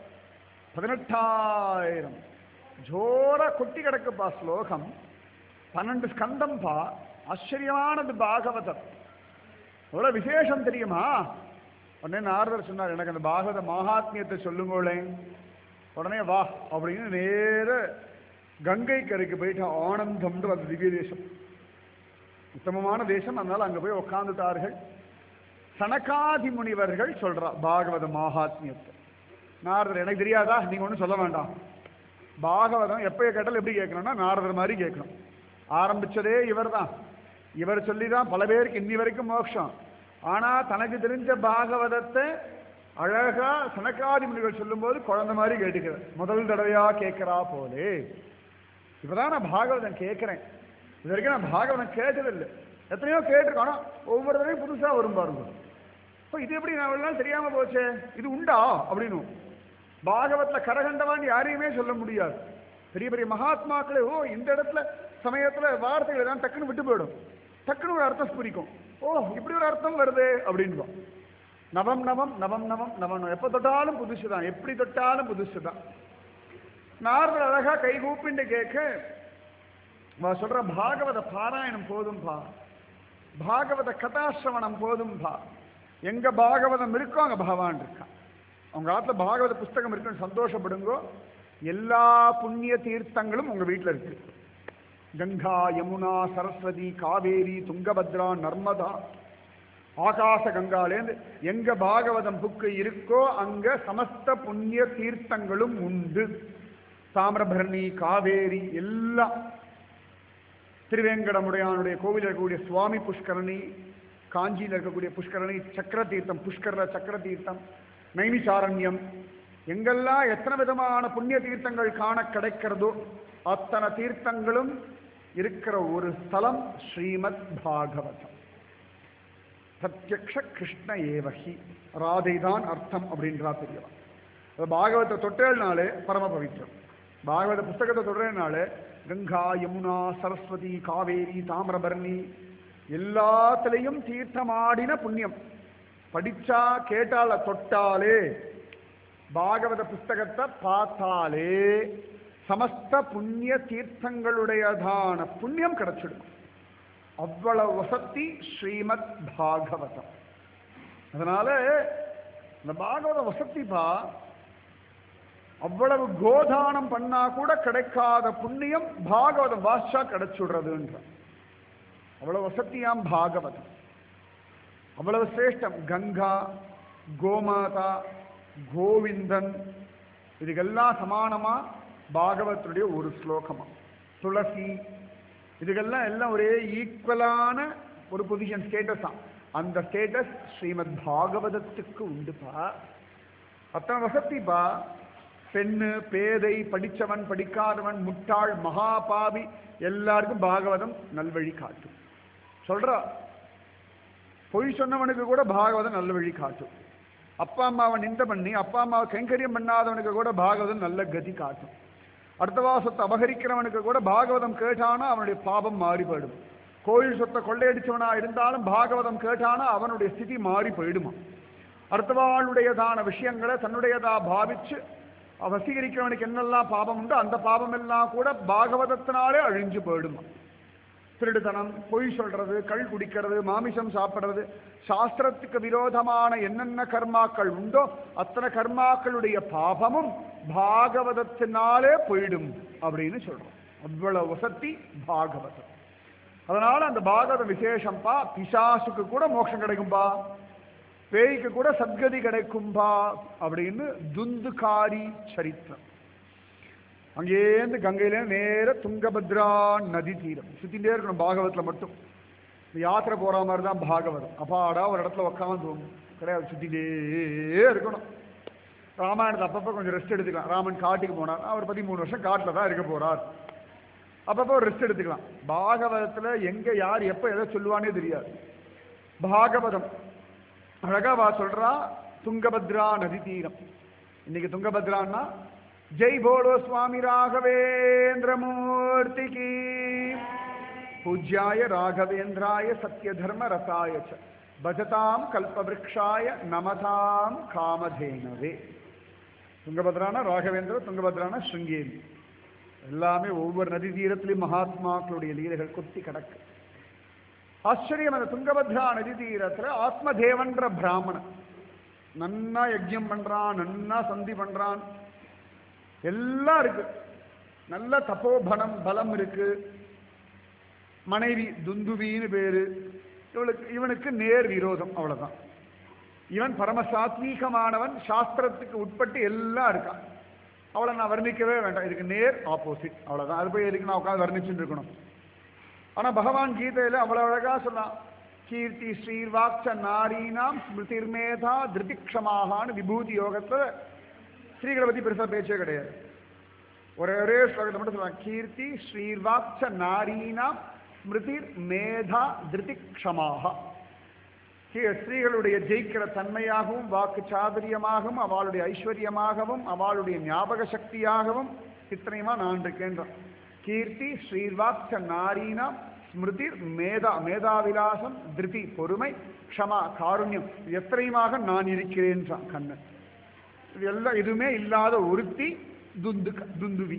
பதினெட்டாயிரம் ஜோரா கொட்டி கிடக்குப்பா ஸ்லோகம் பன்னெண்டு ஸ்கந்தம் பா ஆச்சரியமானது பாகவதம் எவ்வளவு விசேஷம் தெரியுமா உடனே நாரதர் சொன்னார் எனக்கு அந்த பாகவத மகாத்மியத்தை சொல்லுங்களேன் உடனே வா அப்படின்னு நேர கங்கை கரைக்கு போயிட்டு ஆனந்தம்னு அந்த திவ்ய தேசம் உத்தமமான தேசம் அதனால அங்க போய் உட்கார்ந்துட்டார்கள் சனகாதி முனிவர்கள் சொல்றா பாகவத மகாத்மியத்தை நாரதர் எனக்கு தெரியாதா நீங்க ஒன்றும் சொல்ல வேண்டாம் பாகவதம் எப்போ கேட்டாலும் எப்படி கேட்கணும்னா நாரதர் மாதிரி கேட்கணும் ஆரம்பிச்சதே இவர்தான் இவர் சொல்லி தான் பல பேருக்கு இன்னி வரைக்கும் மோட்சம் ஆனா தனக்கு தெரிஞ்ச பாகவதத்தை அழகா சனக்காதி முனிகள் சொல்லும்போது குழந்தை மாதிரி கேட்டுக்கிறார் முதல் தடவையா கேட்கிறா போலே இப்பதான் நான் பாகவதம் கேட்கிறேன் இது வரைக்கும் நான் பாகவதம் கேட்டதில்லை எத்தனையோ கேட்டிருக்கோம் ஆனா ஒவ்வொரு தடவையும் புதுசா வரும் பாருங்க இப்போ இது எப்படி நான் இவ்வளவு நாள் தெரியாம போச்சே இது உண்டா அப்படின்னு பாகவத்ல கரகண்டவான்னு யாரையுமே சொல்ல முடியாது பெரிய பெரிய மகாத்மாக்களே ஓ இந்த இடத்துல சமயத்துல வார்த்தைகள் தான் டக்குன்னு விட்டு போயிடும் டக்குன்னு ஒரு அர்த்தம் ஸ்புரிக்கும் ஓ இப்படி ஒரு அர்த்தம் வருதே அப்படின்போம் நவம் நவம் நவம் நவம் நவம் நவம். எப்ப தொட்டாலும் புதுசு தான் எப்படி தொட்டாலும் புதுசு தான் நாரதர் அழகா கை கூப்பிண்டு கேட்க வா சொல்ற பாகவத பாராயணம் போதும்பா பாகவத கதாசிரவணம் போதும்பா எங்க பாகவதம் இருக்கோ அங்க பகவான் இருக்கான் அவங்க ஆத்துல பாகவத புஸ்தகம் இருக்குன்னு சந்தோஷப்படுங்கோ எல்லா புண்ணிய தீர்த்தங்களும் உங்க வீட்டுல இருக்கு கங்கா யமுனா சரஸ்வதி காவேரி துங்கபத்ரா நர்மதா ஆகாச கங்காலேந்து எங்க பாகவதம் புக்கு இருக்கோ அங்க சமஸ்த புண்ணிய தீர்த்தங்களும் உண்டு தாமிரபரணி காவேரி எல்லாம் திருவேங்கடமுடையானுடைய கோவிலில் இருக்கக்கூடிய சுவாமி புஷ்கரணி காஞ்சியில் இருக்கக்கூடிய புஷ்கரணி சக்கர தீர்த்தம் புஷ்கர சக்கர தீர்த்தம் நைமிசாரண்யம் எங்கெல்லாம் எத்தனை விதமான புண்ணிய தீர்த்தங்கள் காண கிடைக்கிறதோ அத்தனை தீர்த்தங்களும் இருக்கிற ஒரு ஸ்தலம் ஸ்ரீமத் பாகவதம் பிரத்யக்ஷ கிருஷ்ண ஏவகி ராதை தான் அர்த்தம் அப்படின்றா தெரியவா அது பாகவத்தை தொட்டேனாலே பரம பவித்திரம் பாகவத புஸ்தகத்தை தொடுறதுனால கங்கா யமுனா சரஸ்வதி காவேரி தாமிரபரணி எல்லாத்துலேயும் தீர்த்தமாடின புண்ணியம் படிச்சா கேட்டால தொட்டாலே பாகவத புஸ்தகத்தை பார்த்தாலே சமஸ்த புண்ணிய தீர்த்தங்களுடையதான புண்ணியம் கிடைச்சிடும் அவ்வளவு வசத்தி ஸ்ரீமத் பாகவதம் அதனால இந்த பாகவத வசத்திப்பா அவ்வளவு கோதானம் பண்ணா கூட கிடைக்காத புண்ணியம் பாகவதம் பாஷா கிடைச்சுடுறதுன்ற அவ்வளவு வசத்தியாம் பாகவதம் அவ்வளவு சிரேஷ்டம் கங்கா கோமாதா கோவிந்தன் இதுக்கெல்லாம் சமானமா பாகவத்துடைய ஒரு ஸ்லோகமா துளசி இதுக்கெல்லாம் எல்லாம் ஒரே ஈக்குவலான ஒரு பொசிஷன் ஸ்டேட்டஸ் தான் அந்த ஸ்டேட்டஸ் ஸ்ரீமத் பாகவதத்துக்கு உண்டுப்பா அத்தனை வசதிப்பா பெண்ணு பேதை படிச்சவன் படிக்காதவன் முட்டாள் மகாபாவி எல்லாருக்கும் பாகவதம் நல்வழி காட்டும் சொல்றா பொய் சொன்னவனுக்கு கூட பாகவதம் நல்ல வழி காட்டும் அப்பா அம்மாவை நிந்த பண்ணி அப்பா அம்மாவை கைங்கரியம் பண்ணாதவனுக்கு கூட பாகவதம் நல்ல கதி காட்டும் அடுத்த சொத்தை அபகரிக்கிறவனுக்கு கூட பாகவதம் கேட்டானா அவனுடைய பாபம் மாறி போயிடும் கோயில் சொத்தை கொள்ளையடிச்சவனா இருந்தாலும் பாகவதம் கேட்டானா அவனுடைய ஸ்திதி மாறி போயிடுமா அடுத்தவாளுடையதான விஷயங்களை தன்னுடையதா பாவிச்சு வசீகரிக்கிறவனுக்கு என்னெல்லாம் பாபம் உண்டோ அந்த பாபம் எல்லாம் கூட பாகவதத்தினாலே அழிஞ்சு போயிடுமா திருடுத்தனம் பொய் சொல்றது கள் குடிக்கிறது மாமிசம் சாப்பிடுறது சாஸ்திரத்துக்கு விரோதமான என்னென்ன கர்மாக்கள் உண்டோ அத்தனை கர்மாக்களுடைய பாபமும் பாகவதத்தினாலே போயிடும் அப்படின்னு சொல்றோம் அவ்வளவு வசத்தி பாகவதம் அதனால அந்த பாகவத விசேஷம்பா பிசாசுக்கு கூட மோட்சம் கிடைக்கும்பா பேய்க்கு கூட சத்கதி கிடைக்கும்பா அப்படின்னு துந்துகாரி சரித்திரம் அங்கேருந்து கங்கையில நேர துங்கபத்ரா நதி தீரம் சுத்திட்டே இருக்கணும் பாகவத்தில் மட்டும் இந்த யாத்திரை போற மாதிரி தான் பாகவதம் அப்பாடா ஒரு இடத்துல உட்காந்து கிடையாது சுத்திட்டே இருக்கணும் ராமாயணத்தை அப்பப்போ கொஞ்சம் ரெஸ்ட் எடுத்துக்கலாம் ராமன் காட்டுக்கு போனார் அவர் பதிமூணு வருஷம் காட்டில் தான் இருக்க போறார் அப்பப்போ ஒரு ரெஸ்ட் எடுத்துக்கலாம் பாகவதத்தில் எங்க யார் எப்போ எதை சொல்லுவானே தெரியாது பாகவதம் அழகா வா சொல்றா துங்கபத்ரா நதி தீரம் இன்னைக்கு துங்கபத்ரான்னா ஜெய் போலோ சுவாமி ராகவேந்திர மூர்த்திக்கு பூஜ்யாய ராகவேந்திராய சத்ய தர்ம ரசாய ச பஜதாம் கல்பவ்ருக்ஷாய நமதாம் காமதேனவே துங்கபத்ரான ராகவேந்திர துங்கபத்ரான ஸ்ருங்கேரி எல்லாமே ஒவ்வொரு நதி தீரத்திலையும் மகாத்மாக்களுடைய லீலைகள் கொத்தி கிடக்கு ஆச்சரியம் அந்த துங்கபத்ரா நதி தீரத்துல ஆத்மதேவன்ற பிராமணன் நன்னா யஜ்யம் பண்றான் நன்னா சந்தி பண்றான் எல்லாம் இருக்கு நல்ல தபோபலம் பலம் இருக்கு மனைவி துந்துவின்னு பேரு இவளுக்கு இவனுக்கு நேர் விரோதம் அவ்வளவுதான் இவன் பரம சாத்வீகமானவன் சாஸ்திரத்துக்கு உட்பட்டு எல்லாம் இருக்கான் அவளை நான் வர்ணிக்கவே வேண்டாம் இதுக்கு நேர் ஆப்போசிட் அவ்வளவுதான் அது போய் எதுக்கு நான் உட்காந்து வர்ணிச்சுட்டு இருக்கணும் ஆனா பகவான் கீதையில அவ்வளவு அழகா சொன்னான் கீர்த்தி ஸ்ரீர்வாக்ச நாரீனாம் ஸ்மிருதிர்மேதா திருதிக்ஷமாகான்னு விபூதி யோகத்துல ஸ்ரீகளை பத்தி பெருசா பேச்சே கிடையாது ஒரே ஒரே ஸ்லோகத்தை மட்டும் சொல்லுவாங்க கீர்த்தி ஸ்ரீர்வாக்ச நாரீனாம் ஸ்மிருதிர் மேதா திருதிக்ஷமாக ஸ்ரீகளுடைய ஜெயிக்கிற தன்மையாகவும் வாக்கு சாதுரியமாகவும் அவளுடைய ஐஸ்வர்யமாகவும் அவளுடைய ஞாபக சக்தியாகவும் இத்தனையுமா நான் இருக்கின்றான் கீர்த்தி ஸ்ரீர்வாக்ச நாரீனாம் ஸ்மிருதி மேதா மேதாவிலாசம் திருதி பொறுமை க்ஷமா காருண்யம் இது எத்தனையுமாக நான் இருக்கிறேன்றான் கண்ணன் இது எல்லாம் எதுவுமே இல்லாத ஒருத்தி துந்து துந்துவி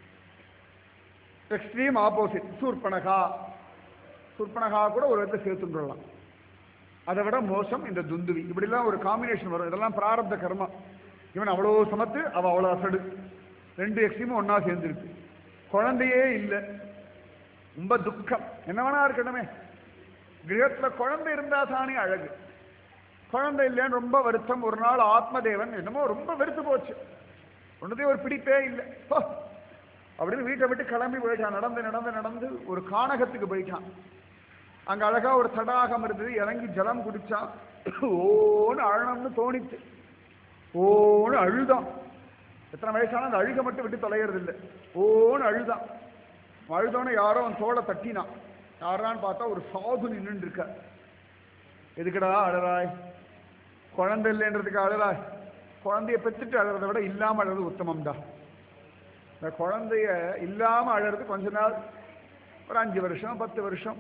எக்ஸ்ட்ரீம் ஆப்போசிட் சூர்பனகா சூர்பனகா கூட ஒரு இடத்துல சேர்த்துன்றலாம் அதை விட மோசம் இந்த துந்துவி இப்படிலாம் ஒரு காம்பினேஷன் வரும் இதெல்லாம் பிராரப்த கர்மா இவன் அவ்வளோ சமத்து அவ அவ்வளோ அசடு ரெண்டு எக்ஸ்ட்ரீமும் ஒன்னா சேர்ந்துருக்கு குழந்தையே இல்லை ரொம்ப துக்கம் என்ன வேணா இருக்கணுமே கிரகத்துல குழந்தை இருந்தா தானே அழகு குழந்தை இல்லைன்னு ரொம்ப வருத்தம் ஒரு நாள் ஆத்மதேவன் என்னமோ ரொம்ப வெறுத்து போச்சு ஒன்றதே ஒரு பிடிப்பே இல்லை போ. அப்படின்னு வீட்டை விட்டு கிளம்பி போயிட்டான் நடந்து நடந்து நடந்து ஒரு கானகத்துக்கு போயிட்டான் அங்க அழகா ஒரு தடாகம் இருந்தது இறங்கி ஜலம் குடிச்சான் ஓன்னு அழணும்னு தோணிச்சு ஓன்னு அழுதான் எத்தனை வயசான அந்த அழுக மட்டும் விட்டு தொலைகிறது இல்லை ஓன்னு அழுதான் அழுதோன்னு யாரோ அவன் தோலை தட்டினான் யாரான்னு பார்த்தா ஒரு சாது நின்றுட்டு இருக்க எதுக்குடா அழறாய் குழந்தை இல்லைன்றதுக்கு அழறாய் குழந்தைய பெற்றுட்டு அழறதை விட இல்லாம அழறது உத்தமம்டா இந்த குழந்தைய இல்லாம அழறது கொஞ்ச நாள் ஒரு அஞ்சு வருஷம் பத்து வருஷம்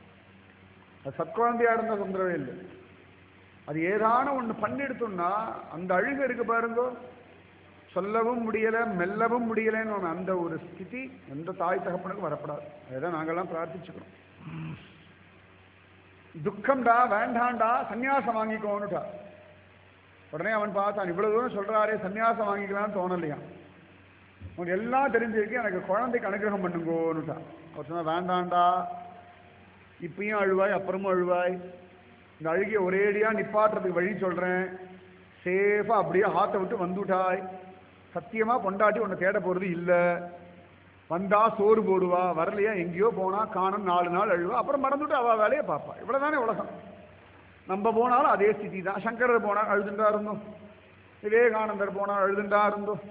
அது சத்குழந்தையா இருந்த தொந்தரவே இல்லை அது ஏதான ஒண்ணு பண்ணிடுத்தோம்னா அந்த அழுக இருக்கு பாருங்க சொல்லவும் முடியல மெல்லவும் முடியலன்னு ஒண்ணு அந்த ஒரு ஸ்திதி எந்த தாய் தகப்பனுக்கும் வரப்படாது அதுதான் நாங்கெல்லாம் பிரார்த்திச்சுக்கிறோம் துக்கம்டா வேண்டாண்டா சந்நியாசம் வாங்கிக்கோன்னுட்டா உடனே அவன் பார்த்தான் இவ்வளவு தூரம் சொல்றாரே சந்நியாசம் வாங்கிக்கலாம்னு தோணலையா உனக்கு எல்லாம் தெரிஞ்சிருக்கு எனக்கு குழந்தைக்கு அனுகிரகம் பண்ணுங்கோன்னுட்டா அவர் சொன்னா வேண்டாண்டா இப்பயும் அழுவாய் அப்புறமும் அழுவாய் இந்த அழுகிய ஒரேடியா நிப்பாட்டுறதுக்கு வழி சொல்றேன் சேஃபா அப்படியே ஆத்த விட்டு வந்துட்டாய் சத்தியமா பொண்டாட்டி உன்னை தேட போறது இல்ல வந்தா சோறு போடுவா வரலையா எங்கேயோ போனா காணும் நாலு நாள் அழுவா அப்புறம் மறந்துட்டு அவ வேலையை பார்ப்பா இவ்வளவுதானே உலகம் நம்ம போனாலும் அதே ஸ்திதி தான் சங்கரர் போனா அழுதுண்டா இருந்தோம் விவேகானந்தர் போனா அழுதுண்டா இருந்தோம்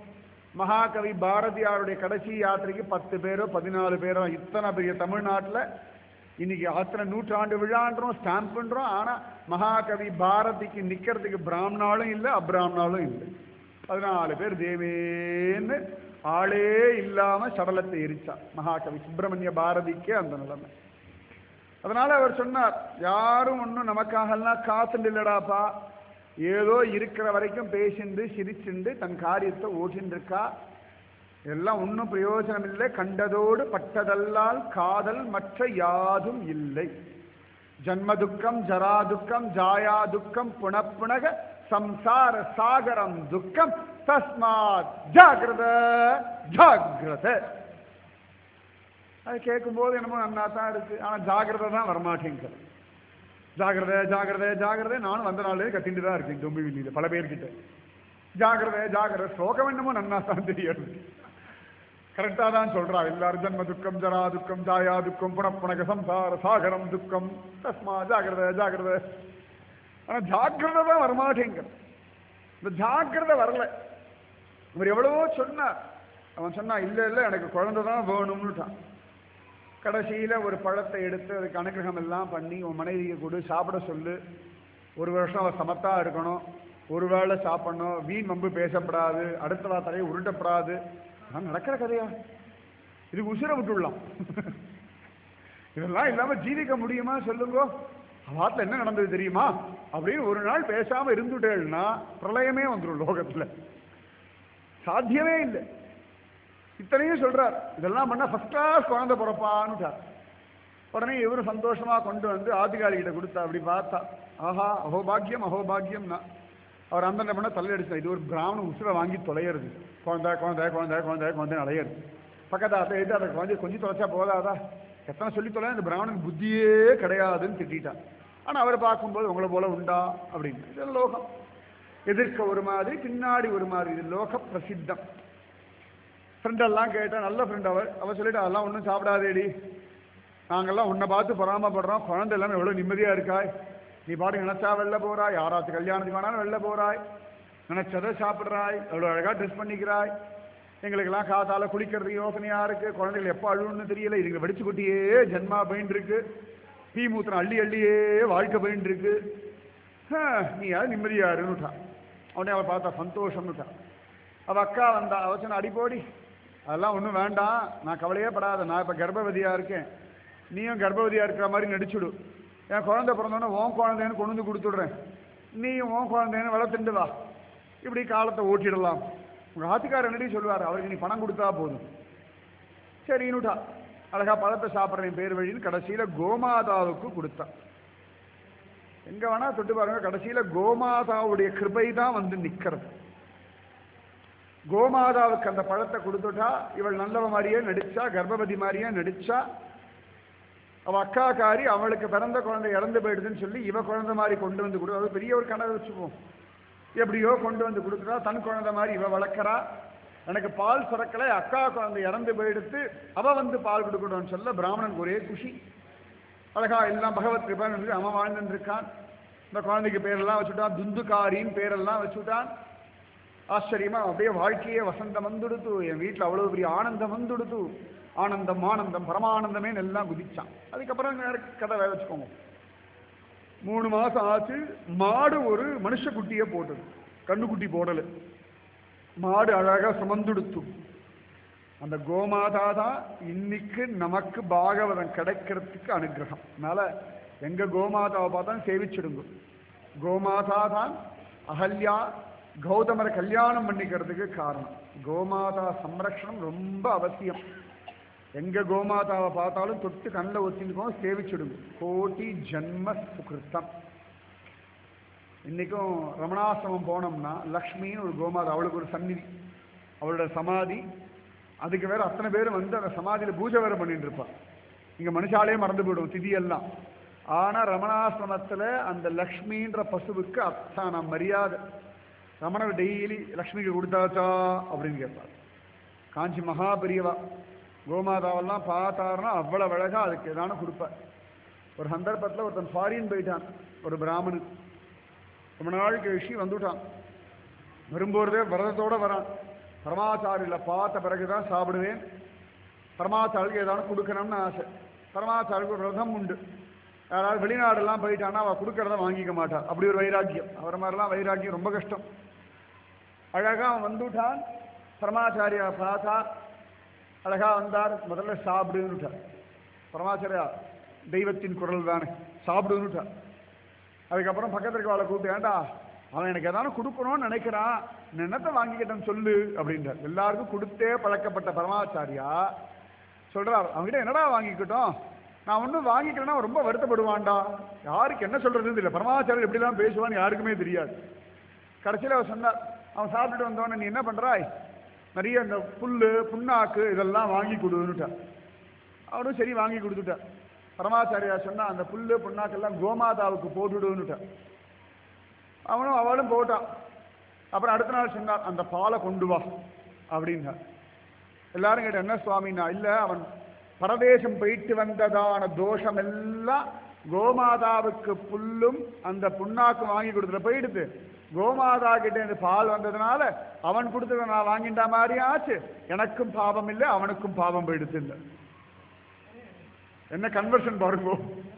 மகாகவி பாரதியாருடைய கடைசி யாத்திரைக்கு பத்து பேரோ பதினாலு பேரோ இத்தனை பெரிய தமிழ்நாட்டில் இன்னைக்கு அத்தனை நூற்றாண்டு விழான்றோம் ஸ்டாம்ப் பண்றோம் ஆனா மகாகவி பாரதிக்கு நிக்கிறதுக்கு பிராமணாலும் இல்லை அப்ராமணாலும் இல்லை பதினாலு பேர் தேவேன்னு ஆளே இல்லாம சடலத்தை எரிச்சா மகாகவி சுப்பிரமணிய பாரதிக்கே அந்த நிலைமை அதனால அவர் சொன்னார் யாரும் ஒன்றும் நமக்காகலாம் காத்துண்டு இல்லடாப்பா ஏதோ இருக்கிற வரைக்கும் பேசிண்டு சிரிச்சுண்டு தன் காரியத்தை ஓட்டின்னு இருக்கா எல்லாம் ஒன்றும் பிரயோஜனம் இல்லை கண்டதோடு பட்டதல்லால் காதல் மற்ற யாதும் இல்லை ஜன்ம துக்கம் ஜரா துக்கம் ஜாயா துக்கம் புனப்புனக சம்சார சாகரம் துக்கம் தஸ்மாத் ஜாகிரத ஜாகிரத அது கேட்கும்போது என்னமோ நன்னா தான் இருக்கு ஆனால் ஜாகிரதை தான் வரமாட்டேங்குது ஜாகிரதை ஜாகிரதை ஜாகிரதை நானும் வந்த நாளே கத்திட்டு தான் இருக்கேன் தொம்பி வெளியில் பல பேர்கிட்ட ஜாகிரதை ஜாகிரதை ஸ்லோகம் என்னமோ நன்னா தான் தெரியாது கரெக்டாக தான் சொல்றா எல்லாரும் ஜன்ம துக்கம் ஜரா துக்கம் ஜாயா துக்கம் புனப்புனக சம்சார சாகரம் துக்கம் தஸ்மா ஜாகிரதை ஜாகிரதை ஆனால் ஜாக்கிரதை தான் வரமாட்டேங்கிறது இந்த ஜாக்கிரதை வரல இவர் எவ்வளவோ சொன்னார் அவன் சொன்னான் இல்லை இல்லை எனக்கு குழந்தை தான் வேணும்னுட்டான் கடைசியில் ஒரு பழத்தை எடுத்து அதுக்கு அனுகிரகம் எல்லாம் பண்ணி உன் மனைவியை கொடு சாப்பிட சொல்லு ஒரு வருஷம் அவள் சமத்தா இருக்கணும் ஒரு வேளை சாப்பிடணும் வீண் வம்பு பேசப்படாது அடுத்த தலையை உருட்டப்படாது நான் நடக்கிற கதையா இதுக்கு உசிர விட்டுடலாம் இதெல்லாம் இல்லாம ஜீவிக்க முடியுமா சொல்லுங்க வாட்டில் என்ன நடந்தது தெரியுமா அப்படின்னு ஒரு நாள் பேசாம இருந்துட்டேன்னா பிரளயமே வந்துடும் லோகத்துல சாத்தியமே இல்லை இத்தனையும் சொல்றார் இதெல்லாம் பண்ணா ஃபர்ஸ்ட் கிளாஸ் குழந்தை பிறப்பான்னுட்டார் உடனே இவரும் சந்தோஷமா கொண்டு வந்து ஆதிகாரிகிட்ட கொடுத்தா அப்படி பார்த்தா ஆஹா அஹோபாக்கியம் அஹோபாக்கியம்னா அவர் அந்த பண்ண தலையடிச்சா இது ஒரு பிராமண உசுரை வாங்கி தொலையிறது குழந்தை குழந்தை குழந்தை குழந்தை குழந்தை அலையிறது பக்கத்து அதை எது அதை குழந்தை கொஞ்சம் தொலைச்சா போதாதா எத்தனை சொல்லி தொலை இந்த பிராமணனுக்கு புத்தியே கிடையாதுன்னு திட்டான் ஆனா அவரை பார்க்கும்போது உங்களை போல உண்டா அப்படின்னு இது லோகம் எதிர்க்க ஒரு மாதிரி பின்னாடி ஒரு மாதிரி இது லோக பிரசித்தம் ஃப்ரெண்டெல்லாம் கேட்டா நல்ல ஃப்ரெண்ட் அவர் அவர் சொல்லிட்டு அதெல்லாம் ஒன்றும் சாப்பிடாதேடி நாங்கெல்லாம் உன்னை பார்த்து பொறாமப்படுறோம் குழந்தை எல்லாமே எவ்வளோ நிம்மதியாக இருக்காய் நீ பாட்டு நினைச்சா வெளில போறாய் யாராச்சும் கல்யாணத்துக்கு வேணாலும் வெளில போறாய் நினைச்சதை சாப்பிட்றாய் எவ்வளோ அழகாக ட்ரெஸ் பண்ணிக்கிறாய் எங்களுக்கெல்லாம் காத்தால குளிக்கிறதுக்கு யோசனையா இருக்கு குழந்தைகள் எப்போ அழுன்னு தெரியல இதுங்க வெடிச்சு குட்டியே ஜென்மா போயின்னு இருக்கு பீ மூத்திரம் அள்ளி அள்ளியே வாழ்க்கை போயின்னு இருக்கு ஆ, நீ யாரு நிம்மதியா இருன்னுட்டான் உடனே அவள் பார்த்தா சந்தோஷம்னுட்டான் அவள் அக்கா வந்தா அவ சொன்ன அடிப்போடி அதெல்லாம் ஒன்றும் வேண்டாம் நான் கவலையே படாத நான் இப்போ கர்ப்பவதியா இருக்கேன் நீயும் கர்ப்பவதியா இருக்கிற மாதிரி நடிச்சுடு என் குழந்தை பிறந்தோன்னே உன் குழந்தைன்னு கொண்டு வந்து கொடுத்துடுறேன் நீயும் உன் குழந்தைன்னு வளர்த்துண்டு வா இப்படி காலத்தை ஓட்டிடலாம் உங்க ஆத்துக்காரர் என்னடி சொல்லுவார் அவருக்கு நீ பணம் கொடுத்தா போதும் சரின்னுட்டா அழகா பழத்தை சாப்பிட்றேன் பேர் வழின்னு கடைசியில கோமாதாவுக்கு கொடுத்தான் எங்க வேணா தொட்டு பாருங்க கடைசியில கோமாதாவுடைய கிருபை தான் வந்து நிக்கிறது கோமாதாவுக்கு அந்த பழத்தை கொடுத்துட்டா இவள் நல்லவ மாதிரியே நடிச்சா கர்ப்பவதி மாதிரியே நடிச்சா அவ அக்காக்காரி அவளுக்கு பிறந்த குழந்தை இறந்து போயிடுதுன்னு சொல்லி இவ குழந்தை மாதிரி கொண்டு வந்து கொடு அது பெரிய ஒரு கனவு வச்சுப்போம் எப்படியோ கொண்டு வந்து கொடுக்குறா தன் குழந்தை மாதிரி இவ வளர்க்குறா எனக்கு பால் சுரக்கலை அக்கா குழந்தை இறந்து போயிடுத்து அவ வந்து பால் கொடுக்கணும்னு சொல்ல பிராமணனுக்கு ஒரே குஷி அழகா எல்லாம் பகவத் கிருபன் இருக்கு அவன் வாழ்ந்துட்டு இருக்கான் இந்த குழந்தைக்கு பேரெல்லாம் வச்சுட்டான் துந்துகாரின்னு பேரெல்லாம் வச்சுட்டான் ஆச்சரியமா அப்படியே வாழ்க்கையே வசந்தம் வந்துடுத்து என் வீட்டில் அவ்வளவு பெரிய ஆனந்தம் வந்துடுத்து ஆனந்தம் ஆனந்தம் பரமானந்தமே எல்லாம் குதிச்சான் அதுக்கப்புறம் வேற கதை வேற வச்சுக்கோங்க மூணு மாசம் ஆச்சு மாடு ஒரு மனுஷ குட்டியை போட்டது கண்ணுக்குட்டி போடல மாடு அழகா சுமந்துடுத்து அந்த கோமாதா தான் இன்னைக்கு நமக்கு பாகவதம் கிடைக்கிறதுக்கு அனுகிரகம் அதனால எங்க கோமாதாவை பார்த்தா சேவிச்சிடுங்க கோமாதா தான் அகல்யா கௌதமரை கல்யாணம் பண்ணிக்கிறதுக்கு காரணம் கோமாதா சம்ரக்ஷணம் ரொம்ப அவசியம் எங்க கோமாதாவை பார்த்தாலும் தொட்டு கண்ணில் ஒத்திருக்கோம் சேவிச்சிடுங்க கோட்டி ஜன்ம சுகிருத்தம் இன்னைக்கும் ரமணாசிரமம் போனோம்னா லக்ஷ்மின்னு ஒரு கோமாதா அவளுக்கு ஒரு சந்நிதி அவளோட சமாதி அதுக்கு வேற அத்தனை பேர் வந்து அந்த சமாதியில பூஜை வேற பண்ணிட்டு இருப்பான் இங்க மனுஷாலே மறந்து போயிடும் திதியெல்லாம் ஆனா ரமணாசிரமத்துல அந்த லக்ஷ்மின்ற பசுவுக்கு அத்தான மரியாதை ரமணர் டெய்லி லக்ஷ்மிக்கு கொடுத்தாச்சா அப்படின்னு கேட்பார் காஞ்சி மகா பெரியவா கோமாதாவெல்லாம் பார்த்தாருன்னா அவ்வளவு அழகா அதுக்கு ஏதான கொடுப்பார் ஒரு சந்தர்ப்பத்தில் ஒருத்தன் ஃபாரின் போயிட்டான் ஒரு பிராமணன் ரொம்ப நாள் கழிச்சு வந்துட்டான் வரும்போதே விரதத்தோட வரான் பரமாச்சாரியில் பார்த்த பிறகுதான் சாப்பிடுவேன் பரமாச்சாரிக்கு ஏதாவது கொடுக்கணும்னு ஆசை பரமாச்சாருக்கு ஒரு ரதம் உண்டு யாராவது வெளிநாடெல்லாம் போயிட்டான்னா அவள் கொடுக்கறத வாங்கிக்க மாட்டா அப்படி ஒரு வைராக்கியம் அவரை மாதிரிலாம் வைராக்கியம் ரொம்ப கஷ்டம் அழகா அவன் வந்துட்டான் பரமாச்சாரியா பார்த்தா அழகா வந்தார் முதல்ல சாப்பிடுன்னுட்டார் பரமாச்சாரியா தெய்வத்தின் குரல் தானே சாப்பிடுன்னுட்டார் அதுக்கப்புறம் பக்கத்துல இருக்க அவளை கூப்பிட்டு ஏண்டா அவன் எனக்கு ஏதாவது கொடுக்கணும்னு நினைக்கிறான் நான் என்னத்தை வாங்கிக்கிட்டேன்னு சொல்லு அப்படின்றார் எல்லாருக்கும் கொடுத்தே பழக்கப்பட்ட பரமாச்சாரியா சொல்றார் அவன்கிட்ட என்னடா வாங்கிக்கிட்டோம் நான் ஒன்றும் வாங்கிக்கலன்னா அவன் ரொம்ப வருத்தப்படுவான்டா யாருக்கு என்ன சொல்றதுன்னு தெரியல பரமாச்சாரியர் எப்படிலாம் பேசுவான்னு யாருக்குமே தெரியாது கடைசியில் அவர் சொன்னார் அவன் சாப்பிட்டுட்டு வந்தவொடனே நீ என்ன பண்றாய் நிறைய இந்த புல்லு புண்ணாக்கு இதெல்லாம் வாங்கி கொடுன்னுட்டான் அவனும் சரி வாங்கி கொடுத்துட்டான் பரமாச்சாரியா சொன்னா அந்த புல்லு புண்ணாக்கெல்லாம் கோமாதாவுக்கு போட்டுடுன்னுட்டான் அவனும் அவளும் போட்டான் அப்புறம் அடுத்த நாள் சொன்னார் அந்த பாலை கொண்டு வா அப்படின்னா எல்லாரும் கேட்ட என்ன சுவாமின்னா இல்ல அவன் பரதேசம் போயிட்டு வந்ததான தோஷம் எல்லாம் கோமாதாவுக்கு புல்லும் அந்த புண்ணாக்கு வாங்கி கொடுத்துட்டு போயிடுது கோமாதா கிட்ட இருந்து பால் வந்ததுனால அவன் கொடுத்ததை நான் வாங்கிட்ட மாதிரி ஆச்சு எனக்கும் பாவம் இல்லை அவனுக்கும் பாவம் போயிடுது இல்லை என்ன கன்வர்ஷன் பாருங்க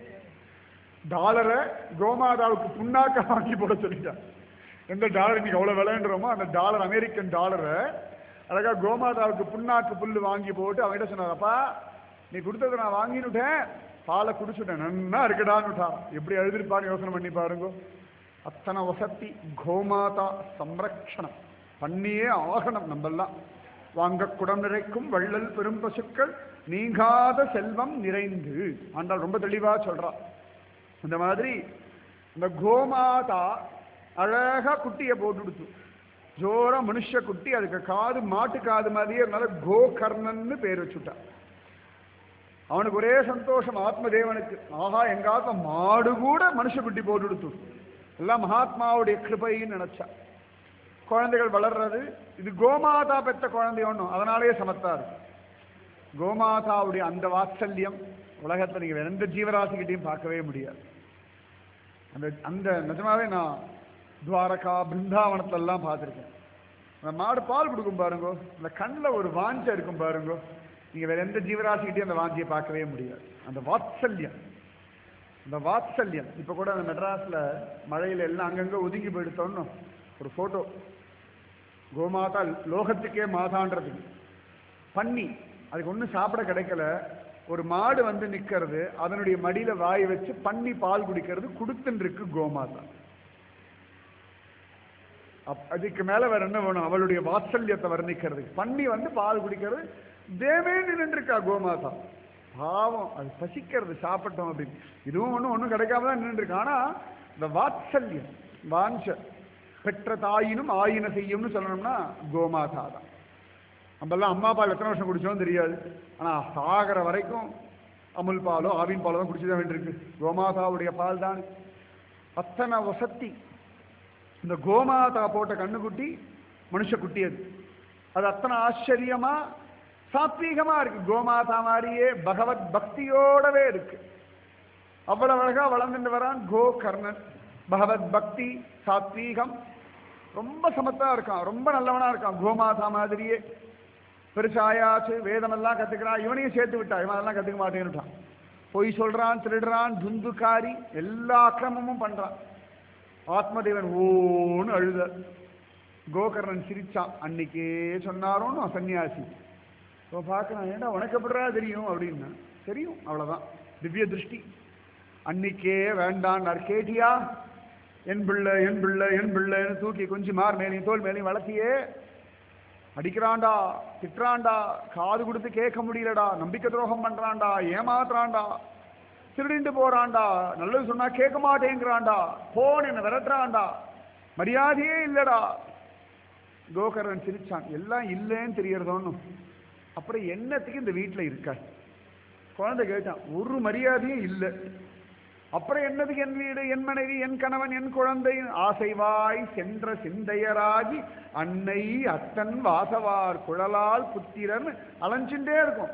டாலரை கோமாதாவுக்கு புண்ணாக்க வாங்கி போட சொல்லிட்டான் எந்த டாலர் இன்னைக்கு அவ்வளோ விளையாண்டுறோமோ அந்த டாலர் அமெரிக்கன் டாலரை அழகா கோமாதாவுக்கு புண்ணாக்கு புல்லு வாங்கி போட்டு அவன்கிட்ட சொன்னாரப்பா நீ கொடுத்ததை நான் வாங்கினுட்டேன் பாலை குடிச்சுட்டேன் நன்னா இருக்கடான்னுட்டான் எப்படி எழுதிருப்பான்னு யோசனை பண்ணி பாருங்க அத்தனை வசதி கோமாதா சம்ரக்ஷணம் பண்ணியே ஆகணும் நம்மெல்லாம் வாங்க குடம் நிறைக்கும் வள்ளல் பெரும் பசுக்கள் நீங்காத செல்வம் நிறைந்து ஆண்டாள் ரொம்ப தெளிவா சொல்றா இந்த மாதிரி இந்த கோமாதா அழகா குட்டியை போட்டு கொடுத்து ஜோரா மனுஷ குட்டி அதுக்கு காது மாட்டு காது மாதிரியே இருந்தால கோகர்ணன்னு பேர் வச்சுட்டா அவனுக்கு ஒரே சந்தோஷம் ஆத்மதேவனுக்கு ஆஹா எங்க ஆத்ம மாடு கூட மனுஷ குட்டி போட்டு கொடுத்து எல்லாம் மகாத்மாவுடைய கிருபைன்னு நினைச்சா குழந்தைகள் வளர்றது இது கோமாதா பெத்த குழந்தை ஒன்றும் அதனாலேயே சமத்தா இருக்கு கோமாதாவுடைய அந்த வாத்சல்யம் உலகத்தை நீங்க வேற எந்த ஜீவராசிக்கிட்டையும் பார்க்கவே முடியாது அந்த அந்த நிஜமாவே நான் துவாரகா பிருந்தாவனத்துல எல்லாம் பார்த்துருக்கேன் அந்த மாடு பால் கொடுக்கும் பாருங்க அந்த கண்ணில் ஒரு வாஞ்சை இருக்கும் பாருங்க நீங்க வேற எந்த ஜீவராசிக்கிட்டையும் அந்த வாஞ்சியை பார்க்கவே முடியாது அந்த வாத்சல்யம் இந்த வாத்சல்யம் இப்போ கூட அந்த மெட்ராஸ்ல மழையில எல்லாம் அங்கங்க ஒதுங்கி போயிடுத்தோன்னு ஒரு போட்டோ கோமாதா லோகத்துக்கே மாதான்றதுக்கு பன்னி அதுக்கு ஒன்றும் சாப்பிட கிடைக்கல ஒரு மாடு வந்து நிக்கிறது அதனுடைய மடியில வாய் வச்சு பன்னி பால் குடிக்கிறது கொடுத்துன்னு இருக்கு கோமாதா அப்- அதுக்கு மேல வேற என்ன வேணும் அவளுடைய வாத்சல்யத்தை வர்ணிக்கிறது பன்னி வந்து பால் குடிக்கிறது தேவே நின்றுருக்கா கோமாதா பாவம் அது பசிக்கிறது சாப்பிட்டோம் அப்படின்னு இதுவும் ஒன்றும் ஒன்றும் கிடைக்காம தான் நின்றுருக்கு ஆனா இந்த வாத்சல்யம் வாஞ்ச பெற்ற தாயினும் ஆயின செய்யும்னு சொல்லணும்னா கோமாதா தான் நம்மெல்லாம் அம்மா பால் எத்தனை வருஷம் குடிச்சோம் தெரியாது ஆனா சாகிற வரைக்கும் அமுல் பாலோ ஆவின் பாலோ தான் குடிச்சுதான் வேண்டியிருக்கு கோமாதாவுடைய பால் தான் அத்தனை வசத்தி இந்த கோமாதா போட்ட கண்ணுக்குட்டி மனுஷ குட்டி அது அது அத்தனை ஆச்சரியமா சாத்வீகமா இருக்கு கோமாதா மாதிரியே பகவத் பக்தியோடவே இருக்கு அவ்வளவு அழகா வளர்ந்துட்டு வரான் கோகர்ணன் பகவத் பக்தி சாத்வீகம் ரொம்ப சமத்தா இருக்கான் ரொம்ப நல்லவனா இருக்கான் கோமாதா மாதிரியே பெருசாயாச்சு வேதமெல்லாம் கத்துக்கிறான் இவனையும் சேர்த்து விட்டா இவன் அதெல்லாம் கத்துக்க மாட்டேன்னுட்டான் பொய் சொல்றான் திருடுறான் துந்துக்காரி எல்லா அக்கிரமமும் பண்றான் ஆத்மதேவன் ஓன்னு அழுத கோகர்ணன் சிரிச்சான் அன்னைக்கே சொன்னாரோன்னு சன்னியாசி இப்போ பார்க்கலாம் ஏன்டா உனக்கு எப்படிடா தெரியும் அப்படின்னா தெரியும் அவ்வளவுதான் திவ்ய திருஷ்டி அன்னைக்கே வேண்டான்னார் கேட்டியா என் பிள்ளை என் பிள்ளை என் பிள்ளைன்னு தூக்கி கொஞ்சம் மார் மேலையும் தோல் மேலையும் வளர்த்தியே அடிக்கிறான்டா திட்டுறான்டா காது கொடுத்து கேட்க முடியலடா நம்பிக்கை துரோகம் பண்றான்டா ஏமாத்துறான்டா திருடிட்டு போறான்டா நல்லது சொன்னா கேட்க மாட்டேங்கிறான்டா போன் என்ன விரட்டுறான்டா மரியாதையே இல்லடா கோகர்ணன் சிரிச்சான் எல்லாம் இல்லைன்னு தெரியறதோன்னு அப்புறம் என்னத்துக்கு இந்த வீட்டில் இருக்க குழந்தை கேட்டான் ஒரு மரியாதையும் இல்லை அப்புறம் என்னதுக்கு என் வீடு என் மனைவி என் கணவன் என் குழந்தை ஆசைவாய் சென்ற சிந்தையராகி அன்னை அத்தன் வாசவார் குழலால் புத்திரன் அலைஞ்சுட்டே இருக்கும்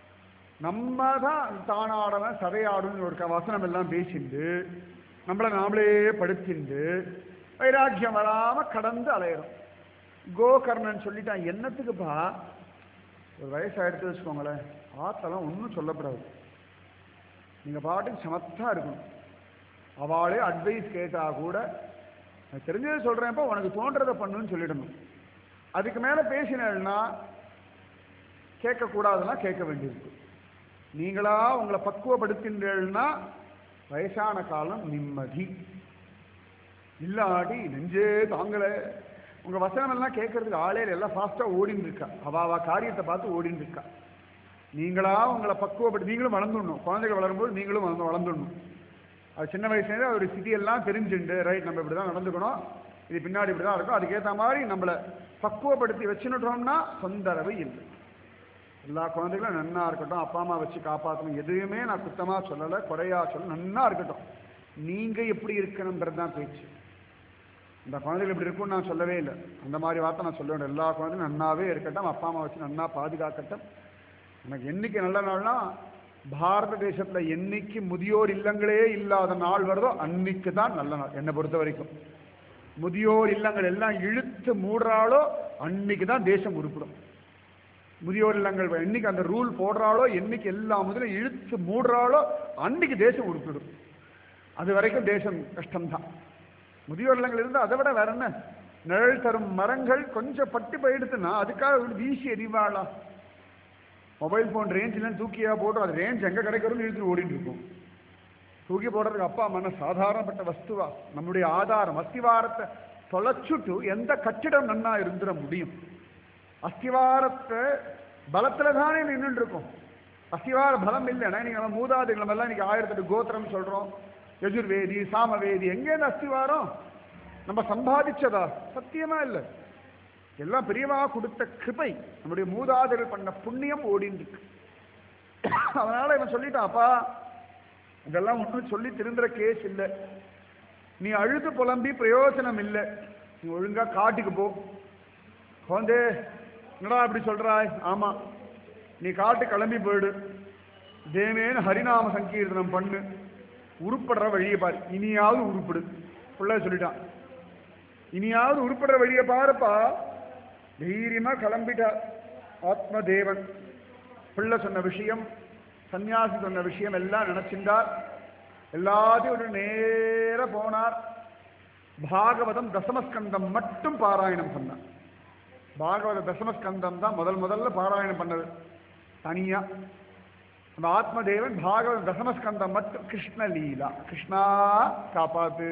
நம்ம தான் தானாடவன் சதையாடுன்னு ஒரு க- வசனம் எல்லாம் பேசிண்டு நம்மளை நாமளே படுத்திண்டு வைராக்கியம் வராம கடந்து அலையிறோம் கோகர்ணன் சொல்லிட்டான் என்னத்துக்குப்பா ஒரு வயசாயிடுத்து வச்சுக்கோங்களேன் ஆத்தெல்லாம் ஒன்றும் சொல்லப்படாது நீங்கள் பாட்டுக்கு சமத்தா இருக்கணும் அவளே அட்வைஸ் கேட்டா கூட நான் தெரிஞ்சதை சொல்கிறேன்ப்பா உனக்கு தோன்றதை பண்ணுன்னு சொல்லிடணும் அதுக்கு மேலே பேசினேன்னா கேட்கக்கூடாதுன்னா கேட்க வேண்டியிருக்கு நீங்களா உங்களை பக்குவப்படுத்தின்றீர்கள்னா வயசான காலம் நிம்மதி இல்லாடி நெஞ்சே தாங்கலை உங்க வசனம் எல்லாம் கேட்கறதுக்கு ஆளே இல்லை. எல்லாம் ஃபாஸ்டா ஓடின்னு இருக்கா அவ அவ காரியத்தை பார்த்து ஓடின்னு இருக்கா நீங்களா உங்களை பக்குவப்பட்டு நீங்களும் வளர்ந்துடணும் குழந்தைகள் வளரும்போது நீங்களும் வளர்ந்து வளர்ந்துடணும் அது சின்ன வயசுலேருந்து ஒரு ஸ்திதியெல்லாம் தெரிஞ்சுண்டு ரைட் நம்ம இப்படி தான் நடந்துக்கணும் இது பின்னாடி இப்படி தான் இருக்கும் அதுக்கேற்ற மாதிரி நம்மளை பக்குவப்படுத்தி வச்சுனுட்டோம்னா தொந்தரவு இல்லை எல்லா குழந்தைகளும் நன்னா இருக்கட்டும் அப்பா அம்மா வச்சு காப்பாற்றணும் எதுவுமே நான் குத்தமா சொல்லலை குறையா சொல்ல நன்னா இருக்கட்டும் நீங்க எப்படி இருக்கணுன்றது தான் பேச்சு இந்த குழந்தைகள் இப்படி இருக்கும்னு நான் சொல்லவே இல்லை அந்த மாதிரி வார்த்தை நான் சொல்ல வேண்டிய எல்லா குழந்தையும் நன்னாவே இருக்கட்டும் அப்பா அம்மா வச்சு நன்னா பாதுகாக்கட்டும் எனக்கு என்னைக்கு நல்ல நாள்னா பாரத தேசத்துல என்னைக்கு முதியோர் இல்லங்களே இல்லாத நாள் வருதோ அன்னைக்கு தான் நல்ல நாள் என்னை பொறுத்த வரைக்கும் முதியோர் இல்லங்கள் எல்லாம் இழுத்து மூடுறாளோ அன்னைக்கு தான் தேசம் உருப்பிடும் முதியோர் இல்லங்கள் என்னைக்கு அந்த ரூல் போடுறாளோ என்னைக்கு எல்லா முதலும் இழுத்து மூடுறாளோ அன்னைக்கு தேசம் உருப்பிடும் அது வரைக்கும் தேசம் கஷ்டம்தான் முதியோர் இல்லங்கள் இருந்தால் அதை விட வேற என்ன நிழல் தரும் மரங்கள் கொஞ்சம் பட்டு போயிடுத்துன்னா அதுக்காக ஒரு வீசி எரிவாளா மொபைல் ஃபோன் ரேஞ்சில் தூக்கியா போட்டு அது ரேஞ்ச் எங்கே கிடைக்கிறோம்னு இழுத்து ஓடிட்டு இருக்கும் தூக்கி போடுறதுக்கு அப்பா மன சாதாரணப்பட்ட வஸ்துவா நம்முடைய ஆதாரம் அஸ்திவாரத்தை தொலைச்சுட்டு எந்த கட்டிடம் நன்னா இருந்துட முடியும் அஸ்திவாரத்தை பலத்துல தானே நின்றுட்டு இருக்கும் அஸ்திவார பலம் இல்லைன்னா நீங்க நம்ம மூதாதைகள் எல்லாம் இன்னைக்கு ஆயிரத்தெட்டு கோத்திரம் சொல்றோம் யஜுர்வேதி சாமவேதி எங்கேருந்து அஸ்திவாரம் நம்ம சம்பாதிச்சதா சத்தியமா இல்லை எல்லாம் பெரியவா கொடுத்த கிருபை நம்முடைய மூதாதைகள் பண்ண புண்ணியம் ஓடின்னு இருக்கு அதனால இவன் சொல்லிட்டான் அப்பா இதெல்லாம் ஒன்றும் சொல்லி திருந்துற கேஸ் இல்லை நீ அழுது புலம்பி பிரயோஜனம் இல்லை நீ ஒழுங்கா காட்டுக்கு போ குழந்தை என்னடா அப்படி சொல்றாய் ஆமா நீ காட்டு கிளம்பி போயிடு தேவேன்னு ஹரிநாம சங்கீர்த்தனம் பண்ணு உருப்படுற வழியை பாரு இனியாவது உருப்பிடு பிள்ளை சொல்லிட்டான் இனியாவது உருப்படுற வழியை பாருப்பா தைரியமா கிளம்பிட்டா ஆத்மதேவன் பிள்ளை சொன்ன விஷயம் சன்னியாசி சொன்ன விஷயம் எல்லாம் நினைச்சிருந்தார் எல்லாத்தையும் ஒரு நேர போனார் பாகவதம் தசமஸ்கந்தம் மட்டும் பாராயணம் பண்ணார் பாகவத தசமஸ்கந்தம் தான் முதல் முதல்ல பாராயணம் பண்ணது தனியா அந்த ஆத்மதேவன் பாகவத தசமஸ்கந்தம் மட்டும் கிருஷ்ண லீலா கிருஷ்ணா காப்பாத்து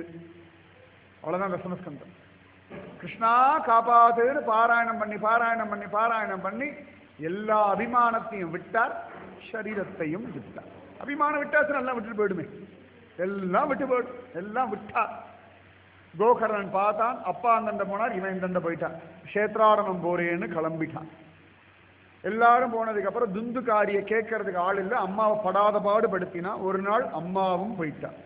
அவ்வளவுதான் தசமஸ்கந்தம் கிருஷ்ணா காப்பாத்துன்னு பாராயணம் பண்ணி பாராயணம் பண்ணி பாராயணம் பண்ணி எல்லா அபிமானத்தையும் விட்டார் சரீரத்தையும் விட்டார் அபிமானம் விட்டாச்சு நல்லா விட்டுட்டு போயிடுமே எல்லாம் விட்டு போயிடும் எல்லாம் விட்டார் கோகர்ணன் பார்த்தான் அப்பா அந்தண்ட போனார் இவன் இந்தண்ட போயிட்டான் கஷேத்ராரணம் போறேன்னு கிளம்பிட்டான் எல்லாரும் போனதுக்கு அப்புறம் துந்துக்காரிய கேட்கறதுக்கு ஆள் இல்லை அம்மாவை படாத பாடுபடுத்தினா ஒரு நாள் அம்மாவும் போயிட்டான்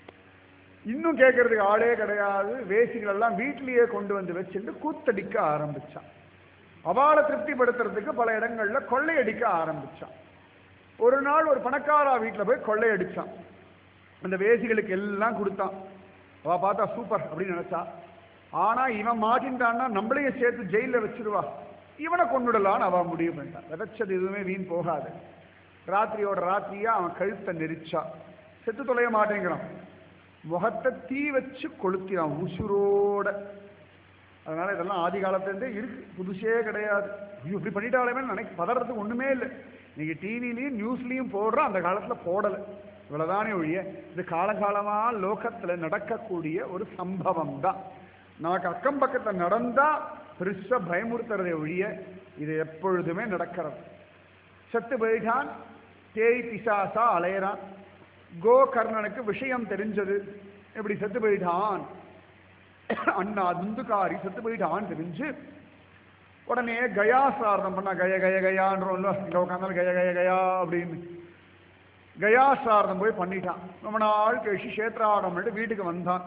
இன்னும் கேட்கறதுக்கு ஆளே கிடையாது வேசிகள் எல்லாம் வீட்டிலேயே கொண்டு வந்து வச்சுட்டு கூத்தடிக்க ஆரம்பிச்சான் அவளை திருப்திப்படுத்துறதுக்கு பல இடங்கள்ல கொள்ளையடிக்க ஆரம்பிச்சான் ஒரு நாள் ஒரு பணக்காரா வீட்டில் போய் கொள்ளையடிச்சான் அந்த வேசிகளுக்கு எல்லாம் கொடுத்தான் அவ பார்த்தா சூப்பர் அப்படின்னு நினைச்சா ஆனா இவன் மாட்டின்ட்டான்னா நம்மளையும் சேர்த்து ஜெயில வச்சிருவா இவனை கொண்டுடலான்னு அவன் முடிவு பண்ணிட்டான் விதைச்சது எதுவுமே வீண் போகாது ராத்திரியோட ராத்திரியா அவன் கழுத்தை நெரிச்சா செத்து தொலைய மாட்டேங்கிறான் முகத்தை தீ வச்சு கொளுத்தினான் உசுரோட அதனால இதெல்லாம் ஆதி காலத்துலேருந்தே இருக்கு புதுசே கிடையாது ஐயோ இப்படி பண்ணிட்டாலுமே நினைக்க பதறதுக்கு ஒண்ணுமே இல்லை இன்னைக்கு டிவிலையும் நியூஸ்லையும் போடுறோம் அந்த காலத்துல போடலை இவ்வளவுதானே ஒழிய இது காலகாலமா லோகத்துல நடக்கக்கூடிய ஒரு சம்பவம் தான் நமக்கு அக்கம் பக்கத்துல நடந்தா பெருசா பயமுறுத்துறதை ஒழிய இது எப்பொழுதுமே நடக்கிறது செத்து போயிட்டான் தேய் பிசாசா அலையறான் கோகர்ணனுக்கு விஷயம் தெரிஞ்சது எப்படி செத்து போயிட்டான் அண்ணா துந்துக்காரி செத்து போயிட்டான் தெரிஞ்சு உடனே கயா சாரணம் பண்ணா கய கய கயான்றோம்ல இங்க உட்காந்தாலும் கய கய கயா அப்படின்னு கயா சாரணம் போய் பண்ணிட்டான் ரொம்ப நாள் கழிச்சு கஷேத்ராடம் பண்ணிட்டு வீட்டுக்கு வந்தான்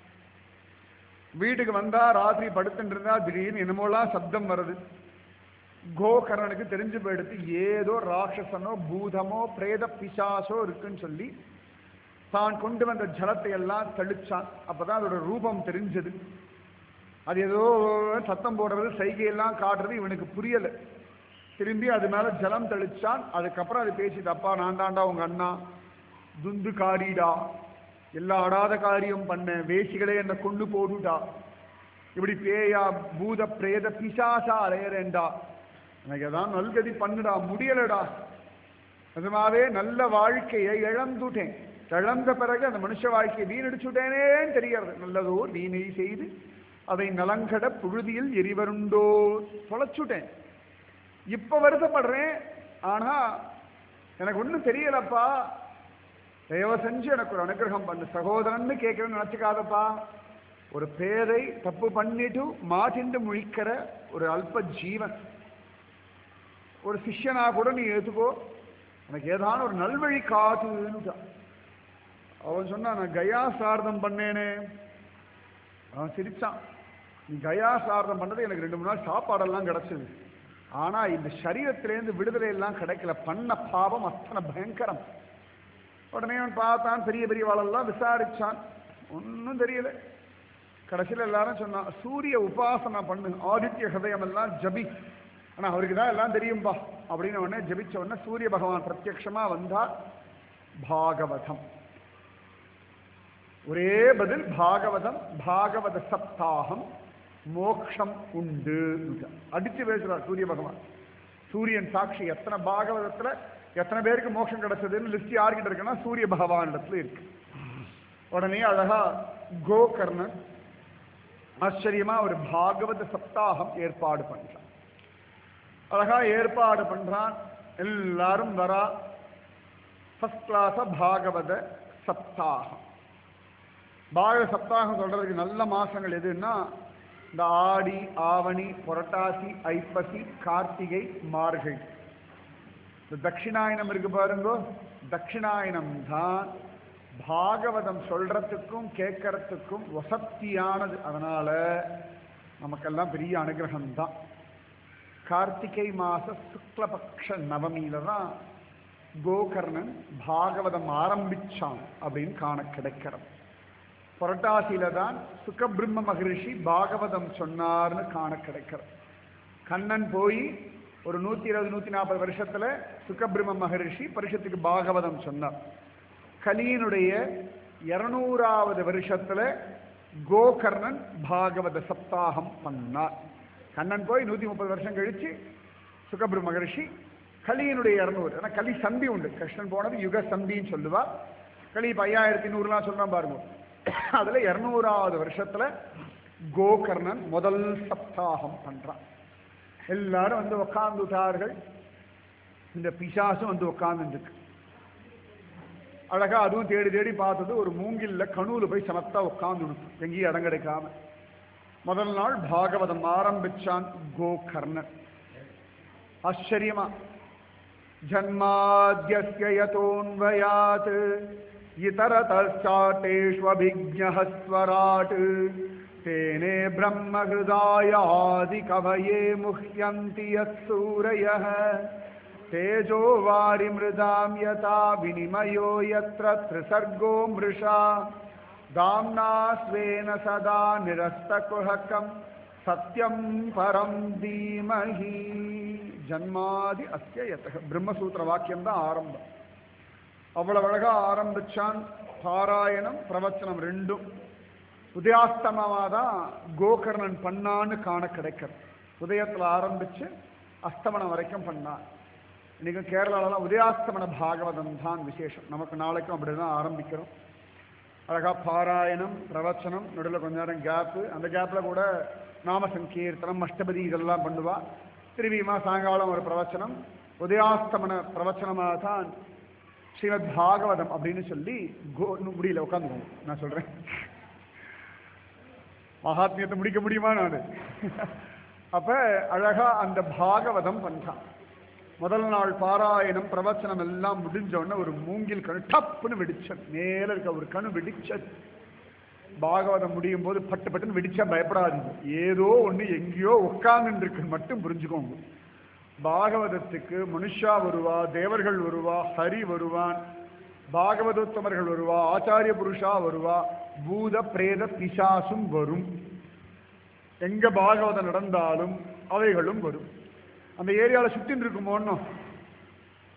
வீட்டுக்கு வந்தா ராத்திரி படுத்துட்டு இருந்தா திடீர்னு என்னமோலாம் சப்தம் வருது கோகர்ணனுக்கு தெரிஞ்சு போயிடுத்து ஏதோ ராட்சசனோ பூதமோ பிரேத பிசாசோ இருக்குன்னு சொல்லி தான் கொண்டு வந்த ஜலத்தை எல்லாம் தெளிச்சான் அப்பதான் அதோட ரூபம் தெரிஞ்சது அது ஏதோ சத்தம் போடுறது சைகையெல்லாம் காட்டுறது இவனுக்கு புரியல திரும்பி அது மேல ஜலம் தெளிச்சான் அதுக்கப்புறம் அது பேசிட்டு அப்பா நான் தாண்டா உங்க அண்ணா துந்து காரிடா எல்லா அடாத காரியம் பண்ண வேசிகளே என்னை கொண்டு போடுடா இப்படி பேயா பூத பிரேத பிசாசா அலையறேன்டா எனக்கு ஏதாவது நல்கதி பண்ணுடா முடியலடா நிஜமாவே நல்ல வாழ்க்கையை இழந்துட்டேன் இழந்த பிறகு அந்த மனுஷ வாழ்க்கையை வீணடிச்சுட்டேனேன்னு தெரியறது நல்லதோர் வீணை செய்து அதை நலங்கட புழுதியில் எரிவருண்டோ தொலைச்சுட்டேன் இப்ப வருத்தப்படுறேன் ஆனா எனக்கு ஒண்ணும் தெரியலப்பா தயவு செஞ்சு எனக்கு ஒரு அனுகிரகம் பண்ணு சகோதரன்னு கேட்கிறேன்னு நினைச்சுக்காதப்பா ஒரு பேரை தப்பு பண்ணிட்டு மாட்டிண்டு முழிக்கிற ஒரு அல்ப ஜீவன் ஒரு சிஷ்யனா கூட நீ ஏத்துக்கோ எனக்கு ஏதான ஒரு நல்வழி காட்டுன்னு அவன் சொன்னான் நான் கயா சாரதம் பண்ணேனே அவன் சிரிச்சான் நீ கயா சாரதம் பண்ணது எனக்கு ரெண்டு மூணு நாள் சாப்பாடெல்லாம் கிடைச்சது ஆனா இந்த சரீரத்திலேருந்து விடுதலை எல்லாம் கிடைக்கல பண்ண பாவம் அத்தனை பயங்கரம் உடனே அவன் பார்த்தான் பெரிய பெரிய வாழெல்லாம் விசாரிச்சான் ஒன்றும் தெரியல கடைசியில் எல்லாரும் சொன்னான் சூரிய உபாசனை பண்ணு ஆதித்ய ஹதயம் எல்லாம் ஜபி ஆனா அவருக்கு தான் எல்லாம் தெரியும்பா அப்படின்னு உடனே ஜபிச்ச உடனே சூரிய பகவான் பிரத்யக்ஷமா வந்தா பாகவதம் ஒரே பதில் பாகவதம் பாகவத சப்தாகம் மோக்ஷம் உண்டு அடிச்சு பேசுறார் சூரிய பகவான் சூரியன் சாட்சி எத்தனை பாகவதத்துல எத்தனை பேருக்கு மோட்சம் கிடைச்சதுன்னு லிஸ்ட் யார்கிட்ட இருக்குன்னா சூரிய பகவான் இடத்துல இருக்கு உடனே அழகா கோகர்ணன் ஆச்சரியமா ஒரு பாகவத சப்தாகம் ஏற்பாடு பண்றான் அழகா ஏற்பாடு பண்றான் எல்லாரும் வரா ஃபர்ஸ்ட் கிளாஸ பாகவத சப்தாகம் பாகவத சப்தாகம் சொல்றதுக்கு நல்ல மாசங்கள் எதுன்னா இந்த ஆடி ஆவணி புரட்டாசி ஐப்பசி கார்த்திகை மார்கழி இந்த தட்சிணாயனம் இருக்கு பாருங்க தட்சிணாயனம் தான் பாகவதம் சொல்றதுக்கும் கேட்கறதுக்கும் வசத்தியானது அதனால நமக்கெல்லாம் பெரிய அனுகிரகம் தான் கார்த்திகை மாச சுக்லபக்ஷ நவமியில தான் கோகர்ணன் பாகவதம் ஆரம்பிச்சான் அப்படின்னு காண கிடைக்கிறது புரட்டாசியில தான் சுகபிரம்ம மகரிஷி பாகவதம் சொன்னார்னு காண கிடைக்கிறது கண்ணன் போய் ஒரு நூத்தி இருபது நூத்தி நாற்பது வருஷத்துல சுகபிரம்ம மகரிஷி பரிஷத்துக்கு பாகவதம் சொன்னார் கலியினுடைய இருநூறாவது வருஷத்துல கோகர்ணன் பாகவத சப்தாகம் பண்ணார் கண்ணன் போய் நூத்தி முப்பது வருஷம் கழிச்சு சுகபிரம்ம மகரிஷி கலியினுடைய இருநூறு ஏன்னா கலி சந்தி உண்டு கிருஷ்ணன் போனது யுக சந்தின்னு சொல்லுவா கலி இப்ப ஐயாயிரத்தி நூறுலாம் சொல்றான் பாருங்க அதுல இருநூறாவது வருஷத்துல கோகர்ணன் முதல் சப்தாகம் பண்றான் எல்லாரும் வந்து உட்கார்ந்துட்டார்கள் இந்த பிசாசும் வந்து உட்கார்ந்துருக்கு அழகா அதுவும் தேடி தேடி பார்த்தது ஒரு மூங்கில்ல கனூல போய் சமத்தா உட்கார்ந்து எங்கேயும் இடம் கிடைக்காம முதல் நாள் பாகவதம் ஆரம்பிச்சான் கோகர்ணன் ஆச்சரியமா ஜன்மாத்யஸ்ய யதோன்வயாத் इतरतश्चाटेष्वभिज्ञः स्वराट् तेने ब्रह्महृदायादिकवये मुह्यन्ति यत्सूरयः तेजो वारिमृदां यथा विनिमयो यत्र त्रिसर्गो मृषा दाम्ना स्वेन सदा निरस्तकुहकं सत्यं परं धीमहि जन्मादि अस्य यतः ब्रह्मसूत्रवाक्यं தான் ஆரம்பம் அவ்வளவு அழகா ஆரம்பிச்சான் பாராயணம் பிரவச்சனம் ரெண்டும் உதயாஸ்தமமா தான் கோகர்ணன் பண்ணான்னு காண கிடைக்கிறது உதயத்தில் ஆரம்பிச்சு அஸ்தமனம் வரைக்கும் பண்ணான் இன்னைக்கு கேரளாலலாம் உதயாஸ்தமன பாகவதம் தான் விசேஷம் நமக்கு நாளைக்கும் அப்படிதான் ஆரம்பிக்கிறோம் அழகா பாராயணம் பிரவச்சனம் நடுவில் கொஞ்ச நேரம் கேப்பு அந்த கேப்பில் கூட நாம சங்கீர்த்தனம் அஷ்டபதி இதெல்லாம் பண்ணுவா திரும்பியுமா சாயங்காலம் ஒரு பிரவச்சனம் உதயாஸ்தமன பிரவச்சனமாக தான் ஸ்ரீமத் பாகவதம் அப்படின்னு சொல்லி கோ இன்னும் முடியல உட்காந்துக்கோங்க நான் சொல்றேன் மகாத்மியத்தை முடிக்க முடியுமா நான் அப்ப அழகா அந்த பாகவதம் பண்றான் முதல் நாள் பாராயணம் பிரவச்சனம் எல்லாம் முடிஞ்ச உடனே ஒரு மூங்கில் கணு டப்புன்னு வெடிச்சது மேல இருக்க ஒரு கணு வெடிச்சது பாகவதம் முடியும் போது பட்டு பட்டுன்னு வெடிச்சா பயப்படாதீங்க ஏதோ ஒண்ணு எங்கேயோ உட்கார்ந்து இருக்குன்னு மட்டும் புரிஞ்சுக்கோங்க பாகவதத்துக்கு மனுஷா வருவா தேவர்கள் வருவா ஹரி வருவான் பாகவதோத்தமர்கள் வருவா ஆச்சாரிய புருஷா வருவா பூத பிரேத பிசாசும் வரும் எங்க பாகவதம் நடந்தாலும் அவைகளும் வரும் அந்த ஏரியாவில் சுத்தின்னு இருக்குமோ ஒன்றும்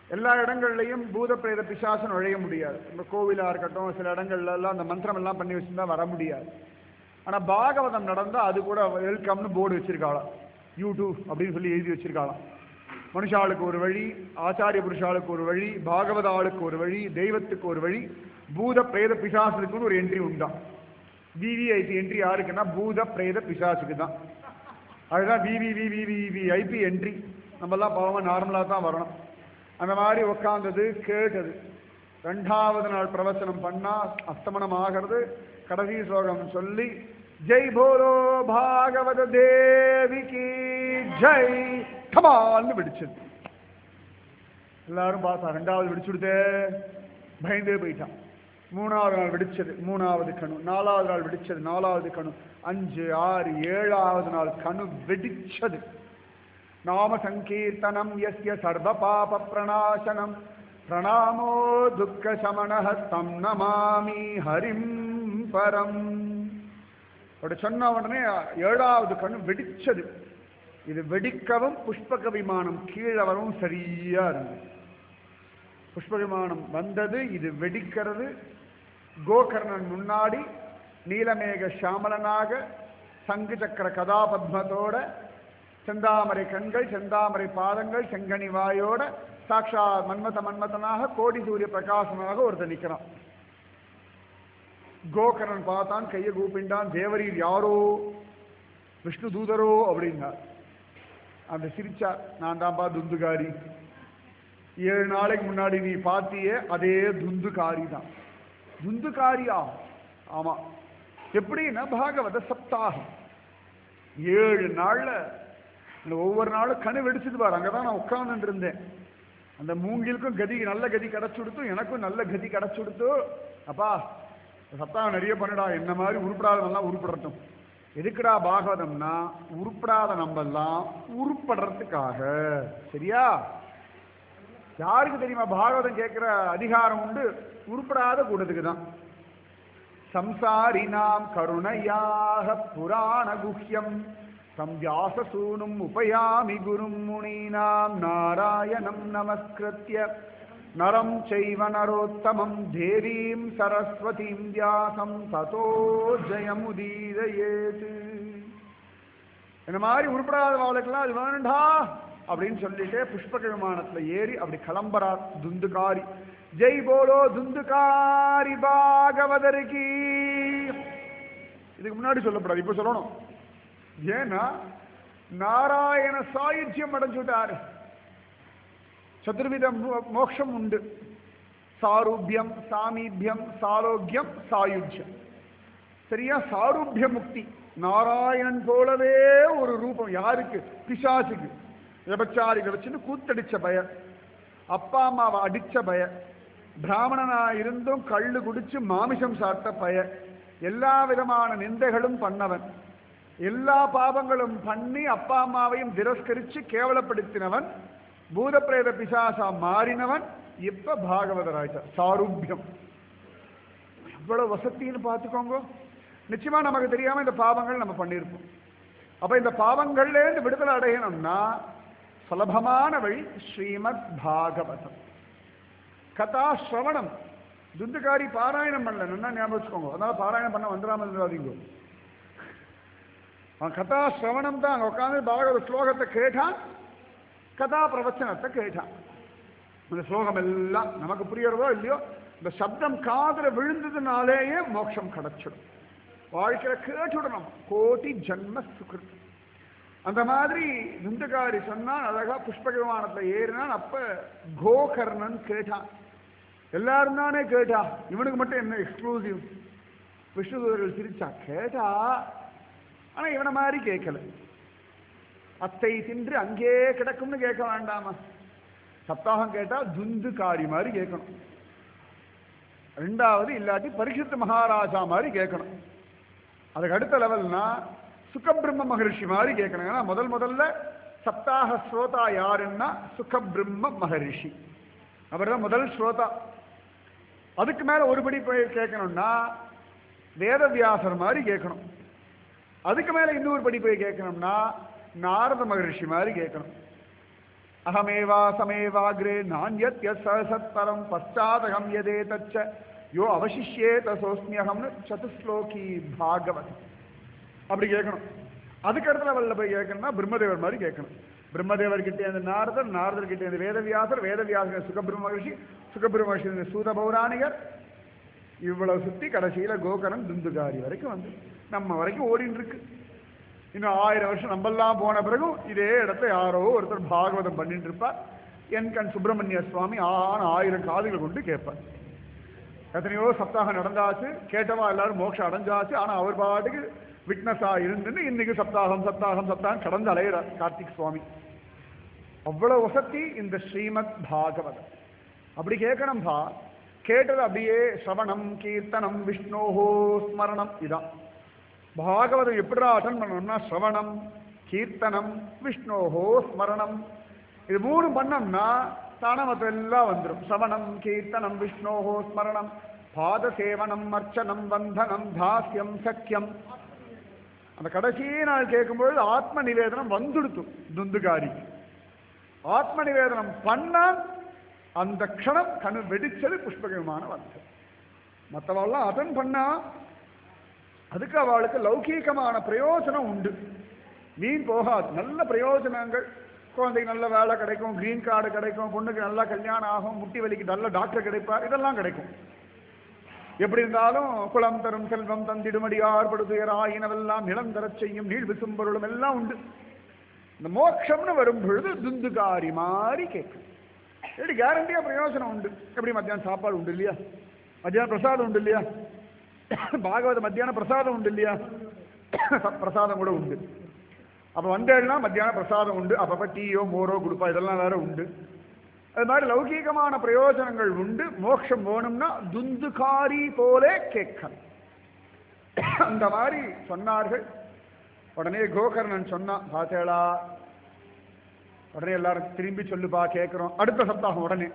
எல்லா இடங்கள்லையும் பூத பிரேத பிசாசு நுழைய முடியாது இந்த கோவிலா இருக்கட்டும் சில இடங்கள்ல எல்லாம் அந்த மந்திரம் எல்லாம் பண்ணி வச்சிருந்தா வர முடியாது ஆனா பாகவதம் நடந்தா அது கூட வெல்கம்னு போர்டு வச்சிருக்காளாம் யூடியூப் அப்படின்னு சொல்லி எழுதி வச்சிருக்காளாம் மனுஷாளுக்கு ஒரு வழி ஆச்சாரிய புருஷாளுக்கு ஒரு வழி பாகவத ஆளுக்கு ஒரு வழி தெய்வத்துக்கு ஒரு வழி பூத பிரேத பிசாசுக்குன்னு ஒரு என்ட்ரி உண்டாம் விவிஐபி என்ட்ரி யாருக்குன்னா பூத பிரேத பிசாசுக்கு தான் அதுதான் விவிவிவிவிஐபி என்ட்ரி நம்மெல்லாம் பாவமா நார்மலாக தான் வரணும் அந்த மாதிரி உட்காந்தது கேட்டது ரெண்டாவது நாள் பிரவச்சனம் பண்ணா அஸ்தமனம் ஆகிறது கடைசி ஸ்லோகம் சொல்லி ஜெய் போலோ பாகவத தேவிக்கு ஜெய் கமால்னு வெடிச்சது எல்லாரும் பார்த்தா ரெண்டாவது வெடிச்சுடுதே பயந்தே போயிட்டான் மூணாவது நாள் வெடிச்சது மூணாவது கணு நாலாவது நாள் வெடிச்சது நாலாவது கணு அஞ்சு ஆறு ஏழாவது நாள் கணு வெடிச்சது நாம சங்கீர்த்தனம் எஸ்ய சர்வ பாப பிரணாசனம் பிரணாமோ துக்க சமணஹ தம் நமாமி ஹரிம் பரம் அப்படி சொன்ன உடனே ஏழாவது கண்ணு வெடிச்சது இது வெடிக்கவும் புஷ்பக விமானம் கீழே வரவும் சரியா இருந்தது புஷ்ப விமானம் வந்தது இது வெடிக்கிறது கோகர்ணன் முன்னாடி நீலமேக சாமலனாக சங்கு சக்கர கதாபத்மத்தோட செந்தாமரை கண்கள் செந்தாமரை பாதங்கள் செங்கனி வாயோட சாக்ஷா மன்மத மன்மதனாக கோடி சூரிய பிரகாசமாக ஒருத்தர் நிற்கிறான் கோகர்ணன் பார்த்தான் கையை கூப்பிண்டான் தேவரீர் யாரோ விஷ்ணு தூதரோ அப்படின்னார் அந்த சிரிச்சார் நான் தான்ப்பா துந்துகாரி ஏழு நாளைக்கு முன்னாடி நீ பார்த்தியே அதே துந்துகாரி தான் துந்துகாரியா ஆமா எப்படின்னா பாகவத சப்தாகம் ஏழு நாள்ல இந்த ஒவ்வொரு நாளும் கனு வெடிச்சது பாரு அங்கதான் நான் உட்கார்ந்துட்டு இருந்தேன் அந்த மூங்கிலுக்கும் கதி நல்ல கதி கிடைச்சு கொடுத்து எனக்கும் நல்ல கதி கிடைச்சு கொடுத்து அப்பா சப்தாகம் நிறைய பண்ணுடா என்ன மாதிரி உருப்படாதவெல்லாம் உருப்படட்டும் எதுக்குடா பாகவதம்னா உருப்படாத நம்மெல்லாம் உருப்படுறதுக்காக சரியா யாருக்கு தெரியுமா பாகவதம் கேட்கிற அதிகாரம் உண்டு உருப்படாத கூட்டத்துக்கு தான் சம்சாரினாம் கருணையாக புராண குஹ்யம் சம்யாசசூனும் உபயாமி குரும் முனீனாம் நாராயணம் நமஸ்கிருத்ய நரம் செய்வ நரோத்தமம் தேவீம் சரஸ்வதீம் வியாசம் ததோ ஜெயமுதீரயேது இந்த மாதிரி உருப்படாத வாழ்க்கெல்லாம் அது வேணுண்டா அப்படின்னு சொல்லிட்டு புஷ்பக விமானத்துல ஏறி அப்படி கிளம்புறார் துந்துகாரி ஜெய் போலோ துந்துகாரி பாகவதருக்கு இதுக்கு முன்னாடி சொல்லப்படாது இப்ப சொல்லணும் ஏன்னா நாராயண சாயுஜ்யம் அடைஞ்சுட்டாரு சதுர்வித மோ- மோட்சம் உண்டு சாரூபியம் சாமீபியம் சாரோக்கியம் சாயுஜ்யம் சரியா சாரூபிய முக்தி நாராயணன் போலவே ஒரு ரூபம் யாருக்கு பிசாசுக்கு விபச்சாரிகள் வச்சுன்னு கூத்தடிச்ச பய அப்பா அம்மாவை அடிச்ச பய பிராமணனா இருந்தும் கள்ளு குடிச்சு மாமிசம் சாப்பிட்ட பய எல்லா விதமான நிந்தைகளும் பண்ணவன் எல்லா பாவங்களும் பண்ணி அப்பா அம்மாவையும் திரஸ்கரிச்சு கேவலப்படுத்தினவன் பூதப்பிரேத பிசாசா மாறினவன் இப்ப பாகவதராஜா சாரூபியம் எவ்வளவு வசத்தின்னு பார்த்துக்கோங்க நிச்சயமா நமக்கு தெரியாம இந்த பாவங்கள் நம்ம பண்ணியிருப்போம் அப்ப இந்த பாவங்கள்ல இருந்து விடுதலை அடையணும்னா சுலபமான வழி ஸ்ரீமத் பாகவதம் கதா ஸ்ரவணம் துந்துகாரி பாராயணம் பண்ணல நல்லா ஞாபகம் வச்சுக்கோங்க அதனால பாராயணம் பண்ண வந்துடாம இருந்துடாதீங்க அவன் கதா ஸ்ரவணம் தான் அங்க உட்காந்து பாகவத ஸ்லோகத்தை கேட்டான் கதா பிரவச்சனத்தை கேட்டான் அந்த ஸ்லோகம் எல்லாம் நமக்கு புரியறதோ இல்லையோ இந்த சப்தம் காதுல விழுந்ததுனாலேயே மோட்சம் கிடைச்சிடும் வாழ்க்கையில கேட்டுடணும் கோடி ஜன்ம சுகிருத் அந்த மாதிரி துந்துகாரி சொன்னான் அழகா புஷ்பக விமானத்துல ஏறினான் அப்ப கோகர்ணன் கேட்டான் எல்லாரும் தானே கேட்டா இவனுக்கு மட்டும் என்ன எக்ஸ்க்ளூசிவ் விஷ்ணுதூதர்கள் சிரிச்சா கேட்டா ஆனா இவனை மாதிரி கேட்கல அத்தை தின்று அங்கே கிடக்கும்னு கேட்க வேண்டாமா சப்தாகம் கேட்டா துந்துகாரி மாதிரி கேட்கணும் ரெண்டாவது இல்லாட்டி பரிசுத்த மகாராஜா மாதிரி கேட்கணும் அதுக்கு அடுத்த லெவல்னா சுகபிரம்ம மகரிஷி மாதிரி கேட்கணும் ஏன்னா முதல் முதல்ல சப்தாக ஸ்ரோதா யாருன்னா சுகபிரம்ம மகரிஷி அவர் தான் முதல் ஸ்ரோதா அதுக்கு மேல ஒருபடி போய் கேட்கணும்னா வேதவியாசர் மாதிரி கேட்கணும் அதுக்கு மேல இன்னொரு படி போய் கேட்கணும்னா நாரத மகரிஷி மாதிரி கேட்கணும் அகமேவா சமேவாகிரே நான்யத் யத் சத்பரம் பశ్చాதகம் யதே தச்ச யோ அவசிஷ்யேத சோஸ்மியகம்னு சதுஸ்லோகி பாகவத் அப்படி கேட்கணும் அதுக்கு அடுத்த லெவலில் போய் கேட்கணும்னா பிரம்மதேவர் மாதிரி கேட்கணும் பிரம்மதேவர் கிட்டே அந்த நாரதர் நாரதர் கிட்டே அந்த வேதவியாசர் வேதவியாசர் சுகபிரம்ம மகர்ஷி சுகபிரம்ம மகர்ஷி இந்த சூத பௌராணிகர் இவ்வளவு சுத்தி கடைசியில கோகரன் துந்துகாரி வரைக்கும் வந்து நம்ம வரைக்கும் ஓடின்னு இருக்கு இன்னும் ஆயிரம் வருஷம் நம்மெல்லாம் போன பிறகும் இதே இடத்துல யாரோ ஒருத்தர் பாகவதம் பண்ணிட்டு இருப்பார் என் கண் சுப்பிரமணிய சுவாமி ஆன ஆயிரம் காதுகளை கொண்டு கேட்பார் எத்தனையோ சப்தாகம் நடந்தாச்சு கேட்டவா எல்லாரும் மோட்சம் அடைஞ்சாச்சு ஆனா அவர் பாட்டுக்கு விட்னஸா இருந்துன்னு இன்னைக்கு சப்தாகம் சப்தாகம் சப்தாகம் கடந்து அலையிறார் கார்த்திக் சுவாமி அவ்வளவு வசதி இந்த ஸ்ரீமத் பாகவதம் அப்படி கேட்கணும்பா கேட்டது அப்படியே ஸ்ரவணம் கீர்த்தனம் விஷ்ணோஹோ ஸ்மரணம் இதான் பாகவதம் எப்படிடா அட்டன் பண்ணணும்னா ஸ்ரவணம் கீர்த்தனம் விஷ்ணோஹோ ஸ்மரணம் இது மூணு பண்ணோம்னா தானே மற்ற எல்லாம் வந்துடும் ஸ்ரவணம் கீர்த்தனம் விஷ்ணோஹோ ஸ்மரணம் பாத சேவனம் அர்ச்சனம் வந்தனம் தாஸ்யம் சக்கியம் அந்த கடைசி நாள் கேட்கும்பொழுது ஆத்ம நிவேதனம் வந்துடுத்து துந்துகாரிக்கு ஆத்ம நிவேதனம் பண்ணா அந்த க்ஷணம் கணு வெடிச்சது புஷ்பக விமானம் வந்து மற்றவெல்லாம் அட்டன் பண்ணா அதுக்கு அவளுக்கு லௌகீகமான பிரயோஜனம் உண்டு மீன் போகாது நல்ல பிரயோஜனங்கள் குழந்தைக்கு நல்ல வேலை கிடைக்கும் கிரீன் கார்டு கிடைக்கும் பொண்ணுக்கு நல்லா கல்யாணம் ஆகும் முட்டி வலிக்கு நல்ல டாக்டர் கிடைப்பார் இதெல்லாம் கிடைக்கும் எப்படி இருந்தாலும் குளம் தரும் செல்வம் தந்திடுமடியார் படுதுயராயினவெல்லாம் நிலம் தரச் செய்யும் நீள் விசும்பொருளும் எல்லாம் உண்டு இந்த மோட்சம்னு வரும் பொழுது துந்துகாரி மாதிரி கேட்கும் எப்படி கேரண்டியா பிரயோஜனம் உண்டு எப்படி மத்தியானம் சாப்பாடு உண்டு இல்லையா மத்தியானம் பிரசாதம் உண்டு இல்லையா பாகவத மத்தியானம் பிரசாதம் உண்டு இல்லையா பிரசாதம் கூட உண்டு அப்ப வந்தேன்னா மத்தியானம் பிரசாதம் உண்டு அப்பப்ப டீயோ மோரோ கொடுப்பா இதெல்லாம் வேற உண்டு அது மாதிரி லௌகீகமான பிரயோஜனங்கள் உண்டு மோட்சம் வேணும்னா துந்துகாரி போலே கேட்கணும் அந்த மாதிரி சொன்னார்கள் உடனே கோகர்ணன் சொன்னான் பாத்தேளா உடனே எல்லாரும் திரும்பி சொல்லுப்பா கேட்கிறோம் அடுத்த சப்தாகம் உடனே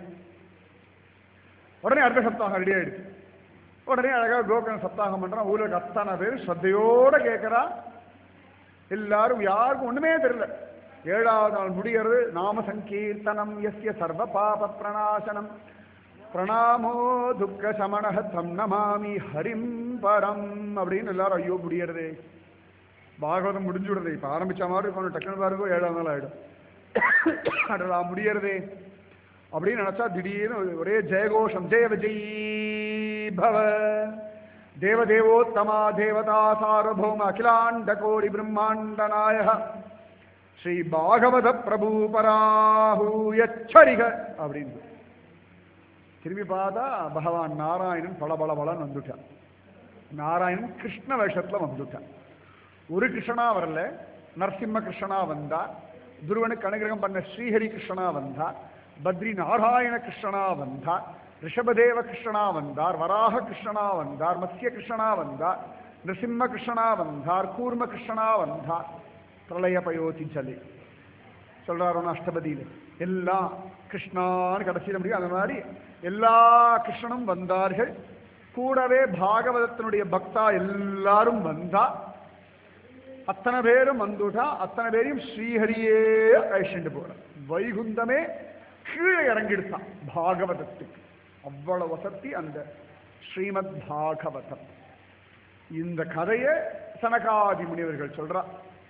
உடனே அடுத்த சப்தாகம் ரெடி ஆயிடுச்சு உடனே அழகா கோகர்ணன் சப்தாகம் பண்றான் ஊருக்கு அத்தனை பேர் ஸ்ரத்தையோட கேட்கிறா எல்லாரும் யாருக்கும் ஒண்ணுமே தெரியல ஏழாவது நாள் முடிகிறது நாம சங்கீர்த்தனம் எஸ்ய சர்வ பாப பிரணாசனம் பிரணாமோ துக்க சமணக தம் நமாமி ஹரிம் பரம் அப்படின்னு எல்லாரும் ஐயோ முடியறதே பாகவதம் முடிஞ்சுடுறது இப்ப ஆரம்பிச்ச மாதிரி இருக்கணும் டக்குனு பாருங்க ஏழாவது நாள் ஆயிடும் அடடா முடியறதே அப்படின்னு நினைச்சா திடீர்னு ஒரே ஜெயகோஷம் ஜெய விஜய் பவ தேவதேவோத்தமா தேவதா சார்வபௌம அகிலாண்ட கோடி பிரம்மாண்ட நாயக ஸ்ரீ பாகவத பிரபு பராஹூயச்சரிக அப்படின்னு திரும்பி பார்த்தா பகவான் நாராயணன் பல பல பலன்னு வந்துட்டான் நாராயணன் கிருஷ்ண வேஷத்துல வந்துட்டான் ஒரு கிருஷ்ணனா வரல நரசிம்ம கிருஷ்ணனா வந்தா துருவனுக்கு அனுகிரகம் பண்ண ஸ்ரீஹரி கிருஷ்ணனா வந்தா பத்ரி நாராயண கிருஷ்ணனா வந்தா ரிஷபதேவ கிருஷ்ணனா வந்தார் வராக கிருஷ்ணனா வந்தார் மத்ய கிருஷ்ணனா வந்தார் நிருசிம்ம கிருஷ்ணனா வந்தார் கூர்ம கிருஷ்ணனா வந்தார் பிரளய பயோதி ஜலே சொல்றாரு அஷ்டபதியில எல்லாம் கிருஷ்ணான்னு கடைசியில முடியும் அந்த மாதிரி எல்லா கிருஷ்ணனும் வந்தார்கள் கூடவே பாகவதத்தினுடைய பக்தா எல்லாரும் வந்தா அத்தனை பேரும் வந்துட்டா அத்தனை பேரையும் ஸ்ரீஹரியே அழிச்சுட்டு போற வைகுந்தமே கீழே இறங்கிடுத்தான் பாகவதத்துக்கு அவ்வளவு வசதி அந்த ஸ்ரீமத் பாகவதம் இந்த கதையை சனகாதி முனிவர்கள் சொல்றா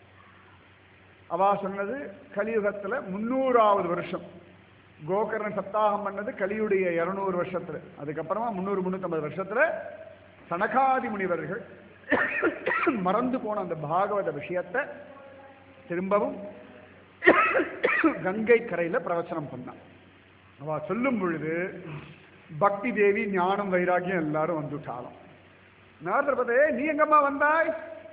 அவா சொன்னது கலியுகத்துல முன்னூறாவது வருஷம் கோகர்ணன் சப்தாகம் பண்ணது கலியுடைய இருநூறு வருஷத்துல அதுக்கப்புறமா முன்னூறு முன்னூத்தம்பது வருஷத்துல சனகாதி முனிவர்கள் மறந்து போன அந்த பாகவத விஷயத்தை திரும்பவும் கங்கை கரையில பிரவச்சனம் பண்ணான் அவ சொல்லும் பொழுது பக்தி தேவி ஞானம் வைராக்கியம் எல்லாரும் வந்துட்டாலும் நாரதர் பார்த்தே நீ எங்கம்மா வந்தாய்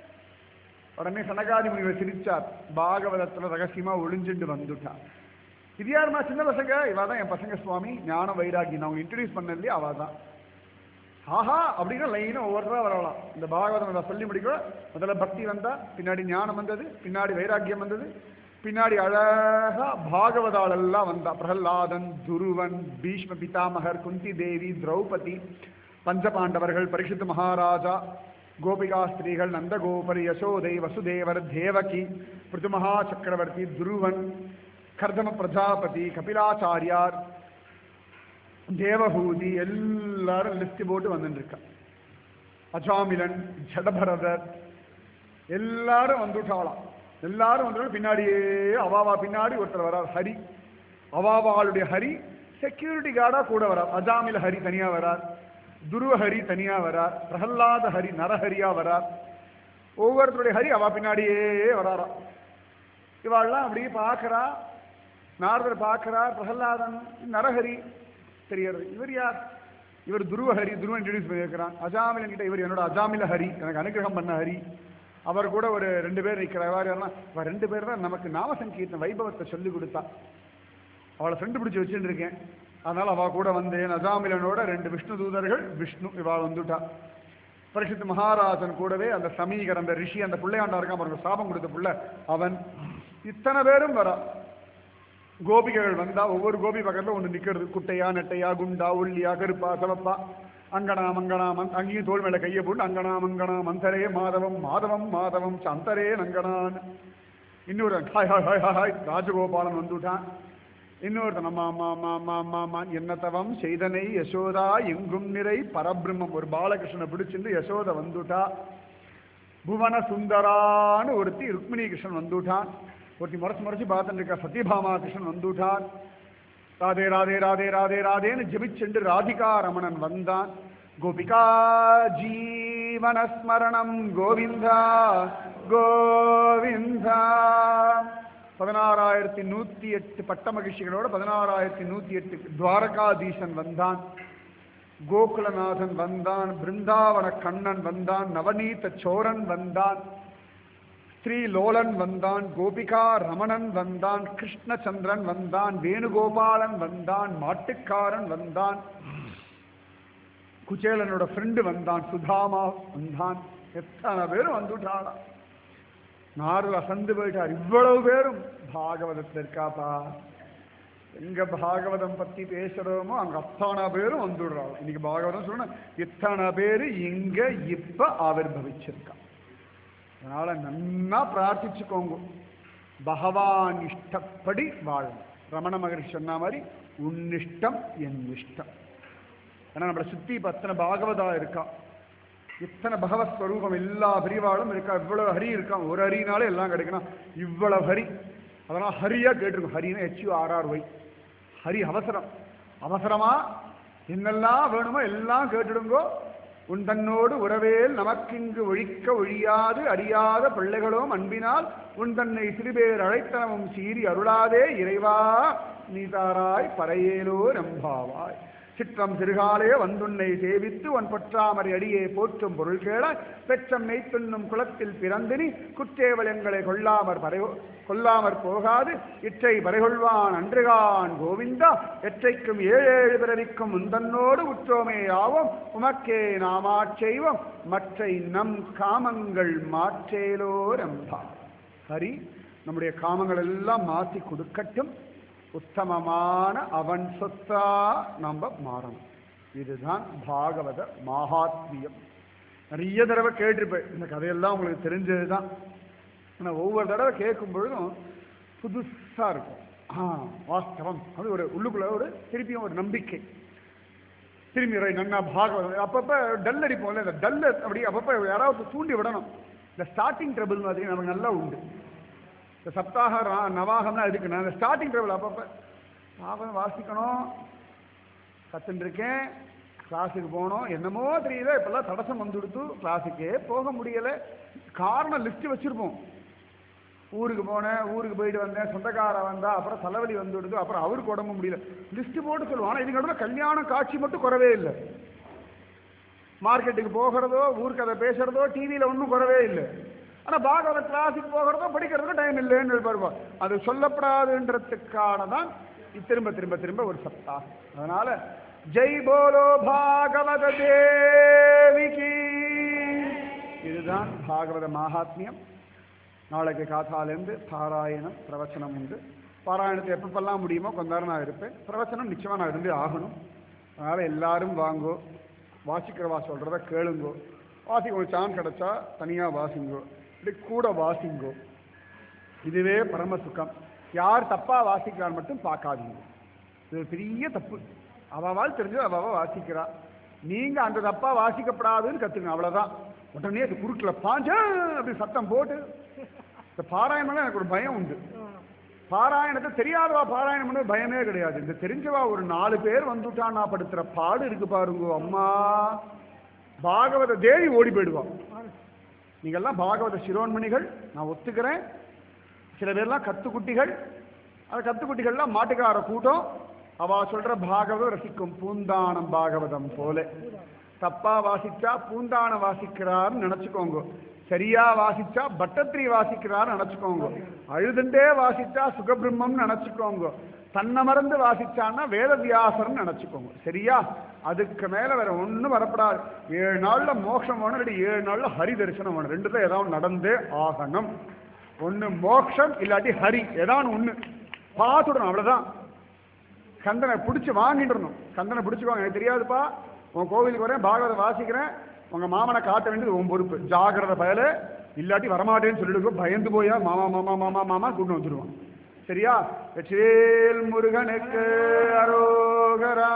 உடனே சனகாதி முனிவர் சிரிச்சார் பாகவதத்துல ரகசியமா ஒளிஞ்சுண்டு வந்துட்டார் இது யாருமா சின்ன பசங்க இவா தான் என் பசங்க சுவாமி ஞான வைராகி நான் அவங்க இன்ட்ரடியூஸ் பண்ண இல்லையா அவ தான் ஆஹா அப்படின்னா லைனும் ஒவ்வொருத்தரா வரலாம் இந்த பாகவதம் நான் சொல்லி முடிக்க முதல்ல பக்தி வந்தா பின்னாடி ஞானம் வந்தது பின்னாடி வைராக்கியம் வந்தது பின்னாடி அழகா பாகவதாள் எல்லாம் வந்தா பிரகலாதன் துருவன் பீஷ்ம பிதாமகர் குந்தி தேவி திரௌபதி பஞ்சபாண்டவர்கள் பரிசுத்த மகாராஜா கோபிகா ஸ்திரீகள் நந்தகோபர் யசோதை வசுதேவர் தேவகி பிருதுமகா சக்கரவர்த்தி துருவன் கர்தம பிரஜாபதி கபிலாச்சாரியார் தேவபூதி எல்லாரும் லிஸ்ட் போட்டு வந்துட்டு இருக்கா அஜாமிலன் ஜடபரதர் எல்லாரும் வந்துட்டாளாம் எல்லாரும் வந்து பின்னாடியே அவாவா பின்னாடி ஒருத்தர் வரார் ஹரி அவாவாளுடைய ஹரி செக்யூரிட்டி கார்டா கூட வரார் அஜாமில ஹரி தனியா வரார் துருவ ஹரி தனியா வரார் பிரகல்லாத ஹரி நரஹரியா வரார் ஒவ்வொருத்தருடைய ஹரி அவா பின்னாடியே வராரா இவாள்லாம் அப்படியே பார்க்கறா நாரதர் பார்க்கறார் பிரகல்லாதன் நரஹரி தெரியறது இவர் யார் இவர் துருவஹரி துருவன் இன்ட்ரடியூஸ் பண்ணியிருக்கிறான் அஜாமிலன் கிட்ட இவர் என்னோட அஜாமில ஹரி எனக்கு அனுகிரகம் பண்ண ஹரி அவர் கூட ஒரு ரெண்டு பேர் நிற்கிறார் யார் யாருன்னா இவ ரெண்டு பேர் தான் நமக்கு நாம சங்கீர்த்தன வைபவத்தை சொல்லி கொடுத்தா அவளை ஃப்ரெண்டு பிடிச்சி வச்சுட்டு இருக்கேன் அதனால அவ கூட வந்தேன் அஜாமிலனோட ரெண்டு விஷ்ணு தூதர்கள் விஷ்ணு இவாள் வந்துட்டா பரிசுத்த மகாராஜன் கூடவே அந்த சமீகர் அந்த ரிஷி அந்த பிள்ளையாண்டா இருக்கான் பாருங்க சாபம் கொடுத்த புள்ள அவன் இத்தனை பேரும் வரா கோபிகைகள் வந்தா ஒவ்வொரு கோபி பக்கத்துல ஒன்று நிக்கிறது குட்டையா நெட்டையா குண்டா ஒல்லியா கருப்பா சிவப்பா அங்கனா மங்கனா மந் அங்கேயும் தோல் மேல கையை போட்டு அங்கனா மங்கனா மந்தரே மாதவம் மாதவம் மாதவம் சந்தரே நங்கனான் இன்னொரு hi hi hi hi hi Rajagopalan வந்துட்டான் இன்னொருத்தன் அம்மா அம்மா அம்மா அம்மா அம்மா அம்மா என்ன தவம் செய்தனை யசோதா எங்கும் நிறை பரபிரம்மம் ஒரு பாலகிருஷ்ணனை பிடிச்சிருந்து யசோத வந்துட்டா புவன சுந்தரான்னு ஒருத்தி ருக்மிணி கிருஷ்ணன் வந்துட்டான் ஒருத்தி முறைச்சு முறைச்சு பார்த்துட்டு இருக்கா சத்யபாமா கிருஷ்ணன் வந்துட்டான் ராதே ராதே ராதே ராதே ராதேன்னு ஜெபிச்சென்று ராதிகா ரமணன் வந்தான் கோபிகா ஜீவனஸ்மரணம் கோவிந்தா கோவிந்தா பதினாறாயிரத்தி நூத்தி எட்டு பட்ட மகிழ்ச்சிகளோட பதினாறாயிரத்தி நூத்தி எட்டு துவாரகாதீசன் வந்தான் கோகுலநாதன் வந்தான் பிருந்தாவன கண்ணன் வந்தான் நவநீத சோரன் வந்தான் ஸ்ரீலோலன் வந்தான் கோபிகா ரமணன் வந்தான் கிருஷ்ணச்சந்திரன் வந்தான் வேணுகோபாலன் வந்தான் மாட்டுக்காரன் வந்தான் குச்சேலனோட ஃப்ரெண்டு வந்தான் சுதாமா வந்தான் எத்தனை பேரும் வந்துட்டாளா நாரத அசந்து போயிட்டார் இவ்வளவு பேரும் பாகவதத்தில் இருக்காப்பா எங்க பாகவதம் பத்தி பேசுறோமோ அங்க அத்தனை பேரும் வந்துடுறாங்க இன்னைக்கு பாகவதம் சொன்னா இத்தனை பேரு இங்க இப்ப ஆவிர்பவிச்சிருக்கான் அதனால நன்னா பிரார்த்திச்சுக்கோங்க பகவான் இஷ்டப்படி வாழணும் ரமண மகரிஷி சொன்ன மாதிரி உன்னிஷ்டம் என் இஷ்டம் ஏன்னா நம்மளை சுத்தி இப்ப அத்தனை பாகவதா இருக்கா இத்தனை பகவத் ஸ்வரூபம் எல்லா பிரிவாளும் இருக்கா இவ்வளவு ஹரி இருக்கான் ஒரு ஹரினாலே எல்லாம் கிடைக்கணும் இவ்வளவு ஹரி அதெல்லாம் ஹரியா கேட்டிருக்கும் ஹரினா ஹெச்யூ ஆர்ஆர் ஒய் ஹரி அவசரம் அவசரமா என்னெல்லாம் வேணுமோ எல்லாம் கேட்டுடுங்கோ உன் தன்னோடு உறவேல் நமக்கிங்கு ஒழிக்க ஒழியாது அறியாத பிள்ளைகளோம் அன்பினால் உன் தன்னை சிறுபேர் அழைத்தனமும் சீறி அருளாதே இறைவா நீதாராய் பறையேலோ நம்பாவாய் சிற்றம் சிறுகாலே வந்துன்னை சேவித்து உன் பொற்றாமரை அடியே போற்றும் பொருள் கேள பெற்றம் மெய்த்துண்ணும் குலத்தில் பிறந்தினி குற்றேவலங்களை கொல்லாமற் பறை கொல்லாமற் போகாது இற்றை பறைகொள்வான் அன்றுகான் கோவிந்தா எற்றைக்கும் ஏழேழு பிறவிக்கும் முந்தன்னோடு உற்றோமே ஆவோம் உமக்கே நாமாச்செய்வோம் மற்றை நம் காமங்கள் மாற்றேலோ ரம்பா ஹரி நம்முடைய காமங்கள் எல்லாம் மாற்றி கொடுக்கட்டும் உத்தமமான அவன் சொத்தா நம்ம மாறணும் இதுதான் பாகவத மகாத்மியம் நிறைய தடவை கேட்டிருப்பேன் இந்த கதையெல்லாம் உங்களுக்கு தெரிஞ்சது தான் ஆனால் ஒவ்வொரு தடவை கேட்கும் பொழுதும் புதுசாக இருக்கும் ஆ வாஸ்தவம் அப்படி ஒரு உள்ளுக்குள்ள ஒரு திருப்பியும் ஒரு நம்பிக்கை திரும்பி ரை நன்னா பாகவதம் அப்பப்போ டல் அடிப்போம்ல இந்த டல் அப்படி அப்பப்போ யாராவது தூண்டி விடணும் இந்த ஸ்டார்டிங் ட்ரபிள் மாதிரி நமக்கு நல்லா உண்டு இந்த சப்தாக ரா- நவாகம்னா இருக்கு நான் இந்த ஸ்டார்டிங் ட்ரபிள் அப்பப்போ பாகம் வாசிக்கணும் கத்துன்னு இருக்கேன் கிளாஸுக்கு போனோம் என்னமோ தெரியல இப்பெல்லாம் தடசம் வந்து கொடுத்து கிளாஸுக்கே போக முடியலை காரணம் லிஸ்ட் வச்சிருப்போம் ஊருக்கு போனேன் ஊருக்கு போயிட்டு வந்தேன் சொந்தக்கார வந்தா அப்புறம் தலைவலி வந்து விடுது அப்புறம் அவருக்கு உடம்பு முடியல லிஸ்ட் போட்டு சொல்லுவோம் ஆனால் இது நடுவில் கல்யாணம் காட்சி மட்டும் குறவே இல்லை மார்க்கெட்டுக்கு போகிறதோ ஊருக்கு அதை பேசுறதோ டிவியில் ஒன்றும் குறவே இல்லை ஆனால் பாகவத கிளாஸுக்கு போகிறதோ படிக்கிறதுக்கு டைம் இல்லைன்னு இருப்பார் அது சொல்லப்படாதுன்றதுக்கான தான் திரும்ப திரும்ப திரும்ப ஒரு சப்தா அதனால ஜெய் போலோ பாகவத தேவிக்கு இதுதான் பாகவத மகாத்மியம் நாளைக்கு காத்தாலேருந்து பாராயணம் பிரவச்சனம் உண்டு பாராயணத்தை எப்பப்பெல்லாம் முடியுமோ கொஞ்ச நேரம் நான் இருப்பேன் பிரவச்சனம் நிச்சயமாக நான் இருந்து ஆகணும் அதனால் எல்லாரும் வாங்கோ வாசிக்கிறவா சொல்கிறத கேளுங்கோ வாசிக்க ஒரு சான் கிடைச்சா தனியாக வாசிங்கோ இப்படி கூட வாசிங்கோ இதுவே பரம சுகம் யார் தப்பா வாசிக்கிறான்னு மட்டும் பார்க்காதீங்க இது ஒரு பெரிய தப்பு அவள் தெரிஞ்சு அவ வாசிக்கிறா நீங்க அந்த தப்பா வாசிக்கப்படாதுன்னு கத்துக்கணும் அவ்வளவுதான் உடனே அது குறுக்கில் பாஞ்ச அப்படி சத்தம் போட்டு இந்த பாராயணம்லாம் எனக்கு ஒரு பயம் உண்டு பாராயணத்தை தெரியாதவா பாராயணம் பண்ண பயமே கிடையாது இந்த தெரிஞ்சவா ஒரு நாலு பேர் வந்துட்டான் நான் படுத்துற பாடு இருக்கு பாருங்க அம்மா பாகவத தேவி ஓடி போயிடுவான் நீங்கெல்லாம் பாகவத சிரோன்மணிகள் நான் ஒத்துக்கிறேன் சில பேர்லாம் கத்துக்குட்டிகள் அந்த கத்துக்குட்டிகள்லாம் மாட்டுக்கார கூட்டம் அவ சொல்ற பாகவதம் ரசிக்கும் பூந்தானம் பாகவதம் போல தப்பா வாசிச்சா பூந்தானம் வாசிக்கிறார்னு நினைச்சுக்கோங்க சரியா வாசிச்சா பட்டத்திரி வாசிக்கிறார்னு நினைச்சுக்கோங்க அழுதுண்டே வாசிச்சா சுகபிரம்மம்னு நினைச்சுக்கோங்க தன்னை மறந்து வாசிச்சான்னா வேதவியாசர்னு நினைச்சுக்கோங்க சரியா அதுக்கு மேல வேற ஒண்ணும் வரப்படாது ஏழு நாள்ல மோட்சம் வேணும் இல்லாட்டி ஏழு நாள்ல ஹரி தரிசனம் வேணும் ரெண்டுல ஏதாவது நடந்தே ஆகணும் ஒண்ணு மோட்சம் இல்லாட்டி ஹரி ஏதாவது ஒண்ணு பார்த்துடணும் அவ்வளவுதான் கந்தனை பிடிச்சி வாங்கிடணும் கந்தனை பிடிச்சிக்குவாங்க எனக்கு தெரியாதுப்பா உன் கோவிலுக்கு வரேன் பாகவதம் வாசிக்கிறேன் உங்க மாமனை காட்ட வேண்டியது உன் பொறுப்பு ஜாகிரத பயல இல்லாட்டி வரமாட்டேன்னு சொல்லிடுங்க பயந்து போயா மாமா மாமா மாமா மாமா கூட்டு வந்துடுவான் சரியா வெற்றிவேல் முருகனுக்கு அரோகரா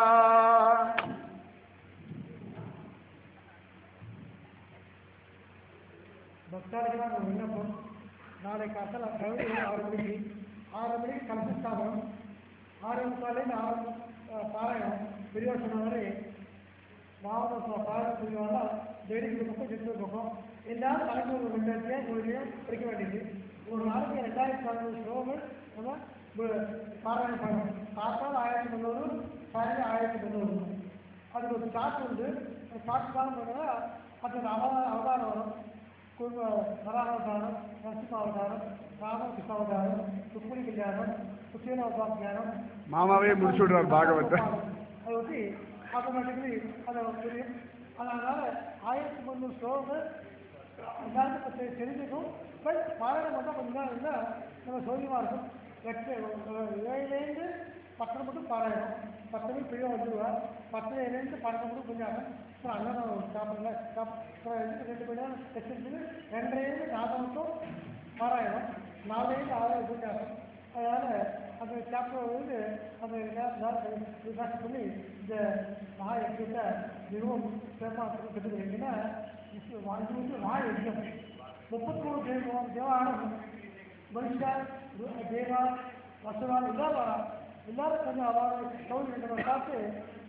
பக்தாளுக்கெல்லாம் ஒரு விண்ணப்பம் நாளை காத்தால கழுவி ஆறு மணிக்கு ஆறு மணிக்கு கலச ஸ்தாபனம் ஆறு முக்காலேருந்து ஆறு அஹ், பாராயணம் பெரியவர் சொன்ன மாதிரி மாவட்ட பாராயணம் புரிவாங்க டெய்லிக்கு பக்கம் செட்டு பக்கம் எல்லாரும் தலைக்கு ஒரு ரெண்டு அத்தியாயம் கோயிலையும் படிக்க வேண்டியது ஒரு நாளைக்கு ரெண்டாயிரத்தி நானூறு ஸ்லோகங்கள் நம்ம ப- பாராயணம் பண்ணணும் காத்தால் ஆயிரத்தி முந்நூறு சாயங்காலம் ஆயிரத்தி முந்நூறு அதுக்கு ஒரு சார்ட் உண்டு அந்த சார்ட் தான் பண்ணா அது அவதாரம் அவதாரம் வரும் குடும்ப வராகாவதாரம் நரசிம்ம அவதாரம் ராம கிருஷ்ணாவதாரம் ருக்மிணி கல்யாணம் சுத்தீன உபாக்கியானம் மாமாவே முடிச்சு விடுறார் பாகவத்தை அதை ஒட்டி ஆட்டோமேட்டிக்கலி அதை புரியும் அதனால ஆயிரத்தி முந்நூறு ஸ்லோகங்கள் எல்லாருக்கும் இப்போ தெ- தெரிஞ்சுக்கும் பட் பாராயணம் மட்டும் கொஞ்ச நாள் இருந்தால் நம்ம சௌரியமாக இருக்கும் எட்டு அஹ், ஏழுலேருந்து பத்தரை மட்டும் பாராயணம் பத்து மணி பெரிய வந்துடுவா பத்துலேருந்து பன்னெண்டு மட்டும் கொஞ்சம் ஆகும் அப்புறம் அண்ணன் சாப்பிடல அப்புறம் ரெண்டு ரெண்டு மணி நேரம் வச்சுருந்து ரெண்டரைலேருந்து நாலு மட்டும் பாராயணம் நாலுலேருந்து ஆறாயிரம் கொஞ்சம் ஆகும் அதனால் அந்த சாப்டர் வந்து அந்த ரிலாக்ஸ் பண்ணி இந்த மகா யஜ்யத்தை மிகவும் சிறப்பாக கற்றுக்கிறீங்கன்னா இது வந்து மகா யஜ்யம் முப்பத்தோரு தேவ தேவானம் மனுஷா தேவா வசவான் எல்லாரும் வரா எல்லாரும் கொஞ்சம் அவரோட சௌகரியம் பார்த்து